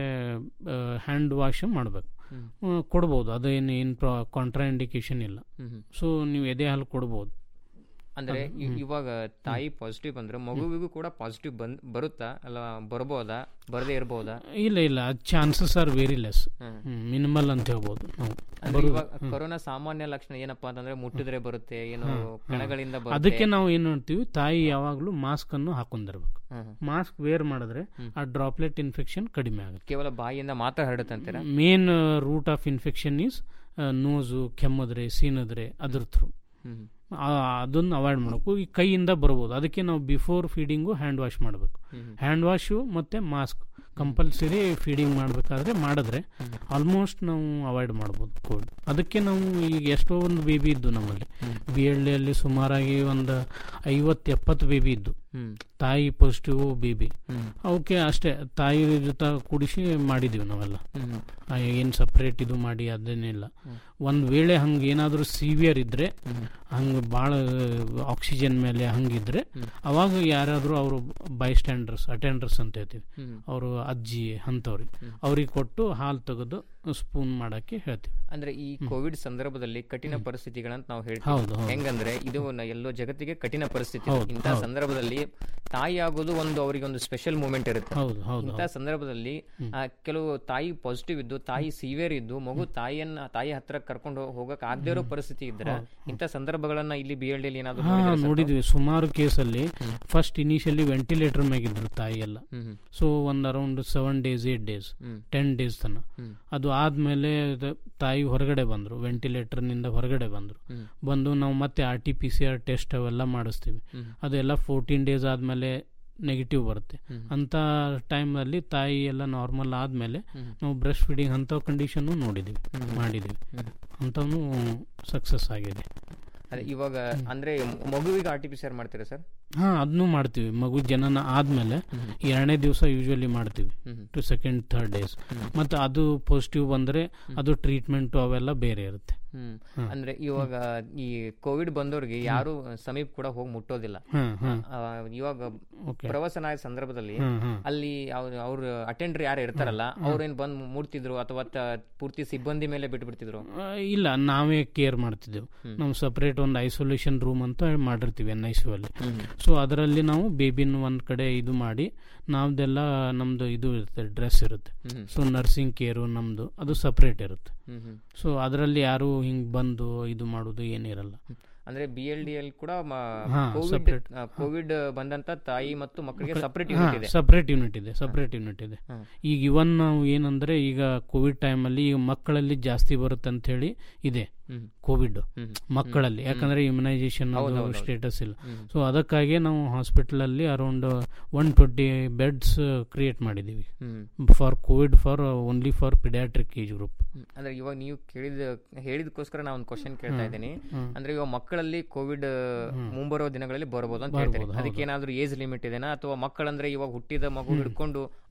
[SPEAKER 8] ಹ್ಯಾಂಡ್ ವಾಶ್ ಮಾಡಬೇಕು
[SPEAKER 4] ಹ್ಮ್.
[SPEAKER 8] ಕೊಡ್ಬೋದು ಅದೇನು ಏನು ಕಾಂಟ್ರಾ ಇಂಡಿಕೇಶನ್ ಇಲ್ಲ
[SPEAKER 4] ಹ್ಮ್.
[SPEAKER 8] ಸೊ ನೀವು ಎದೆ ಹಾಲು ಕೊಡ್ಬೋದು
[SPEAKER 4] ಅಂದ್ರೆ
[SPEAKER 8] ಅದು,
[SPEAKER 4] ಇ-
[SPEAKER 8] ಹ್ಮ್.
[SPEAKER 4] ಇವಾಗ ತಾಯಿ ಪಾಸಿಟಿವ್ ಬಂದ್ರೆ ಮಗುವಿಗೂ ಕೂಡ ಪಾಸಿಟಿವ್ ಬಂದ್ ಬರುತ್ತಾ ಅಲ್ಲ ಬರ್ಬೋದಾ ಬರದೇ ಇರ್ಬೋದಾ
[SPEAKER 8] ಇಲ್ಲ ಇಲ್ಲ chances are very less
[SPEAKER 4] hmm.
[SPEAKER 8] Minimal ಅಂತ ಹೇಳ್ಬೋದು ನಾವು
[SPEAKER 4] ಅಂದ್ರೆ
[SPEAKER 8] ಬರೋದು-
[SPEAKER 4] ಇವಾಗ
[SPEAKER 8] ಹ್ಮ್.
[SPEAKER 4] ಕೊರೋನಾ ಸಾಮಾನ್ಯ ಲಕ್ಷಣ ಏನಪ್ಪಾ ಅಂತಂದ್ರೆ ಮುಟ್ಟಿದ್ರೆ ಬರುತ್ತೆ ಏನು
[SPEAKER 8] ಹ್ಮ್, ಹ್ಮ್.
[SPEAKER 4] ಕಣಗಳಿಂದ ಬರುತ್ತೆ
[SPEAKER 8] ಅದಕ್ಕೆ ನಾವು ಏನು ಮಾಡ್ತೀವಿ ತಾಯಿ ಯಾವಾಗಲೂ ಮಾಸ್ಕ್ ಅನ್ನು ಹಾಕೊಂಡಿರ್ಬೇಕು
[SPEAKER 4] ಹ್ಮ್.
[SPEAKER 8] ಮಾಸ್ಕ್ ವೇರ್ ಮಾಡಿದ್ರೆ ಆ ಡ್ರಾಪ್ಲೆಟ್ ಇನ್ಫೆಕ್ಷನ್ ಕಡಿಮೆ ಆಗುತ್ತೆ
[SPEAKER 4] ಕೇವಲ ಬಾಯಿಯಿಂದ ಮಾತ್ರ ಹರಡುತ್ತಂತೀರಾ
[SPEAKER 8] main route of infection is nose ಕೆಮ್ಮದ್ರೆ ಸೀನದ್ರೆ ಅದ್ರ ಥ್ರೂ
[SPEAKER 4] ಹ್ಮ್.
[SPEAKER 8] ಅದನ್ನು ಅವಾಯ್ಡ್ ಮಾಡಬೇಕು ಈ ಕೈಯಿಂದ ಬರ್ಬೋದು ಅದಕ್ಕೆ ನಾವು ಬಿಫೋರ್ ಫೀಡಿಂಗು ಹ್ಯಾಂಡ್ ವಾಶ್ ಮಾಡಬೇಕು
[SPEAKER 4] ಹ್ಮ್.
[SPEAKER 8] ಹ್ಯಾಂಡ್ ವಾಶು ಮತ್ತು ಮಾಸ್ಕ್ ಕಂಪಲ್ಸರಿ ಫೀಡಿಂಗ್ ಮಾಡಬೇಕಾದ್ರೆ ಮಾಡಿದ್ರೆ ಆಲ್ಮೋಸ್ಟ್ ನಾವು ಅವಾಯ್ಡ್ ಮಾಡ್ಬೋದು ಕೋಲ್ಡ್ ಅದಕ್ಕೆ ನಾವು ಈಗ ಎಷ್ಟೋ ಒಂದು ಬೇಬಿ ಇದ್ದು ನಮ್ಮಲ್ಲಿ ಬಿ ಎಲ್ ಡಿಯಲ್ಲಿ ಸುಮಾರಾಗಿ ಒಂದು ಐವತ್ತು ಎಪ್ಪತ್ತು ಬೇಬಿ ಇದ್ದು
[SPEAKER 4] ಹ್ಮ್.
[SPEAKER 8] ತಾಯಿ ಪಾಸಿಟಿವ್ ಬೇಬಿ
[SPEAKER 4] ಹ್ಮ್.
[SPEAKER 8] ಅವಕ್ಕೆ ಅಷ್ಟೇ ತಾಯಿ ಜೊತೆ ಕೂಡಿಸಿ ಮಾಡಿದೀವಿ ನಾವೆಲ್ಲ
[SPEAKER 4] ಹ್ಮ್.
[SPEAKER 8] ಏನು ಸಪ್ರೇಟ್ ಇದು ಮಾಡಿ ಅದೇನಿಲ್ಲ ಒಂದು ವೇಳೆ ಹಂಗೆ ಏನಾದರೂ ಸಿವಿಯರ್ ಇದ್ರೆ ಹಂಗೆ ಭಾಳ ಆಕ್ಸಿಜನ್ ಮೇಲೆ ಹಂಗಿದ್ರೆ ಅವಾಗ ಯಾರಾದರೂ ಅವರು ಬೈ ಸ್ಟ್ಯಾಂಡರ್ಸ್ ಅಟೆಂಡರ್ಸ್ ಅಂತ ಹೇಳ್ತೀವಿ
[SPEAKER 4] ಹ್ಮ್.
[SPEAKER 8] ಅವರು ಅಜ್ಜಿ ಅಂಥವ್ರಿಗೆ ಅವ್ರಿಗೆ ಕೊಟ್ಟು ಹಾಲು ತೆಗೆದು ಸ್ಪೂನ್ ಮಾಡಕ್ಕೆ ಹೇಳ್ತೀವಿ
[SPEAKER 4] ಅಂದ್ರೆ ಈ ಕೋವಿಡ್ ಸಂದರ್ಭದಲ್ಲಿ ಕಠಿಣ ಪರಿಸ್ಥಿತಿಗಳಂತ ನಾವು
[SPEAKER 8] ಹೌದು,
[SPEAKER 4] ಹೇಳ್ತೀವಿ
[SPEAKER 8] ಹೌದು.
[SPEAKER 4] ಹೆಂಗಂದ್ರೆ ಇದು ನ- ಎಲ್ಲೋ ಜಗತ್ತಿಗೆ ಕಠಿಣ ಪರಿಸ್ಥಿತಿ
[SPEAKER 8] ಹೌದು,
[SPEAKER 4] ಇಂಥ
[SPEAKER 8] ಹೌದು.
[SPEAKER 4] ಸಂದರ್ಭದಲ್ಲಿ ತಾಯಿ ಆಗೋದು ಒಂದು ಅವರಿಗೆ ಒಂದು ಸ್ಪೆಷಲ್ ಮೂಮೆಂಟ್ ಇರುತ್ತೆ
[SPEAKER 8] ಹೌದು, ಹೌದು,
[SPEAKER 4] ಇಂಥ
[SPEAKER 8] ಹೌದು.
[SPEAKER 4] ಸಂದರ್ಭದಲ್ಲಿ ಆ, ಕೆಲವು ತಾಯಿ ಪಾಸಿಟಿವ್ ಇದ್ದು ತಾಯಿ ಸಿವಿಯರ್ ಇದ್ದು ಮಗು ತಾಯಿಯನ್ನ ತಾಯಿ ಹತ್ರ ಕರ್ಕೊಂಡು ಹೋಗಕ್ ಆಗದೇ ಇರೋ ಪರಿಸ್ಥಿತಿ ಇದ್ರೆ ಇಂಥ ಸಂದರ್ಭಗಳನ್ನ ಇಲ್ಲಿ ಬಿ ಎಲ್ ಡಿ ಏನಾದ್ರು
[SPEAKER 8] ಹಾ
[SPEAKER 4] ನೋಡಿದ್ರಾ ಸರ್
[SPEAKER 8] ನೋಡಿದ್ವಿ ಸುಮಾರು ಕೇಸಲ್ಲಿ ಫಸ್ಟ್ ಇನಿಷಿಯಲಿ ವೆಂಟಿಲೇಟರ್ ಮ್ಯಾಗಿದ್ರು ತಾಯಿ ಎಲ್ಲ
[SPEAKER 4] ಹ್ಮ್, ಹ್ಮ್.
[SPEAKER 8] ಸೊ ಒಂದು around seven days eight days
[SPEAKER 4] hmm.
[SPEAKER 8] Ten days ತನ
[SPEAKER 4] ಹ್ಮ್.
[SPEAKER 8] ಅದು ಆದ್ಮೇಲೆ ಅದು ತಾಯಿ ಹೊರಗಡೆ ಬಂದರು ವೆಂಟಿಲೇಟರ್ನಿಂದ ಹೊರಗಡೆ ಬಂದರು
[SPEAKER 4] ಹ್ಮ್.
[SPEAKER 8] ಬಂದು ನಾವು ಮತ್ತೆ R T P C R test ಅವೆಲ್ಲ ಮಾಡಿಸ್ತೀವಿ
[SPEAKER 4] ಹ್ಮ್.
[SPEAKER 8] ಅದೆಲ್ಲ ಫೋರ್ಟೀನ್ ಡೇಸ್ ಆದಮೇಲೆ ನೆಗೆಟಿವ್ ಬರುತ್ತೆ
[SPEAKER 4] ಹ್ಮ್.
[SPEAKER 8] ಅಂಥ ಟೈಮಲ್ಲಿ ತಾಯಿ ಎಲ್ಲ ನಾರ್ಮಲ್ ಆದಮೇಲೆ
[SPEAKER 4] ಹ್ಮ್.
[SPEAKER 8] ನಾವು ಬ್ರೆಸ್ಟ್ ಫೀಡಿಂಗ್ ಅಂಥ ಕಂಡೀಷನ್ನು ನೋಡಿದ್ದೀವಿ
[SPEAKER 4] ಹ್ಮ್.
[SPEAKER 8] ಮಾಡಿದ್ದೀವಿ
[SPEAKER 4] ಹ್ಮ್.
[SPEAKER 8] ಅಂಥವೂ ಸಕ್ಸಸ್ ಆಗಿದೆ
[SPEAKER 4] ಅದೇ ಇವಾಗ ಅಂದ್ರೆ ಮಗುವಿಗೆ R T P C R ಮಾಡ್ತೀರಾ ಸರ್
[SPEAKER 8] ಹಾಂ ಅದನ್ನೂ ಮಾಡ್ತೀವಿ ಮಗು ಜನನ ಆದಮೇಲೆ ಎರಡನೇ ದಿವಸ ಯೂಶಲಿ ಮಾಡ್ತೀವಿ
[SPEAKER 4] hmm.
[SPEAKER 8] To second third days
[SPEAKER 4] hmm.
[SPEAKER 8] ಮತ್ತು ಅದು ಪಾಸಿಟಿವ್ ಬಂದರೆ ಅದು ಟ್ರೀಟ್ಮೆಂಟು ಅವೆಲ್ಲ ಬೇರೆ ಇರುತ್ತೆ
[SPEAKER 4] ಹ್ಮ್
[SPEAKER 8] ಹ್ಮ್.
[SPEAKER 4] ಅಂದ್ರೆ ಇವಾಗ ಈ ಕೋವಿಡ್ ಬಂದವ್ರಿಗೆ ಯಾರು ಸಮೀಪ ಕೂಡ ಹೋಗಿ ಮುಟ್ಟೋದಿಲ್ಲ
[SPEAKER 8] ಹ್ಮ್, ಹ್ಮ್.
[SPEAKER 4] ಆ, ಇವಾಗ
[SPEAKER 8] Okay.
[SPEAKER 4] ಪ್ರವಾಸನ ಆದ ಸಂದರ್ಭದಲ್ಲಿ
[SPEAKER 8] ಹ್ಮ್, ಹ್ಮ್.
[SPEAKER 4] ಅಲ್ಲಿ ಅವ್ರ ಅವ್ರ ಅಟೆಂಡರ್ ಯಾರು ಇರ್ತಾರಲ್ಲ ಅವ್ರೇನ್ ಬಂದ್ ಮುಟ್ತಿದ್ರು ಅಥವಾ ತ- ಪೂರ್ತಿ ಸಿಬ್ಬಂದಿ ಮೇಲೆ ಬಿಟ್ಬಿಡ್ತಿದ್ರು
[SPEAKER 8] ಆ, ಇಲ್ಲ ನಾವೇ ಕೇರ್ ಮಾಡ್ತಿದ್ದೆವು ನಾವು ಸಪ್ರೇಟ್ ಒಂದು ಐಸೋಲೇಷನ್ ರೂಮ್ ಅಂತ ಮಾಡಿರ್ತೀವಿ ಎನ್ ಐ ಸಿ ಅಲ್ಲಿ
[SPEAKER 4] ಹ್ಮ್.
[SPEAKER 8] ಸೊ ಅದರಲ್ಲಿ ನಾವು ಬೇಬಿನ ಒಂದು ಕಡೆ ಇದು ಮಾಡಿ ನಾವ್ದೆಲ್ಲ ನಮ್ದು ಇದು ಇರುತ್ತೆ ಡ್ರೆಸ್ ಇರುತ್ತೆ
[SPEAKER 4] ಹ್ಮ್.
[SPEAKER 8] ಸೊ ನರ್ಸಿಂಗ್ ಕೇರು ನಮ್ದು ಅದು ಸಪ್ರೇಟ್ ಇರುತ್ತೆ
[SPEAKER 4] ಹ್ಮ್, ಹ್ಮ್.
[SPEAKER 8] ಸೊ ಅದರಲ್ಲಿ ಯಾರು ಹಿಂಗೆ ಬಂದು ಇದು ಮಾಡೋದು ಏನಿರಲ್ಲ
[SPEAKER 4] ಅಂದ್ರೆ ಬಿ ಎಲ್ ಡಿ ಅಲ್ಲಿ ಕೂಡ
[SPEAKER 8] ಹಾ,
[SPEAKER 4] ಕೋವಿಡ್
[SPEAKER 8] separate.
[SPEAKER 4] ಕೋವಿಡ್ ಬಂದಂತ ತಾಯಿ ಮತ್ತು ಮಕ್ಕಳಿಗೆ ಸಪರೇಟ್
[SPEAKER 8] ಹಾ,
[SPEAKER 4] ಯೂನಿಟ್ ಇದೆ
[SPEAKER 8] ಸಪ್ರೇಟ್ ಯೂನಿಟ್ ಇದೆ ಸಪ್ರೇಟ್ ಯೂನಿಟ್ ಇದೆ
[SPEAKER 4] ಹಾ.
[SPEAKER 8] ಈಗ ಇವನ್ ನಾವು ಏನಂದ್ರೆ ಈಗ ಕೋವಿಡ್ ಟೈಮಲ್ಲಿ ಈಗ ಮಕ್ಕಳಲ್ಲಿ ಜಾಸ್ತಿ ಬರುತ್ತೆ ಅಂತ ಹೇಳಿ ಇದೆ
[SPEAKER 4] ಹ್ಮ್.
[SPEAKER 8] ಕೋವಿಡ್
[SPEAKER 4] ಹ್ಮ್.
[SPEAKER 8] ಮಕ್ಕಳಲ್ಲಿ
[SPEAKER 4] ಹ್ಮ್.
[SPEAKER 8] ಯಾಕಂದ್ರೆ ಇಮ್ಯುನೈಸೇಷನ್
[SPEAKER 4] ಹೌದು, ಹೌದು, ಹೌದು.
[SPEAKER 8] ಸ್ಟೇಟಸ್ ಇಲ್ಲ
[SPEAKER 4] ಹ್ಮ್.
[SPEAKER 8] ಸೊ ಅದಕ್ಕಾಗಿ ನಾವು ಹಾಸ್ಪಿಟಲ್ ಅಲ್ಲಿ around one twenty beds create ಮಾಡಿದೀವಿ
[SPEAKER 4] hmm.
[SPEAKER 8] For Covid for only for paediatric age group
[SPEAKER 4] hmm. ಅಂದ್ರೆ ಇವಾಗ ನೀವು ಕೇಳಿದ ಹೇಳಿದಕ್ಕೋಸ್ಕರ ನಾ ಒಂದು ಕ್ವಶನ್ ಕೇಳ್ತಾ
[SPEAKER 8] ಹ್ಮ್.
[SPEAKER 4] ಇದ್ದೀನಿ
[SPEAKER 8] ಹ್ಮ್.
[SPEAKER 4] ಅಂದ್ರೆ ಇವಾಗ ಮಕ್ಕಳಲ್ಲಿ ಕೋವಿಡ್
[SPEAKER 8] ಹ್ಮ್.
[SPEAKER 4] ಮುಂಬರುವ ದಿನಗಳಲ್ಲಿ ಬರಬಹುದು ಅಂತ
[SPEAKER 8] ಬರ್ಬೋದು,
[SPEAKER 4] ಹೇಳ್ತಾರೆ
[SPEAKER 8] ಹೌದು.
[SPEAKER 4] ಅದಕ್ಕೆ ಏನಾದ್ರೂ ಏಜ್ ಲಿಮಿಟ್ ಇದೆನಾ ಅಥವಾ ಮಕ್ಕಳಂದ್ರೆ ಇವಾಗ ಹುಟ್ಟಿದ ಮಗು ಹಿಡ್ಕೊಂಡು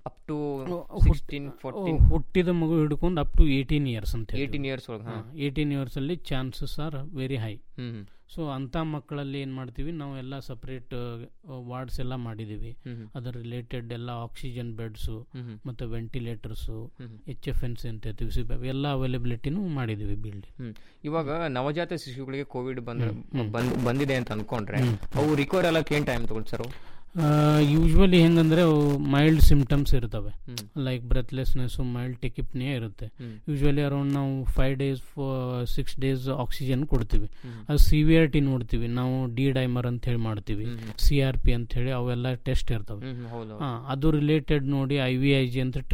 [SPEAKER 4] ಅಪ್ ಟು
[SPEAKER 8] ಹುಟ್-
[SPEAKER 4] ಸಿಕ್ಸ್ಟೀನ್ ಫೋರ್ಟೀನ್
[SPEAKER 8] ಹುಟ್ಟಿದ ಮಗು ಹಿಡ್ಕೊಂಡು ಅಪ್ ಟು ಏಯ್ಟೀನ್ ಇಯರ್ಸ್ ಅಂತ
[SPEAKER 4] 18 years ಒಳಗೆ, ಹಾ.
[SPEAKER 8] ಏಯ್ಟೀನ್ ಇಯರ್ಸ್ ಅಲ್ಲಿ chances are very high
[SPEAKER 4] hmm.
[SPEAKER 8] So ಅಂಥ ಮಕ್ಕಳಲ್ಲಿ ಏನು ಮಾಡ್ತೀವಿ ನಾವು ಎಲ್ಲ ಸಪ್ರೇಟ್ ವಾರ್ಡ್ಸ್ ಎಲ್ಲ ಮಾಡಿದ್ದೀವಿ
[SPEAKER 4] ಹ್ಮ್.
[SPEAKER 8] ಅದರ ರಿಲೇಟೆಡ್ ಎಲ್ಲ ಆಕ್ಸಿಜನ್ ಬೆಡ್ಸು
[SPEAKER 4] ಹ್ಮ್.
[SPEAKER 8] ಮತ್ತು ventilators
[SPEAKER 4] hmm.
[SPEAKER 8] H F N C ಅಂತ ಹೇಳ್ತೀವಿ ಸಿ ಎಲ್ಲ ಅವೈಲಬಿಲಿಟಿನೂ ಮಾಡಿದ್ದೀವಿ ಬಿಲ್ಡ್
[SPEAKER 4] ಹ್ಮ್. ಇವಾಗ ನವಜಾತ ಶಿಶುಗಳಿಗೆ ಕೋವಿಡ್ ಬಂದ
[SPEAKER 8] ಹ್ಮ್, ಹ್ಮ್.
[SPEAKER 4] ಬಂದ್- ಬಂದಿದೆ ಅಂತ ಅನ್ಕೊಂಡ್ರೆ
[SPEAKER 8] ಹ್ಮ್.
[SPEAKER 4] ಅವು ರಿಕವರ್ ಆಗಕ್ಕೆ ಏನ್ ಟೈಮ್ ತಗೊಳ್ತಾರೆ
[SPEAKER 8] ಯೂಶ್ವಲಿ ಹೆಂಗಂದ್ರೆ ಮೈಲ್ಡ್ ಸಿಂಪ್ಟಮ್ಸ್ ಇರ್ತವೆ
[SPEAKER 4] ಹ್ಮ್.
[SPEAKER 8] ಲೈಕ್ ಬ್ರೆತ್ಲೆಸ್ನೆಸ್ಸು ಮೈಲ್ಡ್ ಟೆಕಿಪ್ನಿಯಾ ಇರುತ್ತೆ
[SPEAKER 4] ಹ್ಮ್.
[SPEAKER 8] ಯೂಶ್ವಲಿ ಅರೌಂಡ್ ನಾವು five days six days oxygen ಕೊಡ್ತೀವಿ
[SPEAKER 4] ಹ್ಮ್.
[SPEAKER 8] ಅದು ಸಿವಿಯರಿಟಿ ನೋಡ್ತೀವಿ ನಾವು ಡಿ ಡೈಮರ್ ಅಂತ ಹೇಳಿ ಮಾಡ್ತೀವಿ
[SPEAKER 4] ಹ್ಮ್.
[SPEAKER 8] ಸಿ ಆರ್ ಪಿ ಅಂತ ಹೇಳಿ ಅವೆಲ್ಲ ಟೆಸ್ಟ್ ಇರ್ತವೆ
[SPEAKER 4] ಹ್ಮ್, ಹ್ಮ್, ಹೌದು, ಹೌದು.
[SPEAKER 8] ಹಾ, ಅದು ರಿಲೇಟೆಡ್ ನೋಡಿ ಐ ವಿ ಐ ಜಿ ಅಂತ